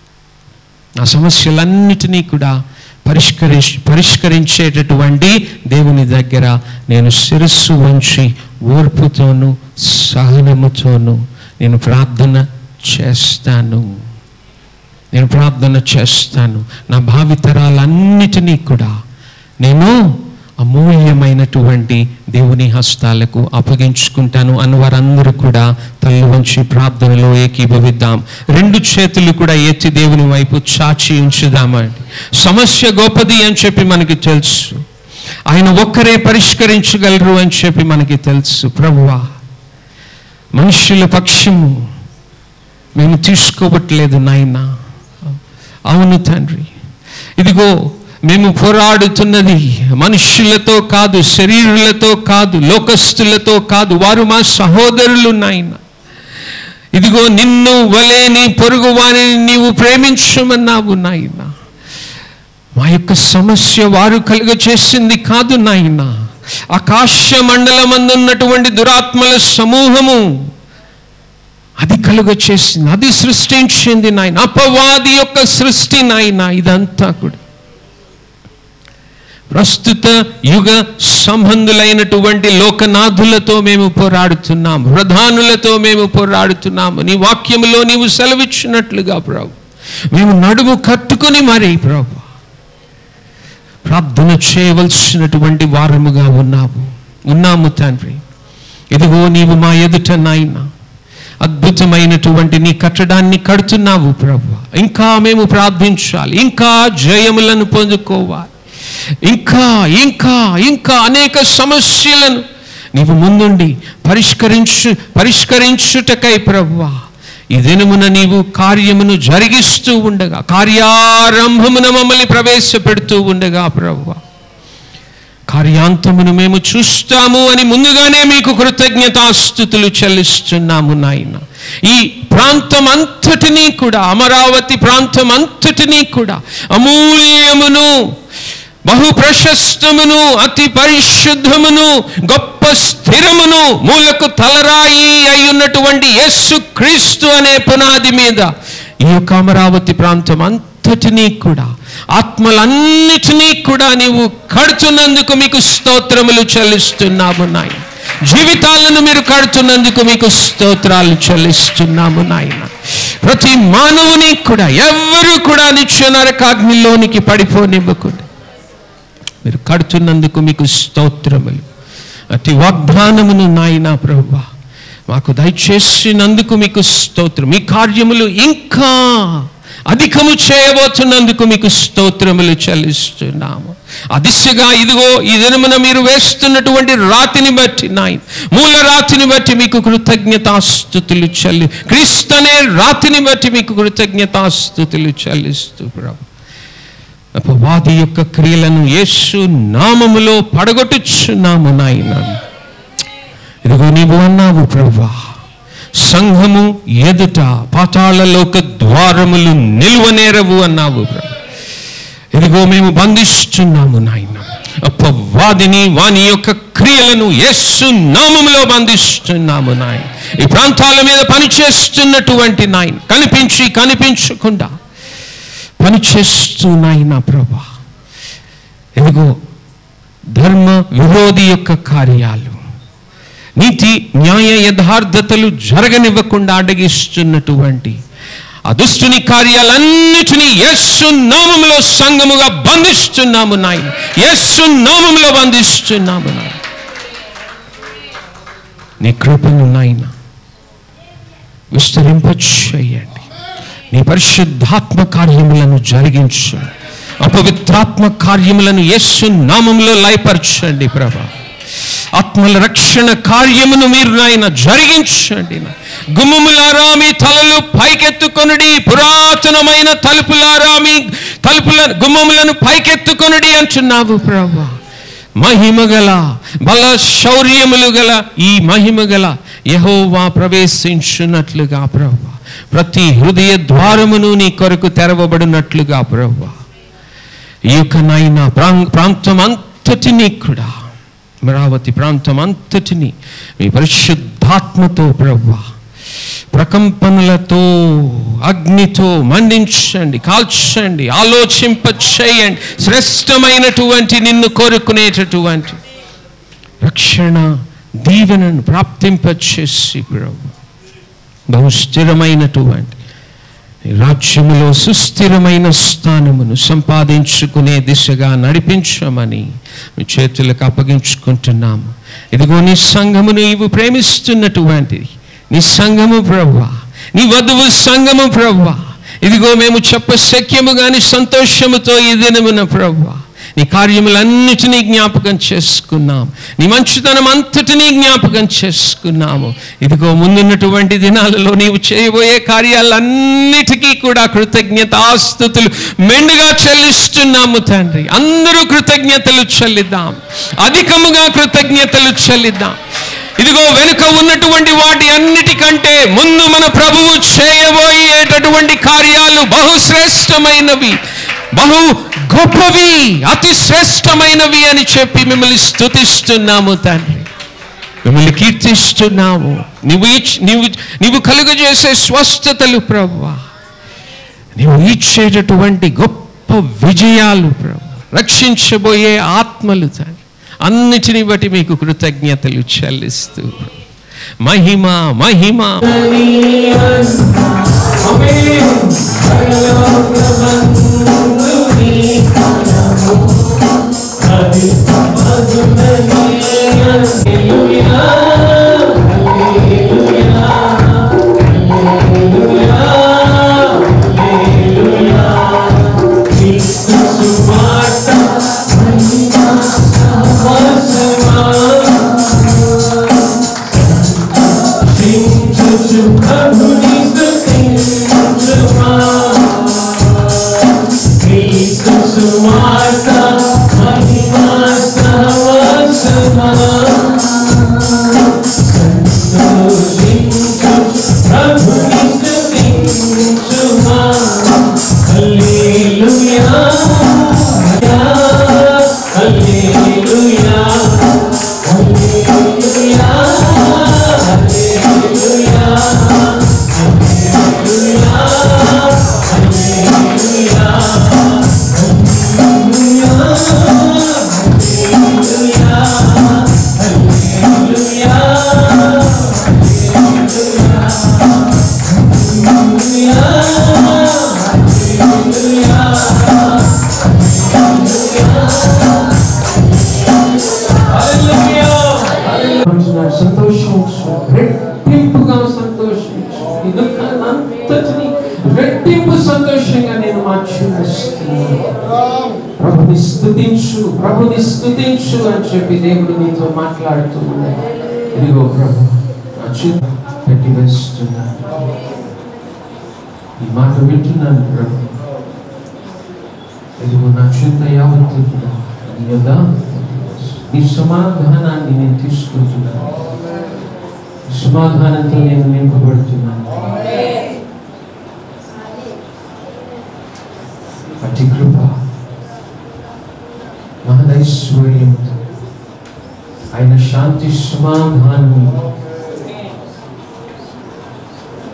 నా సమస్యలన్నిటినీ కూడా పరిష్కరి పరిష్కరించేటటువంటి దేవుని దగ్గర నేను శిరస్సు వంచి ఓర్పుతోనూ సహనముతోనూ నేను ప్రార్థన చేస్తాను నేను ప్రార్థన చేస్తాను నా భావితరాలన్నిటినీ కూడా నేను అమూల్యమైనటువంటి దేవుని హస్తాలకు అప్పగించుకుంటాను అని వారందరూ కూడా తల్లి వంచి ప్రార్థనలో ఏకీభవిద్దాం రెండు చేతులు కూడా ఎత్తి దేవుని వైపు చాచి ఉంచుదామండి సమస్య గొప్పది అని చెప్పి మనకి తెలుసు ఆయన ఒక్కరే పరిష్కరించగలరు అని చెప్పి మనకి తెలుసు ప్రభువా మనుషుల పక్షము మేము తీసుకోవట్లేదు నాయన అవును తండ్రి ఇదిగో మేము పోరాడుతున్నది మనుష్యులతో కాదు శరీరులతో కాదు లోకస్తులతో కాదు వారు మా సహోదరులు నాయన ఇదిగో నిన్ను వలే నీ పొరుగు వారిని నీవు ప్రేమించమన్నావు నాయన మా యొక్క సమస్య వారు కలుగ చేసింది కాదు నాయన ఆకాశ మండలమందున్నటువంటి దురాత్మల సమూహము అది కలుగ చేసింది అది సృష్టించింది నాయన అపవాది యొక్క సృష్టి నాయన ఇదంతా కూడా ప్రస్తుత యుగ సంబంధులైనటువంటి లోకనాథులతో మేము పోరాడుతున్నాము ప్రధానులతో మేము పోరాడుతున్నాము నీ వాక్యములో నీవు సెలవిచ్చినట్లుగా ప్రభు మేము నడుము కట్టుకొని మరి ప్రభు ప్రార్థన చేయవలసినటువంటి వారముగా ఉన్నాము ఉన్నాము తండ్రి ఇదిగో నీవు మా ఎదుట నాయన అద్భుతమైనటువంటి నీ కట్టడాన్ని కడుతున్నావు ప్రభు ఇంకా మేము ప్రార్థించాలి ఇంకా జయములను పొందుకోవాలి ఇంకా ఇంకా ఇంకా అనేక సమస్యలను నీవు ముందుండి పరిష్కరించు పరిష్కరించుటకై ప్రభువా ఈ దినమున నీవు కార్యమును జరిగిస్తూ ఉండగా కార్యారంభమున మమ్మల్ని ప్రవేశపెడుతూ ఉండగా ప్రభువా కార్యాంతమును మేము చూస్తాము అని ముందుగానే మీకు కృతజ్ఞతాస్థుతులు చెల్లిస్తున్నాము నాయన ఈ ప్రాంతం అంతటినీ కూడా అమరావతి ప్రాంతం అంతటినీ కూడా అమూల్యమును బహు ప్రశస్తమును అతి పరిశుద్ధమును గొప్ప స్థిరమును మూలకు తలరాయి అయ్యున్నటువంటి యేసు క్రీస్తు అనే పునాది మీద ఈ యొక్క అమరావతి ప్రాంతం అంతటినీ కూడా ఆత్మలన్నిటినీ కూడా నీవు కడుతున్నందుకు మీకు స్తోత్రములు చెల్లిస్తున్నాము నాయన జీవితాలను మీరు కడుతున్నందుకు మీకు స్తోత్రాలు చెల్లిస్తున్నాము నాయన ప్రతి మానవుని కూడా ఎవరు కూడా నిత్య నరకాగ్నిలోనికి పడిపోనివ్వకుండా మీరు కడుతున్నందుకు మీకు స్తోత్రములు అతి వాగ్దానమును నాయన ప్రభా మాకు దయచేసినందుకు మీకు స్తోత్రం మీ కార్యములు ఇంకా అధికము చేయబోతున్నందుకు మీకు స్తోత్రములు చెల్లిస్తున్నాము అదిశగా ఇదిగో ఈ దినమున మీరు వేస్తున్నటువంటి రాతిని బట్టి నాయన మూల రాతిని బట్టి మీకు కృతజ్ఞతాస్థుతులు చెల్లి క్రీస్తనే రాతిని బట్టి మీకు కృతజ్ఞతాస్థుతులు చెల్లిస్తూ ప్రభు అపవాది యొక్క క్రియలను యేసు నామములో పడగొట్టుచున్నాము నాయన ఇదిగో నీవు అన్నావు ప్రభా సంఘము ఎదుట పాతాళలోక ద్వారములు నిలువనేరవు అన్నావు ప్రభు ఇదిగో మేము బంధిస్తున్నాము నాయన అపవాదిని వాని యొక్క క్రియలను యేసు నామములో బంధిస్తున్నాము నాయన ఈ ప్రాంతాల మీద పనిచేస్తున్నటువంటి నాయన కనిపించి కనిపించకుండా పనిచేస్తూ నాయన ప్రభా ఎందుకో ధర్మ విరోధి యొక్క కార్యాలు నీతి న్యాయ యథార్థతలు జరగనివ్వకుండా అడగిస్తున్నటువంటి ఆ దుష్టుని కార్యాలన్నిటినీ యస్సు నామములో సంగముగా బంధిస్తున్నాము నాయన యస్సు నామములో బంధిస్తున్నాము నాయన నీ కృపను నాయన విస్తరింపచేయండి నీ పరిశుద్ధాత్మ కార్యములను జరిగించు అపవిత్రాత్మ కార్యములను యస్సు నామంలో లయపరచండి ప్రభా ఆత్మల రక్షణ కార్యమును మీరు నాయన జరిగించండి నా. గుమ్మములారా మీ తలలు పైకెత్తుకొనుడి పురాతనమైన తలుపులారా మీ తలుపుల గుమ్మములను పైకెత్తుకొనుడి అంటున్నావు ప్రభా మహిమగల బల శౌర్యములు గల ఈ మహిమగల యహోవా ప్రవేశించున్నట్లుగా ప్రభా ప్రతి హృదయ ద్వారమును నీ కొరకు తెరవబడినట్లుగా ప్రభా ఈ యొక్క నాయన ప్రాం- ప్రాంతం అంతటినీ కూడా అమరావతి ప్రాంతం అంతటిని మీ పరిశుద్ధాత్మతో ప్రభా ప్రకంపనలతో అగ్నితో మండించండి కాల్చండి ఆలోచింప చేయండి శ్రేష్టమైనటువంటి నిన్ను కోరుకునేటటువంటి రక్షణ దీవెనను ప్రాప్తింపచేసి ప్రభు బహుస్థిరమైనటువంటి నీ రాజ్యములో సుస్థిరమైన స్థానమును సంపాదించుకునే దిశగా నడిపించమని మీ చేతులకు అప్పగించుకుంటున్నాము ఇదిగో నీ సంఘమును నీవు ప్రేమిస్తున్నటువంటిది నీ సంఘము ప్రవ్వా నీ వధువు సంఘము ప్రవ్వా ఇదిగో మేము చెప్ప శక్యము గాని సంతోషముతో ఈ దినమున ప్రవ్వా నీ కార్యములన్నిటినీ జ్ఞాపకం చేసుకున్నాం నీ మంచితనం అంతటినీ జ్ఞాపకం చేసుకున్నాము ఇదిగో ముందున్నటువంటి దినాలలో నీవు చేయబోయే కార్యాలన్నిటికీ కూడా కృతజ్ఞతాస్థుతులు మెండుగా చెల్లిస్తున్నాము తండ్రి అందరూ కృతజ్ఞతలు చెల్లిద్దాం అధికముగా కృతజ్ఞతలు చెల్లిద్దాం ఇదిగో వెనుక ఉన్నటువంటి వాటి అన్నిటికంటే ముందు మన ప్రభువు చేయబోయేటటువంటి కార్యాలు బహుశ్రేష్టమైనవి బహు గొప్పవి అతి శ్రేష్టమైనవి అని చెప్పి మిమ్మల్ని స్తుతిస్తున్నాము తండ్రి మిమ్మల్ని కీర్తిస్తున్నాము నువ్వు ఇచ్- నీవు నీవు కలుగజేసే స్వస్థతలు ప్రభా నీవు ఇచ్చేటటువంటి గొప్ప విజయాలు ప్రభు రక్షించబోయే ఆత్మలు తండ్రి అన్నిటిని బట్టి మీకు కృతజ్ఞతలు చెల్లిస్తూ మహిమ మహిమ అంటున్నాడు, సంతోషించు రెట్టింపుగా సంతోషించు ఈ దుఃఖాన్ని అంతటిని రెట్టింపు సంతోషంగా నేను మార్చి వేస్తున్నాను. ప్రభుని స్థుతించు ప్రభుని స్థుతించు అని చెప్పి దేవుడు నీతో మాట్లాడుతూ ఉన్నాడు ఇదిగో ప్రభు నా చేత పెట్టి వేస్తున్నాను ఈ మాట వింటున్నాను ప్రభు ఇదిగో నా చింత యావత్తు కూడా నీ యొద్ద నీ సమాధానాన్ని నేను తీసుకుంటున్నాను ఈ సమాధానంతో నేను నింపబడుతున్నాను అతి కృప మహదైశ్వర్యంతో ఆయన శాంతి సమాధానం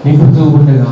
నింపుతూ ఉండగా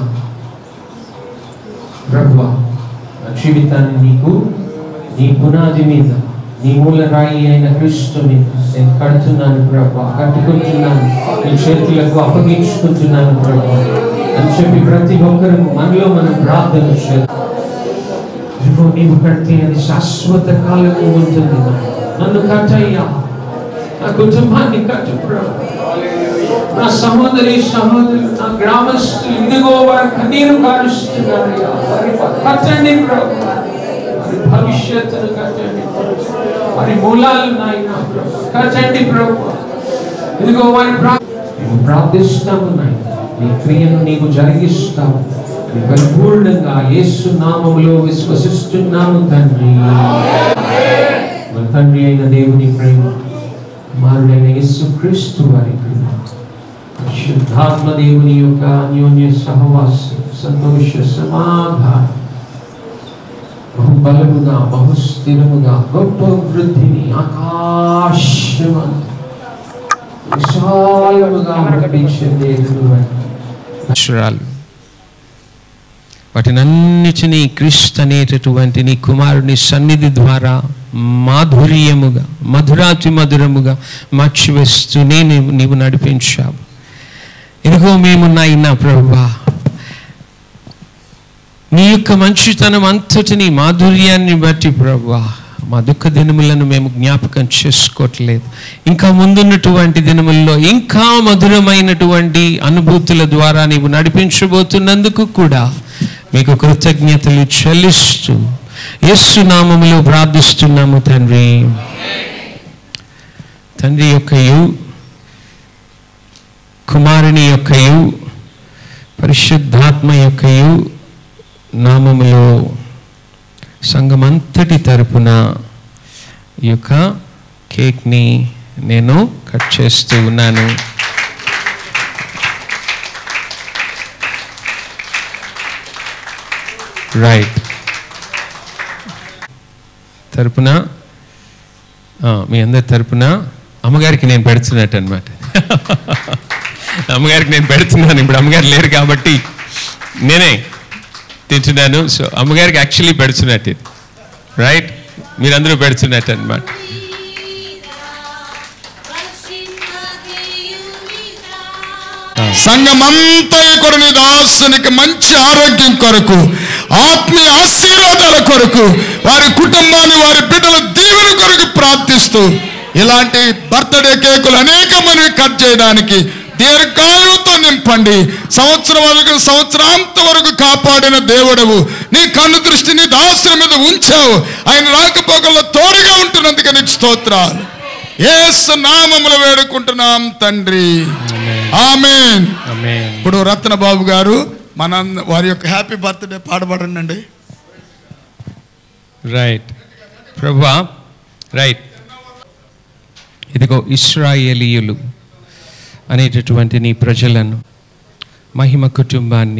ప్రభువా నా జీవితాన్ని నీకు నీ పునాది మీద నీ మూల రాయి అయిన క్రీస్తు మీద నేను కడుతున్నాను ప్రభా కట్టుకుంటున్నాను నీ చేతులకు అప్పగించుకుంటున్నాను ప్రభా అని చెప్పి ప్రతి ఒక్కరు మనలో మనం ప్రార్థన చేద్దాం ఇదిగో నీవు కడితే అది శాశ్వత కాలము ఉంటుంది నన్ను కట్టయ్యా నా కుటుంబాన్ని కట్టు ప్రభు నా సహోదరి సహోదరులు నా గ్రామస్తులు ఇదిగో వారి కన్నీరు కారుస్తున్నారయ్యా వారి కట్టండి ప్రభు వారి భవిష్యత్తును కట్టండి వారి మూలాలు నాయన ప్రభు కట్టండి ప్రభు ఇదిగో వారి ప్రా- మేము ప్రార్థిస్తాము నాయన నీ క్రియను నీవు జరిగిస్తావు నీ పరిపూర్ణంగా యేసు నామములో విశ్వసిస్తున్నాము తండ్రి మన తండ్రి అయిన దేవుని ప్రేమ కుమారుడైన యేసు క్రీస్తు వారి కృప పరిశుద్ధాత్మ దేవుని యొక్క అన్యోన్య సహవాసం సంతోష సమాధానం బహుబలముగా బహుస్థిరముగా గొప్ప వృద్ధిని ఆకాశమంత విశాలముగా ప్రకటించే దేవుడు అక్షరాలు వాటినన్నిటినీ క్రీస్తు అనేటటువంటి నీ కుమారుని సన్నిధి ద్వారా మాధుర్యముగా మధురాతి మధురముగా మార్చివేస్తూ నేను నీవు నడిపించావు ఇదిగో మేము నాయన ప్రభువా నీ యొక్క మంచితనం అంతటిని మాధుర్యాన్ని బట్టి ప్రభువా మా దుఃఖ దినములను మేము జ్ఞాపకం చేసుకోవట్లేదు ఇంకా ముందున్నటువంటి దినముల్లో ఇంకా మధురమైనటువంటి అనుభూతుల ద్వారా నీవు నడిపించబోతున్నందుకు కూడా మీకు కృతజ్ఞతలు చెల్లిస్తూ యేసు నామములో ప్రార్థిస్తున్నాము తండ్రి తండ్రి యొక్కయు కుమారుని యొక్కయు పరిశుద్ధాత్మ యొక్కయు నామములో సంఘమంతటి తరపున ఈ యొక్క కేక్ని నేను కట్ చేస్తూ ఉన్నాను రైట్ తరపున ఆ, మీ అందరి తరపున అమ్మగారికి నేను పెడుతున్నట్టు అనమాట అమ్మగారికి నేను పెడుతున్నాను ఇప్పుడు అమ్మగారు లేరు కాబట్టి నేనే తింటున్నాను సో అమ్మగారికి యాక్చువల్లీ పెడుతున్నట్టు ఇది రైట్ మీరందరూ పెడుతున్నట్టు అనమాట సంఘమంతా కొరకు నీ దాసునికి మంచి ఆరోగ్యం కొరకు ఆత్మీయ ఆశీర్వాదాల కొరకు వారి కుటుంబాన్ని వారి బిడ్డల దీవెన కొరకు ప్రార్థిస్తూ ఇలాంటి బర్త్డే కేకులు అనేకమైనవి కట్ చేయడానికి దీర్ఘాయువుతో నింపండి సంవత్సరం వరకు సంవత్సరాంత వరకు కాపాడిన దేవుడవు నీ కన్ను దృష్టిని దాసుల మీద ఉంచావు ఆయన రాకపోకల్లో తోడుగా ఉంటున్నందుకు నీకు స్తోత్రాలు ఏసు నామములు వేడుకుంటున్నాం తండ్రి ఆమెన్ ఇప్పుడు రత్న బాబు గారు మన వారి యొక్క హ్యాపీ బర్త్డే పాడబడండి అండి రైట్ ప్రభా రైట్ ఇదిగో ఇస్రాయేలీయులు అనేటటువంటి నీ ప్రజలను మహిమ కుటుంబాన్ని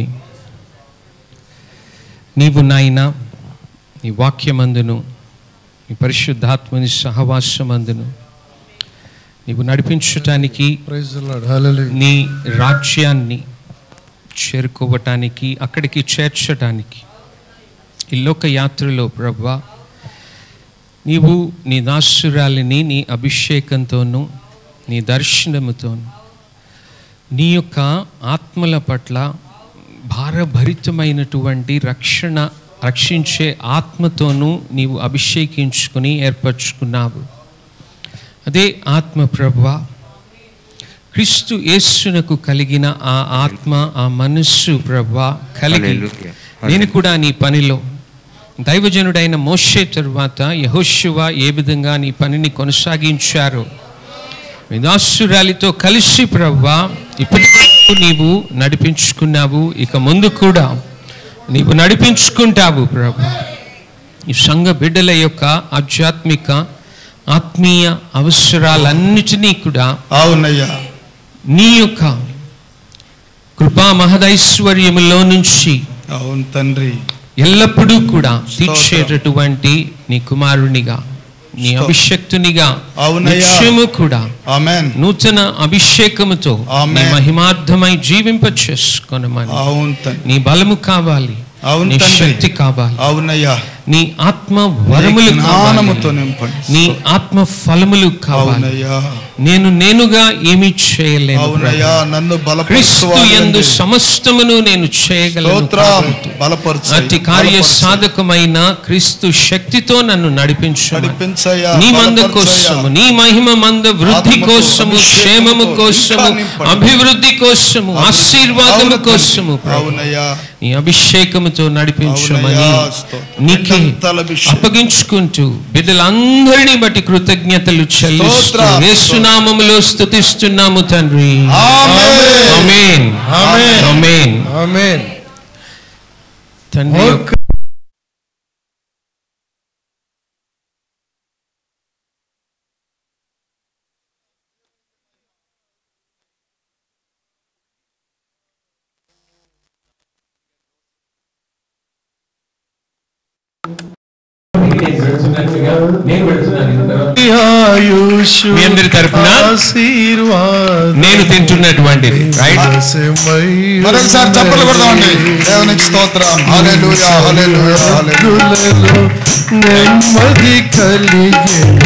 నీవు నాయన నీ వాక్యమందును నీ పరిశుద్ధాత్మని సహవాసమందును నీవు నడిపించటానికి నీ రాజ్యాన్ని చేరుకోవటానికి అక్కడికి చేర్చటానికి ఈ లోక యాత్రలో ప్రభా నీవు నీ దాసురాలిని నీ అభిషేకంతోనూ నీ దర్శనముతోనూ నీ యొక్క ఆత్మల పట్ల భారభరితమైనటువంటి రక్షణ రక్షించే ఆత్మతోనూ నీవు అభిషేకించుకుని ఏర్పరచుకున్నావు అదే ఆత్మ ప్రభా క్రీస్తు యేస్సునకు కలిగిన ఆ ఆత్మ ఆ మనస్సు ప్రభా కలిగి హల్లెలూయా. నేను కూడా నీ పనిలో దైవజనుడైన మోషే తరువాత యహోశివ ఏ విధంగా నీ పనిని కొనసాగించారో విదాసురాలితో కలిసి ప్రవ్వా ఇప్పటివరకు నీవు నడిపించుకున్నావు ఇక ముందు కూడా నీవు నడిపించుకుంటావు ప్రభా ఈ సంఘ బిడ్డల యొక్క ఆధ్యాత్మిక ఆత్మీయ అవసరాలన్నిటినీ కూడా అవునయ్యా నీ యొక్క కృపా మహదైశ్వర్యములో నుంచి అవును తండ్రి ఎల్లప్పుడూ కూడా తీర్చేటటువంటి నీ కుమారునిగా నీ అభిషక్తునిగా అవునయ్యా. నిత్యము కూడా ఆమెన్ నూతన అభిషేకముతో నీ ఆమేన్. మహిమార్థమై జీవింప చేసుకోనమని అవును తండ్రి నీ బలము కావాలి అవును నీ తండ్రి. శక్తి కావాలి అవునయ్యా నీ ఆత్మ వరములు నీ జ్ఞానముతో కావాలి నింపండి నీ ఆత్మ ఫలములు కావాలి అవునయ్యా నేను నేనుగా ఏమీ చేయలేను అవునయ్యా నన్ను క్రీస్తు యందు బలపరుచు సమస్తమును నేను చేయగలను స్తోత్రం కాబట్టి బలపరచు అతి కార్య సాధకమైన క్రీస్తు శక్తితో నన్ను నడిపించు నడిపించయ్యా నీ మంద బలపరచయ్యా. కోసము నీ మహిమ మంద వృద్ధి ఆత్మతో, కోసము అభిషేకముతో క్షేమము ఇంకా కోసము నింపండి. అభివృద్ధి కోసము ఆశీర్వాదము అవును తండ్రి. కోసము ప్రభు. అవునయ్యా నీ అభిషేకముతో నడిపించమని అవునయ్యా, స్తోత్రం. నీకే నిండంతల అభిషేకం. అప్పగించుకుంటూ బిడ్డలందరినీ బట్టి కృతజ్ఞతలు చెల్లిస్తూ స్తోత్రం. యేసునామములో స్తుతిస్తున్నాము తండ్రి ఆమేన్. ఆమేన్ ఆమేన్. ఆమేన్ ఆమేన్ తండ్రి యొక్క ఆయుషు మీ అందరి తరపున ఆశీర్వాదం నేను తింటున్నటువంటిది రైట్ మరొకసారి చప్పలు కొడదామండి దేవునికి స్తోత్రం హల్లెలూయా హల్లెలూయా హల్లెలూయా నెమ్మది కలిగే